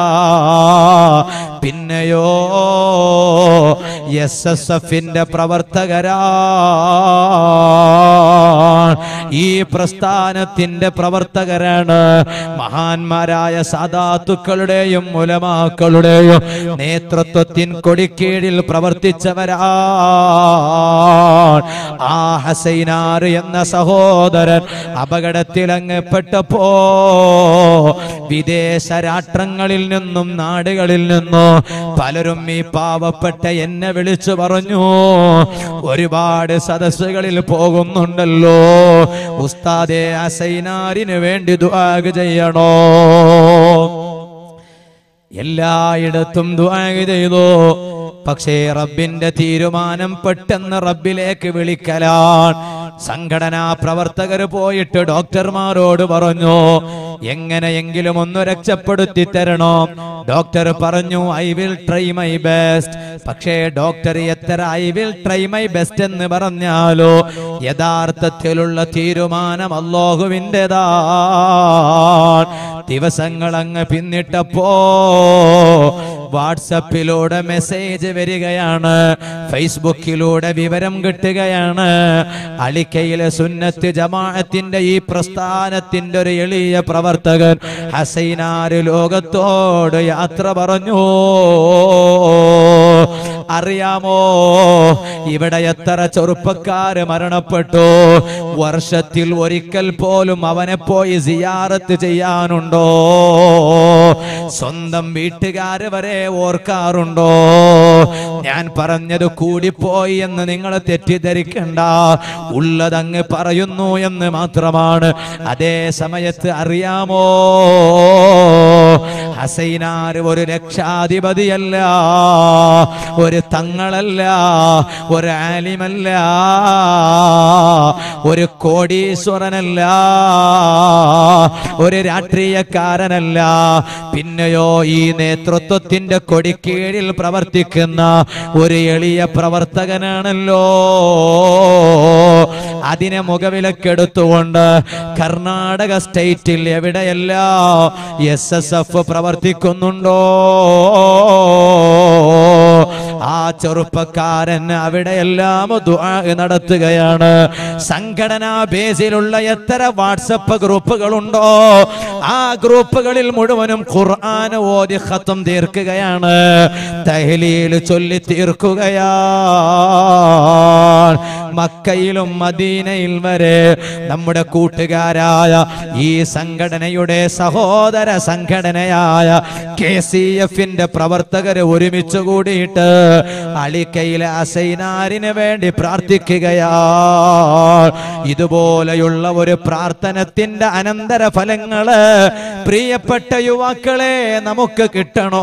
പിന്നെയോ എസ് എസ് എഫിന്റെ പ്രവർത്തകരാ ഈ പ്രസ്ഥാനത്തിന്റെ പ്രവർത്തകരാണ് മഹാന്മാരായ സാധാത്തുക്കളുടെയും മുലമാക്കളുടെയും നേതൃത്വത്തിൻ കൊടിക്കീഴിൽ പ്രവർത്തിച്ചവരാ ആ ഹസൈനാർ എന്ന സഹോദരൻ അപകടത്തിൽ അങ്ങപ്പെട്ടപ്പോ വിദേശ രാഷ്ട്രങ്ങളിൽ നിന്നും നാടുകളിൽ നിന്നും പലരും ഈ പാവപ്പെട്ട എന്നെ വിളിച്ചു പറഞ്ഞു ഒരുപാട് സദസ്സുകളിൽ പോകുന്നുണ്ടല്ലോ ഉസ്താദെ അസൈനാരിന് വേണ്ടി ദുആഗ് ചെയ്യണോ എല്ലായിടത്തും ദുആഗ് ചെയ്തു പക്ഷേ റബ്ബിന്റെ തീരുമാനം പെട്ടെന്ന് റബ്ബിലേക്ക് വിളിക്കലാൻ സംഘടനാ പ്രവർത്തകർ പോയിട്ട് ഡോക്ടർമാരോട് പറഞ്ഞു എങ്ങനെയെങ്കിലും ഒന്ന് രക്ഷപ്പെടുത്തി തരണോ ഡോക്ടർ പറഞ്ഞു I will try my best പക്ഷേ ഡോക്ടർ എത്ര I will try my best എന്ന് പറഞ്ഞാലോ യഥാർത്ഥത്തിലുള്ള തീരുമാനം അള്ളാഹുവിൻ്റെതാ ദിവസങ്ങൾ അങ്ങ് പിന്നിട്ടപ്പോ വാട്സപ്പിലൂടെ മെസ്സേജ് വരികയാണ് ഫേസ്ബുക്കിലൂടെ വിവരം കിട്ടുകയാണ് അളിക്കയിലെ സുന്നത്ത് ജമാഅത്തിന്റെ ഈ പ്രസ്ഥാനത്തിന്റെ ഒരു എളിയ പ്രവർത്തകൻ ഹസൈനാര് ലോകത്തോട് യാത്ര പറഞ്ഞു അറിയാമോ ഇവിടെ എത്ര ചെറുപ്പക്കാര് മരണപ്പെട്ടു വർഷത്തിൽ ഒരിക്കൽ പോലും അവനെ പോയി സിയാറത്ത് ചെയ്യാനുണ്ടോ സ്വന്തം വീട്ടുകാര് വരെ ഓർക്കാറുണ്ടോ ഞാൻ പറഞ്ഞത് കൂടിപ്പോയി എന്ന് നിങ്ങൾ തെറ്റിദ്ധരിക്കണ്ട ഉള്ളതങ്ങ് പറയുന്നു എന്ന് മാത്രമാണ് അതേ സമയത്ത് അറിയാമോ ഹസൈനാർ ഒരു രക്ഷാധിപതിയല്ല ഒരു തങ്ങളല്ല ഒരു ആലിമല്ല ഒരു കോടീശ്വരനല്ല ഒരു രാഷ്ട്രീയക്കാരനല്ല പിന്നെയോ ഈ നേതൃത്വത്തിന്റെ കൊടിക്കീഴിൽ പ്രവർത്തിക്കുന്ന ഒരു എളിയ പ്രവർത്തകനാണല്ലോ അതിനെ മുഖവിലക്കെടുത്തുകൊണ്ട് കർണാടക സ്റ്റേറ്റിൽ എവിടെയെല്ലാം എസ് എസ് എഫ് പ്രവർത്തിക്കുന്നുണ്ടോ ആ ചെറുപ്പക്കാരൻ അവിടെയെല്ലാം ദുആ നടത്തുകയാണ് സംഘടനാ ബേസിലുള്ള എത്ര വാട്സപ്പ് ഗ്രൂപ്പുകളുണ്ടോ ആ ഗ്രൂപ്പുകളിൽ മുഴുവനും ഖുർആൻ ഓതി ഖത്തം തീർക്കുകയാണ് തഹ്ലീൽ ചൊല്ലി തീർക്കുകയാണ് മക്കയിലും മദീനയിൽ വരെ നമ്മുടെ കൂട്ടുകാരായ ഈ സംഘടനയുടെ സഹോദര സംഘടനയായ കെ സി എഫിന്റെ പ്രവർത്തകര് ഒരുമിച്ച് കൂടിയിട്ട് അളിക്കയിലെ അസൈനാരിന് വേണ്ടി പ്രാർത്ഥിക്കുകയാ ഇതുപോലെയുള്ള ഒരു പ്രാർത്ഥനത്തിന്റെ അനന്തര ഫലങ്ങള് പ്രിയപ്പെട്ട യുവാക്കളെ നമുക്ക് കിട്ടണോ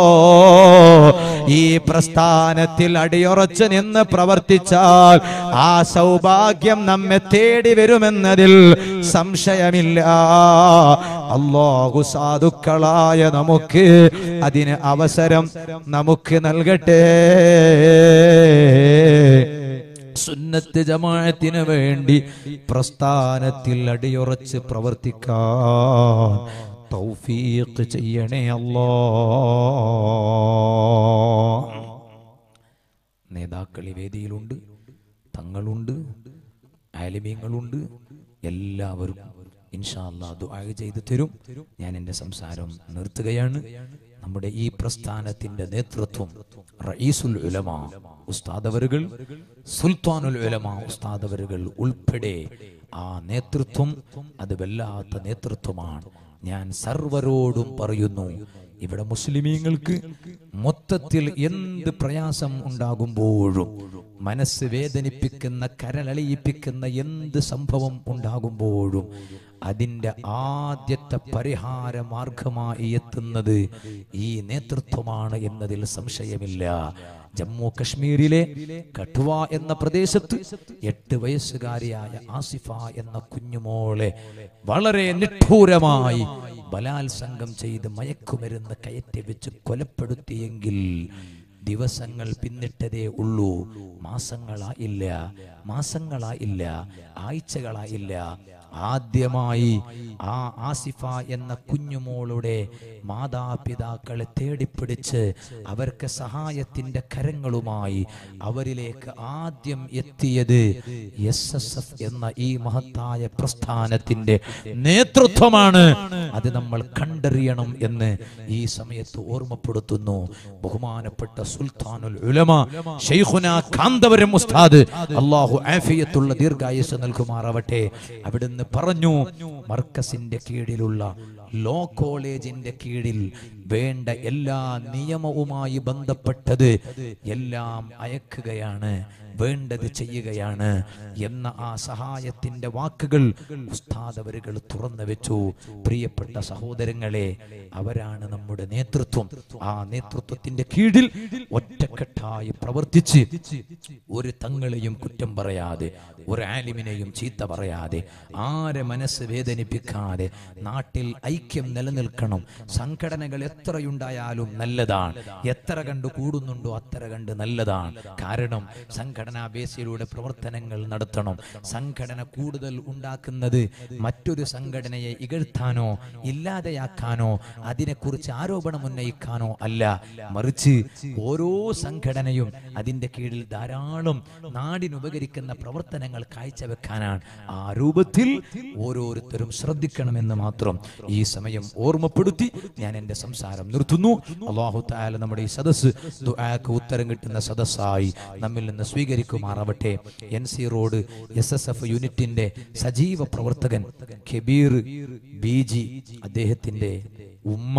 ഈ പ്രസ്ഥാനത്തിൽ അടിയുറച്ചു നിന്ന് പ്രവർത്തിച്ചാൽ ആ സൗഭാഗ്യം നമ്മെ തേടി വരുമെന്നതിൽ സംശയമില്ല അള്ളാഹു സാധുക്കളായ നമുക്ക് അതിന് അവസരം നമുക്ക് നൽകട്ടെ സുന്നത്ത് ജമാഅത്തിന് വേണ്ടി പ്രസ്ഥാനത്തിൽ അടിയുറച്ച് പ്രവർത്തിക്കാൻ തൗഫീഖ് ചെയ്യണേ അല്ലോ നേതാക്കൾ ഈ വേദിയിലുണ്ട് തങ്ങളുണ്ട് ആലിമീങ്ങളുണ്ട് എല്ലാവരും ഇൻഷാല്ലാ ദുആ ചെയ്ത് തരും ഞാൻ എൻ്റെ സംസാരം നിർത്തുകയാണ് നമ്മുടെ ഈ പ്രസ്ഥാനത്തിന്റെ നേതൃത്വം റഈസുൽ ഉലമ ഉസ്താദവറുകൾ സുൽത്താനുൽ ഉലമ ഉസ്താദവറുകൾ ഉൾപ്പെടെ ആ നേതൃത്വം അത് വല്ലാത്ത നേതൃത്വമാണ് ഞാൻ സർവരോടും പറയുന്നു ഇവിടെ മുസ്ലിമീങ്ങൾക്ക് മൊത്തത്തിൽ എന്ത് പ്രയാസം ഉണ്ടാകുമ്പോഴും മനസ്സ് വേദനിപ്പിക്കുന്ന കരളളിയിപ്പിക്കുന്ന എന്ത് സംഭവം ഉണ്ടാകുമ്പോഴും അതിൻ്റെ ആദ്യത്തെ പരിഹാര മാർഗമായി എത്തുന്നത് ഈ നേതൃത്വമാണ് എന്നതിൽ സംശയമില്ല ജമ്മു കശ്മീരിലെ കഠുവ എന്ന പ്രദേശത്ത് എട്ട് വയസ്സുകാരിയായ ആസിഫ എന്ന കുഞ്ഞുമോളെ വളരെ നിഷ്ഠൂരമായി ബലാത്സംഗം ചെയ്ത് മയക്കുമരുന്ന് കയറ്റി വെച്ച് കൊലപ്പെടുത്തിയെങ്കിൽ ദിവസങ്ങൾ പിന്നിട്ടതേ ഉള്ളൂ മാസങ്ങളായില്ല മാസങ്ങളായില്ല ആഴ്ചകളായില്ല ആദ്യമായി ആ ആസിഫ എന്ന കുഞ്ഞുമോളുടെ മാതാപിതാക്കളെ തേടിപ്പിടിച്ച് അവർക്ക് സഹായത്തിന്റെ കരങ്ങളുമായി അവരിലേക്ക് ആദ്യം എത്തിയത് എസ് എസ് എഫ് എന്ന ഈ മഹത്തായ പ്രസ്ഥാനത്തിന്റെ നേതൃത്വമാണ് അത് നമ്മൾ കണ്ടറിയണം എന്ന് ഈ സമയത്ത് ഓർമ്മപ്പെടുത്തുന്നു ബഹുമാനപ്പെട്ട സുൽത്താനുൽ ഉലമ ഷെയ്ഖുന കാന്തവരം ഉസ്താദ് അള്ളാഹു ആഫിയത്തുള്ള ദീർഘായുസ് നൽകുമാറാവട്ടെ അവിടുന്ന് പറഞ്ഞു മർക്കസിന്റെ കീഴിലുള്ള ലോ കോളേജിന്റെ കീഴിൽ വേണ്ട എല്ലാ നിയമവുമായി ബന്ധപ്പെട്ടത് എല്ലാം അയക്കുകയാണ് വേണ്ടത് ചെയ്യുകയാണ് എന്ന ആ സഹായത്തിന്റെ വാക്കുകൾ ഉസ്താദവരുകൾ തുറന്നു വെച്ചു പ്രിയപ്പെട്ട സഹോദരങ്ങളെ അവരാണ് നമ്മുടെ നേതൃത്വം ആ നേതൃത്വത്തിന്റെ കീഴിൽ ഒറ്റക്കെട്ടായി പ്രവർത്തിച്ച് ഒരു തങ്ങളെയും കുറ്റം പറയാതെ ഒരു ആലിമിനെയും ചീത്ത പറയാതെ ആരെ മനസ്സ് വേദനിപ്പിക്കാതെ നാട്ടിൽ ഐക്യം നിലനിൽക്കണം സംഘടനകൾ എത്രയുണ്ടായാലും നല്ലതാണ് എത്ര കണ്ട് കൂടുന്നുണ്ടോ അത്ര കണ്ട് നല്ലതാണ് കാരണം സംഘടനാ ബേസിലൂടെ പ്രവർത്തനങ്ങൾ നടത്തണം സംഘടന കൂടുതൽ ഉണ്ടാക്കുന്നത് മറ്റൊരു സംഘടനയെ ഇകഴ്ത്താനോ ഇല്ലാതെയാക്കാനോ അതിനെക്കുറിച്ച് ആരോപണം ഉന്നയിക്കാനോ അല്ല മറിച്ച് ഓരോ സംഘടനയും അതിന്റെ കീഴിൽ ധാരാളം നാടിനുപകരിക്കുന്ന പ്രവർത്തനങ്ങൾ കാഴ്ചവെക്കാനാണ് ആ രൂപത്തിൽ ഓരോരുത്തരും ശ്രദ്ധിക്കണമെന്ന് മാത്രം ഈ സമയം ഓർമ്മപ്പെടുത്തി ഞാൻ എന്റെ സംസാരം നിർത്തുന്നു അള്ളാഹു താല നമ്മുടെ ഈ സദസ്സ് ദുആക്ക് ഉത്തരം കിട്ടുന്ന സദസ്സായി നമ്മിൽ നിന്ന് സ്വീകരിക്കുമാറാവട്ടെ N C road S S F യൂണിറ്റിന്റെ സജീവ പ്രവർത്തകൻ കെബീർ ബി ജി അദ്ദേഹത്തിന്റെ ഉമ്മ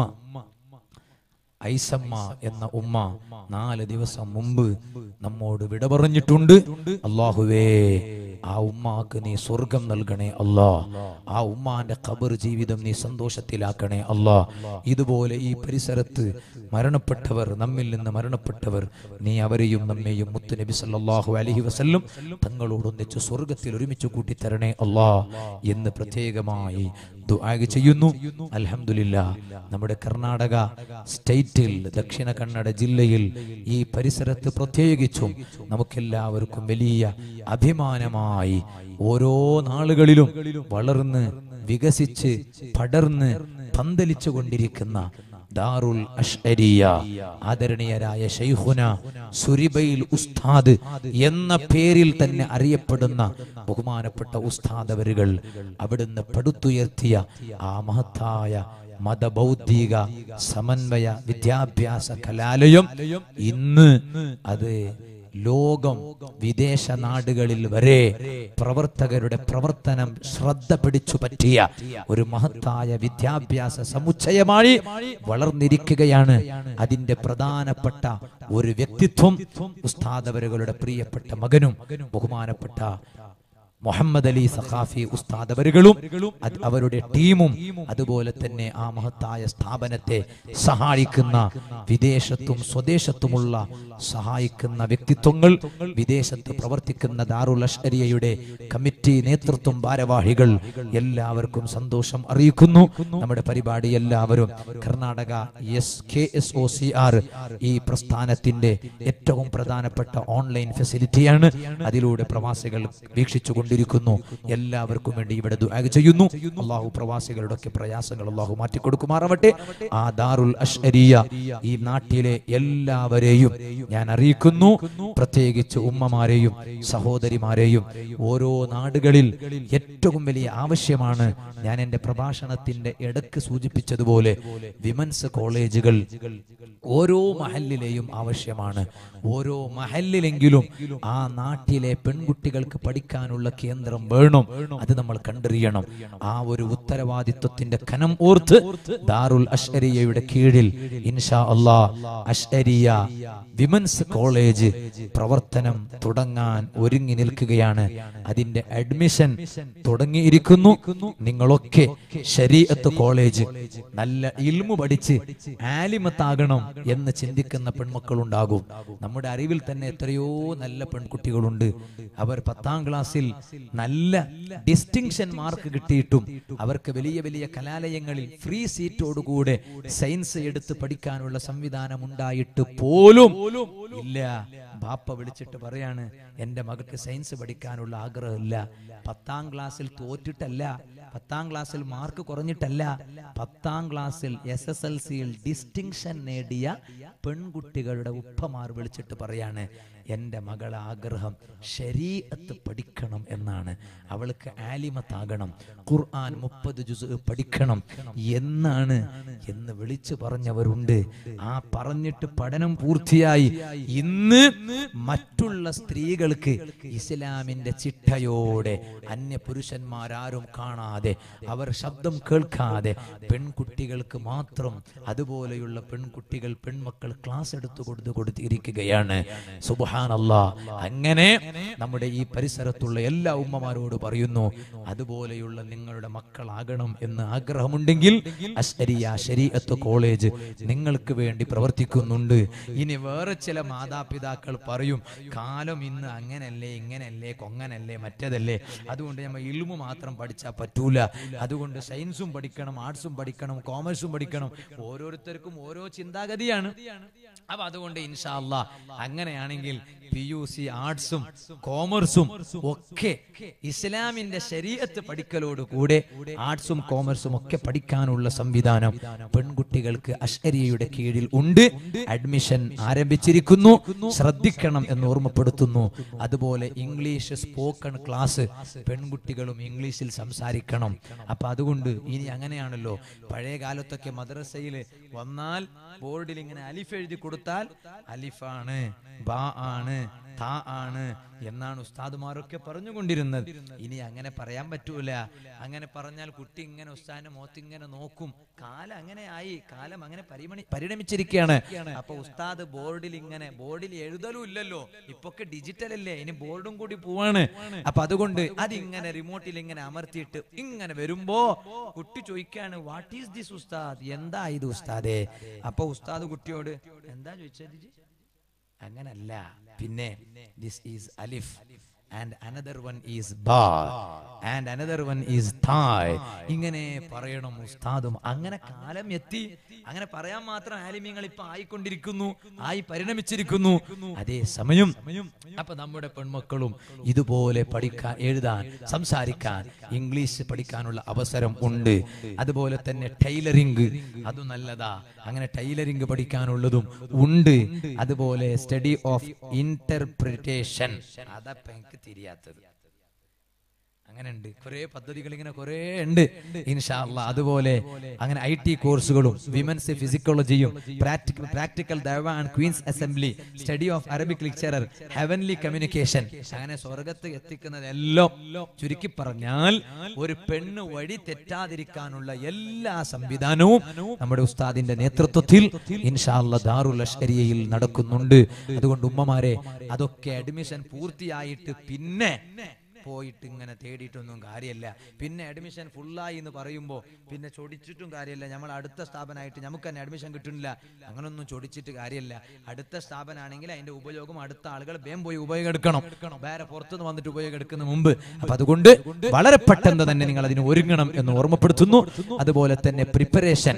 ഐസമ്മ എന്ന ഉമ്മ നാല് ദിവസം മുമ്പ് നമ്മോട് വിട പറഞ്ഞിട്ടുണ്ട് അള്ളാഹുവേ ആ ഉമ്മാക്ക് നീ സ്വർഗം നൽകണേ അല്ലാ ആ ഉമ്മാന്റെ ഖബർ ജീവിതം നീ സന്തോഷത്തിലാക്കണേ അല്ലാ ഇതുപോലെ ഈ പരിസരത്ത് മരണപ്പെട്ടവർ നമ്മിൽ നിന്ന് മരണപ്പെട്ടവർ നീ അവരെയും നമ്മെയും മുത്തു നബി സല്ലല്ലാഹു അലൈഹി വസല്ലം തങ്ങളോടൊന്നിച്ച് സ്വർഗത്തിൽ ഒരുമിച്ച് കൂട്ടിത്തരണേ അല്ലാ എന്ന് പ്രത്യേകമായി ദുആ ചെയ്യുന്നു അൽഹംദുലില്ലാ നമ്മുടെ കർണാടക സ്റ്റേറ്റിൽ ദക്ഷിണ കന്നഡ ജില്ലയിൽ ഈ പരിസരത്ത് പ്രത്യേകിച്ചും നമുക്കെല്ലാവർക്കും വലിയ അഭിമാനമായി ഓരോ നാളുകളിലും വളർന്ന് വികസിച്ച് പടർന്ന് പന്തലിച്ചു കൊണ്ടിരിക്കുന്ന ദാറുൽ അഷ്അരിയ ആദരണീയരായ ഷെയ്ഖുന സുരിബൈൽ ഉസ്താദ് എന്ന പേരിൽ തന്നെ അറിയപ്പെടുന്ന ബഹുമാനപ്പെട്ട ഉസ്താദവരുകൾ അവിടുന്ന് പടുത്തുയർത്തിയ ആ മഹത്തായ മതബൗദ്ധിക സമന്വയ വിദ്യാഭ്യാസ കലാലയം ഇന്ന് അത് ലോകം വിദേശ നാടുകളിൽ വരെ പ്രവർത്തകരുടെ പ്രവർത്തനം ശ്രദ്ധ പിടിച്ചു പറ്റിയ ഒരു മഹത്തായ വിദ്യാഭ്യാസ സമുച്ചയമായി വളർന്നിരിക്കുകയാണ് അതിന്റെ പ്രധാനപ്പെട്ട ഒരു വ്യക്തിത്വം ഉസ്താദവരുകളുടെ പ്രിയപ്പെട്ട മകനും ബഹുമാനപ്പെട്ട മുഹമ്മദ് അലി സഖാഫി ഉസ്താദ് അവരുകളും അത് അവരുടെ ടീമും അതുപോലെ തന്നെ ആ മഹത്തായ സ്ഥാപനത്തെ സഹായിക്കുന്ന വിദേശത്തും സ്വദേശത്തുമുള്ള സഹായിക്കുന്ന വ്യക്തിത്വങ്ങൾ വിദേശത്ത് പ്രവർത്തിക്കുന്ന ദാറുൽ അഷ്അരിയയുടെ കമ്മിറ്റി നേതൃത്വം ഭാരവാഹികൾ എല്ലാവർക്കും സന്തോഷം അറിയിക്കുന്നു നമ്മുടെ പരിപാടി എല്ലാവരും Karnataka S K S O C R ഈ പ്രസ്ഥാനത്തിന്റെ ഏറ്റവും പ്രധാനപ്പെട്ട ഓൺലൈൻ ഫെസിലിറ്റിയാണ് അതിലൂടെ പ്രവാസികൾ വീക്ഷിച്ചു കൊണ്ടിരിക്കുന്നു എല്ലാവർക്കും വേണ്ടി ഇവിടെ ദുആ ചെയ്യുന്നു അള്ളാഹു പ്രവാസികളുടെ ഒക്കെ പ്രയാസങ്ങൾ അള്ളാഹു മാറ്റിക്കൊടുക്കുമാറാവട്ടെ ആ ദാറുൽ അഷ്അരിയ ഈ നാട്ടിലെ എല്ലാവരെയും ഞാൻ അറിയിക്കുന്നു പ്രത്യേകിച്ച് ഉമ്മമാരെയും സഹോദരിമാരെയും ഓരോ നാടുകളിൽ ഏറ്റവും വലിയ ആവശ്യമാണ് ഞാൻ എന്റെ പ്രഭാഷണത്തിന്റെ ഇടക്ക് സൂചിപ്പിച്ചതുപോലെ വിമൻസ് കോളേജുകൾ ഓരോ മഹലിലെയും ആവശ്യമാണ് ഓരോ മഹലിലെങ്കിലും ആ നാട്ടിലെ പെൺകുട്ടികൾക്ക് പഠിക്കാനുള്ള കേന്ദ്രം വേണം അത് നമ്മൾ കണ്ടറിയണം ആ ഒരു ഉത്തരവാദിത്വത്തിന്റെ കനം ഓർത്ത് ദാറുൽ അഷ്അരിയയുടെ കീഴിൽ ഇൻഷാ അള്ളാ അഷ്അരിയ വിമൻസ് കോളേജ് പ്രവർത്തനം തുടങ്ങാൻ ഒരുങ്ങി നിൽക്കുകയാണ് അതിന്റെ അഡ്മിഷൻ തുടങ്ങിയിരിക്കുന്നു നിങ്ങളൊക്കെ ശരീഅത്ത് കോളേജ് നല്ല ഇൽമു പഠിച്ച് ആലിമത്താകണം എന്ന് ചിന്തിക്കുന്ന പെൺമക്കളുണ്ടാകും നമ്മുടെ അറിവിൽ തന്നെ എത്രയോ നല്ല പെൺകുട്ടികളുണ്ട് അവർ പത്താം ക്ലാസ്സിൽ നല്ല ഡിസ്റ്റിങ്ഷൻ മാർക്ക് കിട്ടിയിട്ടും അവർക്ക് വലിയ വലിയ കലാലയങ്ങളിൽ ഫ്രീ സീറ്റോടുകൂടെ സയൻസ് എടുത്ത് പഠിക്കാനുള്ള സംവിധാനം ഉണ്ടായിട്ട് പോലും ഇല്ല ബാപ്പ വിളിച്ചിട്ട് പറയാണ് എന്റെ മകൾക്ക് സയൻസ് പഠിക്കാനുള്ള ആഗ്രഹമില്ല പത്താം ക്ലാസ്സിൽ തോറ്റിട്ടല്ല പത്താം ക്ലാസ്സിൽ മാർക്ക് കുറഞ്ഞിട്ടല്ല പത്താം ക്ലാസ്സിൽ എസ് എസ് എൽ സിയിൽ ഡിസ്റ്റിങ്ഷൻ നേടിയ പെൺകുട്ടികളുടെ ഉപ്പമാർ വിളിച്ചിട്ട് പറയാണ് എൻ്റെ മകളെ ആഗ്രഹം ശരീഅത്ത് പഠിക്കണം എന്നാണ് അവൾക്ക് ആലിമത്താകണം ഖുർആൻ മുപ്പത് ജുസ് പഠിക്കണം എന്നാണ് എന്ന് വിളിച്ചു പറഞ്ഞവരുണ്ട് ആ പറഞ്ഞിട്ട് പഠനം പൂർത്തിയായി ഇന്ന് മറ്റുള്ള സ്ത്രീകൾക്ക് ഇസ്ലാമിന്റെ ചിട്ടയോടെ അന്യ പുരുഷന്മാരാരും കാണാതെ അവർ ശബ്ദം കേൾക്കാതെ പെൺകുട്ടികൾക്ക് മാത്രം അതുപോലെയുള്ള പെൺകുട്ടികൾ പെൺമക്കൾ ക്ലാസ് എടുത്തു കൊടുത്തു കൊടുത്തിരിക്കുകയാണ് സുബാനല്ലാ അങ്ങനെ നമ്മുടെ ഈ പരിസരത്തുള്ള എല്ലാ ഉമ്മമാരോട് പറയുന്നു അതുപോലെയുള്ള നിങ്ങളുടെ മക്കളാകണം എന്ന് ആഗ്രഹമുണ്ടെങ്കിൽ അശ്വരിയ ശരീഅത്ത് കോളേജ് നിങ്ങൾക്ക് വേണ്ടി പ്രവർത്തിക്കുന്നുണ്ട് ഇനി വേറെ ചില മാതാപിതാക്കൾ പറയും കാലം ഇന്ന് അങ്ങനല്ലേ ഇങ്ങനല്ലേ കൊങ്ങനല്ലേ മറ്റേതല്ലേ അതുകൊണ്ട് നമ്മൾ ഇൽമു മാത്രം പഠിച്ചാൽ പറ്റൂല അതുകൊണ്ട് സയൻസും പഠിക്കണം ആർട്സും പഠിക്കണം കോമേഴ്സും പഠിക്കണം ഓരോരുത്തർക്കും ഓരോ ചിന്താഗതിയാണ് അപ്പൊ അതുകൊണ്ട് ഇൻഷാല്ല അങ്ങനെയാണെങ്കിൽ പി യു സി ആർട്സും കോമേഴ്സും ഒക്കെ ഇസ്ലാമിന്റെ ശരീരത്ത് പഠിക്കലോട് കൂടെ ആർട്സും കോമേഴ്സും ഒക്കെ പഠിക്കാനുള്ള സംവിധാനം പെൺകുട്ടികൾക്ക് അഷ്കരിയയുടെ കീഴിൽ ഉണ്ട് അഡ്മിഷൻ ആരംഭിച്ചിരിക്കുന്നു ശ്രദ്ധിക്കണം എന്ന് ഓർമ്മപ്പെടുത്തുന്നു അതുപോലെ ഇംഗ്ലീഷ് സ്പോക്കൺ ക്ലാസ് പെൺകുട്ടികളും ഇംഗ്ലീഷിൽ സംസാരിക്കണം അപ്പൊ അതുകൊണ്ട് ഇനി അങ്ങനെയാണല്ലോ പഴയ കാലത്തൊക്കെ മദ്രസയിൽ വന്നാൽ ബോർഡിൽ ഇങ്ങനെ അലിഫ് എഴുതി കൊടുത്താൽ അലിഫാണ് ബാ ആണ് താ ആണ് എന്നാണ് ഉസ്താദുമാരൊക്കെ പറഞ്ഞുകൊണ്ടിരുന്നത് ഇനി അങ്ങനെ പറയാൻ പറ്റൂല അങ്ങനെ പറഞ്ഞാൽ കുട്ടി ഇങ്ങനെ ഉസ്താദിന്റെ മുഖത്ത് ഇങ്ങനെ നോക്കും കാലം അങ്ങനെ ആയി കാലം അങ്ങനെ പരിമണി പരിണമിച്ചിരിക്കുകയാണ് അപ്പൊ ഉസ്താദ് ബോർഡിൽ ഇങ്ങനെ ബോർഡിൽ എഴുതലും ഇല്ലല്ലോ ഇപ്പൊക്കെ ഡിജിറ്റൽ അല്ലേ ഇനി ബോർഡും കൂടി പോവാണ് അപ്പൊ അതുകൊണ്ട് അതിങ്ങനെ റിമോട്ടിൽ ഇങ്ങനെ അമർത്തിയിട്ട് ഇങ്ങനെ വരുമ്പോ കുട്ടി ചോദിക്കാണ് വാട്ട് ഈസ് ദിസ് ഉസ്താദ് എന്താ ഇത് ഉസ്താദേ അപ്പൊ ഉസ്താദ് കുട്ടിയോട് എന്താ ചോദിച്ചത് ഇജ്ജ്? അങ്ങനല്ല പിന്നെ ദിസ് ഈസ് അലിഫ് ആൻഡ് അനദർ വൺ ഈസ് ബാ ആൻഡ് അനദർ വൺ ഈസ് തായ് ഇങ്ങനെ പറയണം ഉസ്താദും അങ്ങനെ കാലം എത്തി അങ്ങനെ പറയാൻ മാത്രം ആലിമ്യങ്ങൾ ഇപ്പൊ ആയിക്കൊണ്ടിരിക്കുന്നു ആയി പരിണമിച്ചിരിക്കുന്നു അതേ സമയം അപ്പൊ നമ്മുടെ പെൺമക്കളും ഇതുപോലെ പഠിക്കാൻ എഴുതാൻ സംസാരിക്കാൻ ഇംഗ്ലീഷ് പഠിക്കാനുള്ള അവസരം ഉണ്ട് അതുപോലെ തന്നെ ടൈലറിംഗ് അതും നല്ലതാ അങ്ങനെ ടൈലറിംഗ് പഠിക്കാനുള്ളതും ഉണ്ട് അതുപോലെ സ്റ്റഡി ഓഫ് ഇന്റർപ്രിറ്റേഷൻ അതപ്പ എനിക്ക് തിരിയാത്തത് അങ്ങനെ ഉണ്ട് കുറെ പദ്ധതികൾ ഇങ്ങനെ കുറെ ഉണ്ട് ഇൻഷാല്ല അതുപോലെ അങ്ങനെ ഐ ടി കോഴ്സുകളും വിമൻസ് ഫിസിക്കോളജിയും പ്രാക്ടിക്കൽ പ്രാക്ടിക്കൽ ദൈവ and queens assembly study of Arabic lecturer heavenly communication അങ്ങനെ സ്വർഗത്ത് എത്തിക്കുന്നതെല്ലാം ചുരുക്കി പറഞ്ഞാൽ ഒരു പെണ്ണ് വഴി തെറ്റാതിരിക്കാനുള്ള എല്ലാ സംവിധാനവും നമ്മുടെ ഉസ്താദിന്റെ നേതൃത്വത്തിൽ ഇൻഷാല്ല ദാറുൽ അഷ്കരിയയിൽ നടക്കുന്നുണ്ട് അതുകൊണ്ട് ഉമ്മമാരെ അതൊക്കെ അഡ്മിഷൻ പൂർത്തിയായിട്ട് പിന്നെ പോയിട്ട് ഇങ്ങനെ തേടിയിട്ടൊന്നും കാര്യമില്ല പിന്നെ അഡ്മിഷൻ ഫുള്ളായി എന്ന് പറയുമ്പോൾ പിന്നെ ചൊടിച്ചിട്ടും കാര്യമില്ല നമ്മൾ അടുത്ത സ്ഥാപനമായിട്ട് നമുക്ക് തന്നെ അഡ്മിഷൻ കിട്ടുന്നില്ല അങ്ങനൊന്നും ചൊടിച്ചിട്ട് കാര്യമില്ല അടുത്ത സ്ഥാപനമാണെങ്കിൽ അതിന്റെ ഉപയോഗം അടുത്ത ആളുകൾ വേം പോയി ഉപയോഗം എടുക്കണം വേറെ പുറത്തുനിന്ന് വന്നിട്ട് ഉപയോഗം എടുക്കുന്ന മുമ്പ് അപ്പൊ അതുകൊണ്ട് വളരെ പെട്ടെന്ന് തന്നെ നിങ്ങൾ അതിന് ഒരുങ്ങണം എന്ന് ഓർമ്മപ്പെടുത്തുന്നു അതുപോലെ തന്നെ പ്രിപ്പറേഷൻ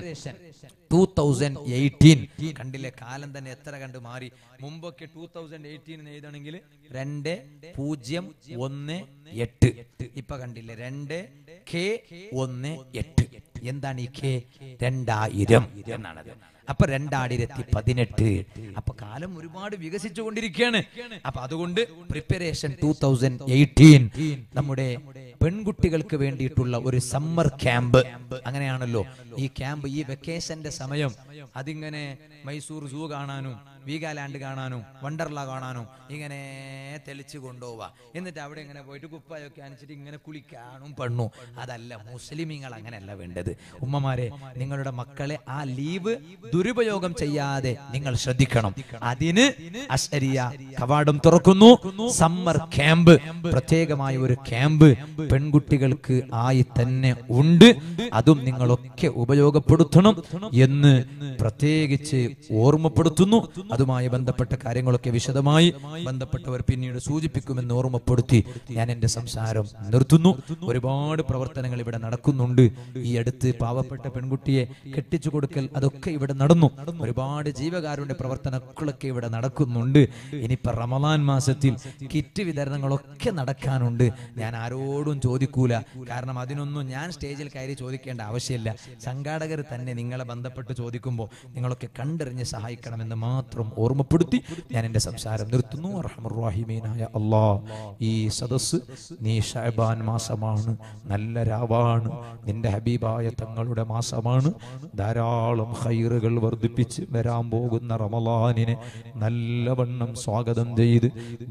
ടൂ തൗസൻഡ് എയ്റ്റീൻ കണ്ടില്ലേ കാലം തന്നെ എത്ര കണ്ട് മാറി മുമ്പൊക്കെ ടൂ തൗസൻഡ് എയ്റ്റീൻ എഴുതണമെങ്കിൽ രണ്ട് പൂജ്യം ഒന്ന് എട്ട് ഇപ്പൊ കണ്ടില്ലേ രണ്ട് കെ ഒന്ന് എട്ട് എന്താണ് ഈ കെ രണ്ടായിരം എന്നാണത് അപ്പൊ രണ്ടായിരത്തി പതിനെട്ട് അപ്പൊ കാലം ഒരുപാട് വികസിച്ചു കൊണ്ടിരിക്കുകയാണ് അപ്പൊ അതുകൊണ്ട് പ്രിപ്പറേഷൻ ടൂ തൗസൻഡ് എയ്റ്റീൻ നമ്മുടെ പെൺകുട്ടികൾക്ക് വേണ്ടിയിട്ടുള്ള ഒരു സമ്മർ ക്യാമ്പ് അങ്ങനെയാണല്ലോ ഈ ക്യാമ്പ് ഈ വെക്കേഷന്റെ സമയം അതിങ്ങനെ മൈസൂർ സൂ കാണാനും വീഗാലാൻഡ് കാണാനും വണ്ടർല കാണാനും ഇങ്ങനെ തെളിച്ചു കൊണ്ടുപോവാ എന്നിട്ട് അവിടെ ഇങ്ങനെ പോയിട്ട് കുപ്പായൊക്കെ അണിച്ചിട്ട് ഇങ്ങനെ കുളിക്കാനും പെണ്ണു അതല്ല മുസ്ലിമീങ്ങൾ അങ്ങനെയല്ല വേണ്ടത് ഉമ്മമാരെ നിങ്ങളുടെ മക്കളെ ആ ലീവ് ദുരുപയോഗം ചെയ്യാതെ നിങ്ങൾ ശ്രദ്ധിക്കണം അതിന് അഷരിയ കവാടം തുറക്കുന്നു സമ്മർ ക്യാമ്പ് പ്രത്യേകമായ ഒരു ക്യാമ്പ് പെൺകുട്ടികൾക്ക് ആയി തന്നെ ഉണ്ട് അതും നിങ്ങളൊക്കെ ഉപയോഗപ്പെടുത്തണം എന്ന് പ്രത്യേകിച്ച് ഓർമ്മപ്പെടുത്തുന്നു അതുമായി ബന്ധപ്പെട്ട കാര്യങ്ങളൊക്കെ വിശദമായി ബന്ധപ്പെട്ടവർ പിന്നീട് സൂചിപ്പിക്കുമെന്ന് ഓർമ്മപ്പെടുത്തി ഞാൻ എന്റെ സംസാരം നിർത്തുന്നു ഒരുപാട് പ്രവർത്തനങ്ങൾ ഇവിടെ നടക്കുന്നുണ്ട് ഈ അടുത്ത് പാവപ്പെട്ട പെൺകുട്ടിയെ കെട്ടിച്ചു കൊടുക്കൽ അതൊക്കെ ഇവിടെ നടന്നു ഒരുപാട് ജീവകാരുണ്യ പ്രവർത്തനങ്ങളൊക്കെ ഇവിടെ നടക്കുന്നുണ്ട് ഇനിയിപ്പോ റമദാൻ മാസത്തിൽ കിറ്റ് വിതരണങ്ങളൊക്കെ നടക്കാനുണ്ട് ഞാൻ ആരോടും ചോദിക്കൂല കാരണം അതിനൊന്നും ഞാൻ സ്റ്റേജിൽ കയറി ചോദിക്കേണ്ട ആവശ്യമില്ല സംഘാടകർ തന്നെ നിങ്ങളെ ബന്ധപ്പെട്ട് ചോദിക്കുമ്പോൾ നിങ്ങളൊക്കെ കണ്ടറിഞ്ഞ് സഹായിക്കണമെന്ന് മാത്രം ഓർമ്മപ്പെടുത്തി ഞാൻ എൻ്റെ സംസാരം നിർത്തുന്നു റഹ്മുറാഹിമീനായ അള്ളാ ഈ സദസ്സ് നീ ഷഹബാൻ മാസമാണ് നല്ല രാവാണ് നിന്റെ ഹബീബായ തങ്ങളുടെ മാസമാണ് ധാരാളം ഹൈറുകൾ വർദ്ധിപ്പിച്ച് വരാൻ പോകുന്ന റമലാനിനെ നല്ലവണ്ണം സ്വാഗതം ചെയ്ത്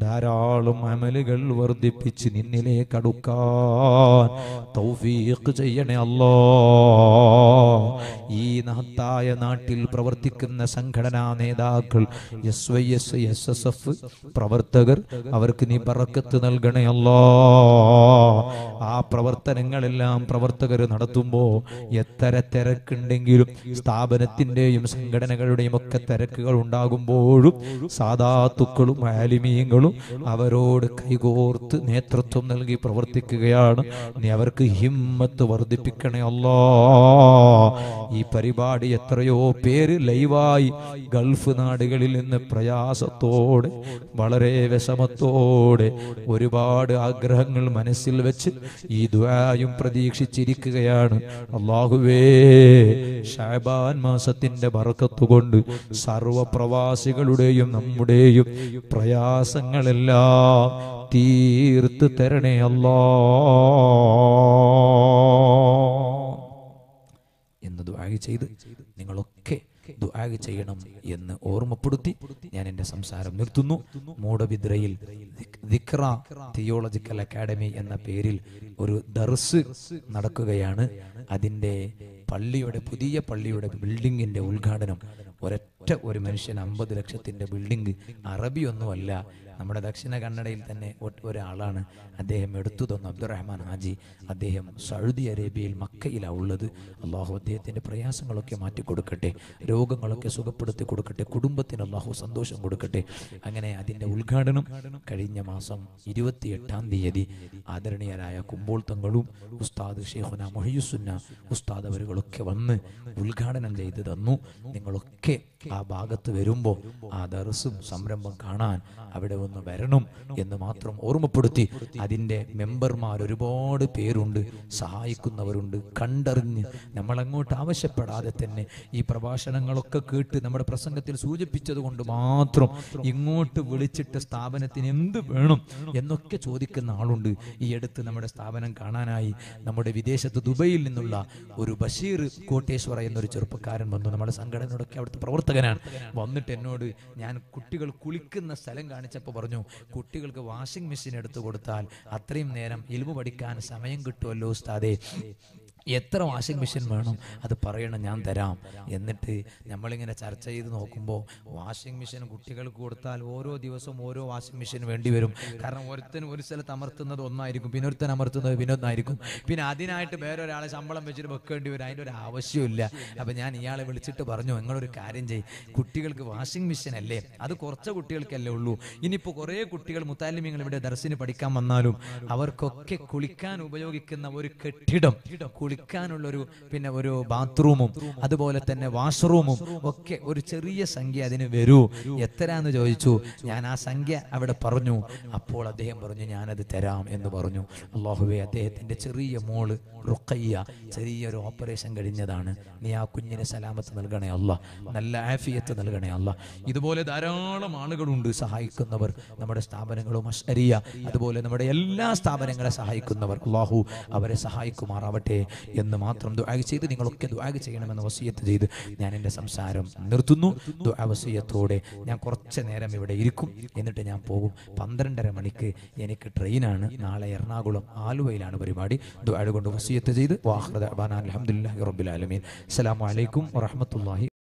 ധാരാളം അമലുകൾ വർദ്ധിപ്പിച്ച് നിന്നിലേക്ക് അടുക്കാൻ തൗഫീഖ് ചെയ്യണേ അല്ലോ ഈ മഹത്തായ നാട്ടിൽ പ്രവർത്തിക്കുന്ന സംഘടനാ നേതാക്കൾ S Y S S S F പ്രവർത്തകർ അവർക്ക് നീ പറക്കത്ത് നൽകണേ അല്ലോ ആ പ്രവർത്തനങ്ങളെല്ലാം പ്രവർത്തകർ നടത്തുമ്പോൾ എത്ര തിരക്കുണ്ടെങ്കിലും സ്ഥാപനത്തിന്റെയും സംഘടനകളുടെയും ഒക്കെ തിരക്കുകൾ ഉണ്ടാകുമ്പോഴും സാധാത്തുക്കളും ആലിമീങ്ങളും അവരോട് കൈകോർത്ത് നേതൃത്വം നൽകി പ്രവർത്തിക്കുകയാണ് നീ അവർക്ക് ഹിമ്മത്ത് വർദ്ധിപ്പിക്കണേ അല്ലോ ഈ പരിപാടി എത്രയോ പേര് ലൈവായി ഗൾഫ് നാടുകളിൽ നിന്ന് പ്രയാസത്തോടെ വളരെ വിഷമത്തോടെ ഒരുപാട് ആഗ്രഹങ്ങൾ മനസ്സിൽ വെച്ച് ഈ ദ്വായും പ്രതീക്ഷിച്ചിരിക്കുകയാണ് അള്ളാഹുവേ ഷാബാൻ മാസത്തിന്റെ ബറക്കത്തുകൊണ്ട് സർവപ്രവാസികളുടെയും നമ്മുടെയും പ്രയാസങ്ങളെല്ലാം തീർത്ത് തരണേ അല്ലാ എന്ന് ദുആ ചെയ്ത് നിങ്ങളൊക്കെ ദുആ ചെയ്യണം എന്ന് ഓർമ്മപ്പെടുത്തി ഞാൻ എൻ്റെ സംസാരം നിർത്തുന്നു മൂടബിദ്രയിൽ ദിക്ര തിയോളജിക്കൽ അക്കാഡമി എന്ന പേരിൽ ഒരു ദർസ് നടക്കുകയാണ് അതിൻ്റെ പള്ളിയുടെ പുതിയ പള്ളിയുടെ ബിൽഡിങ്ങിന്റെ ഉദ്ഘാടനം ഒരൊറ്റ ഒരു മനുഷ്യൻ അമ്പത് ലക്ഷത്തിന്റെ ബിൽഡിംഗ് അറബിയൊന്നുമല്ല നമ്മുടെ ദക്ഷിണ കന്നഡയിൽ തന്നെ ഒ- ഒരാളാണ് അദ്ദേഹം എടുത്തു തന്ന അബ്ദുറഹ്മാൻ ഹാജി അദ്ദേഹം സൗദി അറേബ്യയിൽ മക്കയിലാണ് ഉള്ളത് അള്ളാഹു അദ്ദേഹത്തിന്റെ പ്രയാസങ്ങളൊക്കെ മാറ്റി കൊടുക്കട്ടെ രോഗങ്ങളൊക്കെ സുഖപ്പെടുത്തി കൊടുക്കട്ടെ കുടുംബത്തിന് അള്ളാഹു സന്തോഷം കൊടുക്കട്ടെ അങ്ങനെ അതിന്റെ ഉദ്ഘാടനം കഴിഞ്ഞ മാസം ഇരുപത്തിയെട്ടാം തീയതി ആദരണീയരായ കുമ്പോൾ തങ്ങളും ഉസ്താദ് ഷെയ്ഖുന മൊഹിയുസുന്ന ഉസ്താദ് അവരുകളൊക്കെ വന്ന് ഉദ്ഘാടനം ചെയ്ത് തന്നു നിങ്ങളൊക്കെ ആ ഭാഗത്ത് വരുമ്പോൾ ആ ദർസും സംരംഭം കാണാൻ അവിടെ ഒന്ന് വരണം എന്ന് മാത്രം ഓർമ്മപ്പെടുത്തി അതിൻ്റെ മെമ്പർമാർ ഒരുപാട് പേരുണ്ട് സഹായിക്കുന്നവരുണ്ട് കണ്ടറിഞ്ഞ് നമ്മൾ അങ്ങോട്ട് ആവശ്യപ്പെടാതെ തന്നെ ഈ പ്രഭാഷണങ്ങളൊക്കെ കേട്ട് നമ്മുടെ പ്രസംഗത്തിൽ സൂചിപ്പിച്ചത് കൊണ്ട് മാത്രം ഇങ്ങോട്ട് വിളിച്ചിട്ട് സ്ഥാപനത്തിന് എന്ത് വേണം എന്നൊക്കെ ചോദിക്കുന്ന ആളുണ്ട് ഈ അടുത്ത് നമ്മുടെ സ്ഥാപനം കാണാനായി നമ്മുടെ വിദേശത്ത് ദുബൈയിൽ നിന്നുള്ള ഒരു ബഷീർ കോട്ടേശ്വര എന്നൊരു ചെറുപ്പക്കാരൻ വന്നു നമ്മുടെ സംഘടനയോടൊക്കെ അവിടുത്തെ പ്രവർത്തകനാണ് വന്നിട്ട് എന്നോട് ഞാൻ കുട്ടികൾ കുളിക്കുന്ന സ്ഥലം കാണിച്ചപ്പോൾ പറഞ്ഞു കുട്ടികൾക്ക് വാഷിംഗ് മെഷീൻ എടുത്തു കൊടുത്താൽ അത്രയും നേരം ഇൽമു പഠിക്കാൻ സമയം കിട്ടുമല്ലോ ഉസ്താദേ എത്ര വാഷിംഗ് മെഷീൻ വേണം അത് പറയണം ഞാൻ തരാം എന്നിട്ട് നമ്മളിങ്ങനെ ചർച്ച ചെയ്ത് നോക്കുമ്പോൾ വാഷിംഗ് മെഷീൻ കുട്ടികൾക്ക് കൊടുത്താൽ ഓരോ ദിവസവും ഓരോ വാഷിംഗ് മെഷീൻ വേണ്ടി വരും കാരണം ഒരുത്തൻ ഒരു സ്ഥലത്ത് അമർത്തുന്നത് ഒന്നായിരിക്കും പിന്നെ ഒരുത്തൻ അമർത്തുന്നത് വിനോദമായിരിക്കും പിന്നെ അതിനായിട്ട് വേറെ ഒരാളെ ശമ്പളം വെച്ചിട്ട് വെക്കേണ്ടി വരും അതിൻ്റെ ഒരു ആവശ്യമില്ല അപ്പം ഞാൻ ഇയാളെ വിളിച്ചിട്ട് പറഞ്ഞു നിങ്ങളൊരു കാര്യം ചെയ്യും കുട്ടികൾക്ക് വാഷിംഗ് മെഷീൻ അല്ലേ അത് കുറച്ച് കുട്ടികൾക്കല്ലേ ഉള്ളൂ ഇനിയിപ്പോൾ കുറേ കുട്ടികൾ മുത്താലിമ്യങ്ങൾ ഇവിടെ ദർശന് പഠിക്കാൻ വന്നാലും അവർക്കൊക്കെ കുളിക്കാൻ ഉപയോഗിക്കുന്ന ഒരു കെട്ടിടം കുളിക്കാനുള്ള ഒരു പിന്നെ ഒരു ബാത്റൂമും അതുപോലെ തന്നെ വാഷ്റൂമും ഒക്കെ ഒരു ചെറിയ സംഖ്യ അതിന് വരൂ എത്രയാന്ന് ചോദിച്ചു ഞാൻ ആ സംഖ്യ അവിടെ പറഞ്ഞു അപ്പോൾ അദ്ദേഹം പറഞ്ഞു ഞാനത് തരാം എന്ന് പറഞ്ഞു അള്ളാഹുവെ അദ്ദേഹത്തിന്റെ ചെറിയ മോള് റുക്കയ്യ ചെറിയൊരു ഓപ്പറേഷൻ കഴിഞ്ഞതാണ് നീ ആ കുഞ്ഞിന് സലാമത്ത് നൽകണേ അല്ല നല്ല ആഫിയത്ത് നൽകണേ അല്ല ഇതുപോലെ ധാരാളം ആളുകളുണ്ട് സഹായിക്കുന്നവർ നമ്മുടെ സ്ഥാപനങ്ങളും അഷരിയ അതുപോലെ നമ്മുടെ എല്ലാ സ്ഥാപനങ്ങളെ സഹായിക്കുന്നവർ അള്ളാഹു അവരെ സഹായിക്കുമാറാവട്ടെ എന്ന് മാത്രം ദുആ ചെയ്ത് നിങ്ങളൊക്കെ ദുആ ചെയ്യണമെന്ന് വസീയത്ത് ചെയ്ത് ഞാൻ എൻ്റെ സംസാരം നിർത്തുന്നു ദുആ വസീയത്തോടെ ഞാൻ കുറച്ച് നേരം ഇവിടെ ഇരിക്കും എന്നിട്ട് ഞാൻ പോകും പന്ത്രണ്ടര മണിക്ക് എനിക്ക് ട്രെയിനാണ് നാളെ എറണാകുളം ആലുവയിലാണ് പരിപാടി ദുആ കൊണ്ട് വസീയത്ത് ചെയ്ത് വാഹൃദ അലഹമുല്ലാ റബ്ബിൽ ആലമീൻ അസ്സലാമു അലൈക്കും വറഹ്മത്തുള്ളാഹി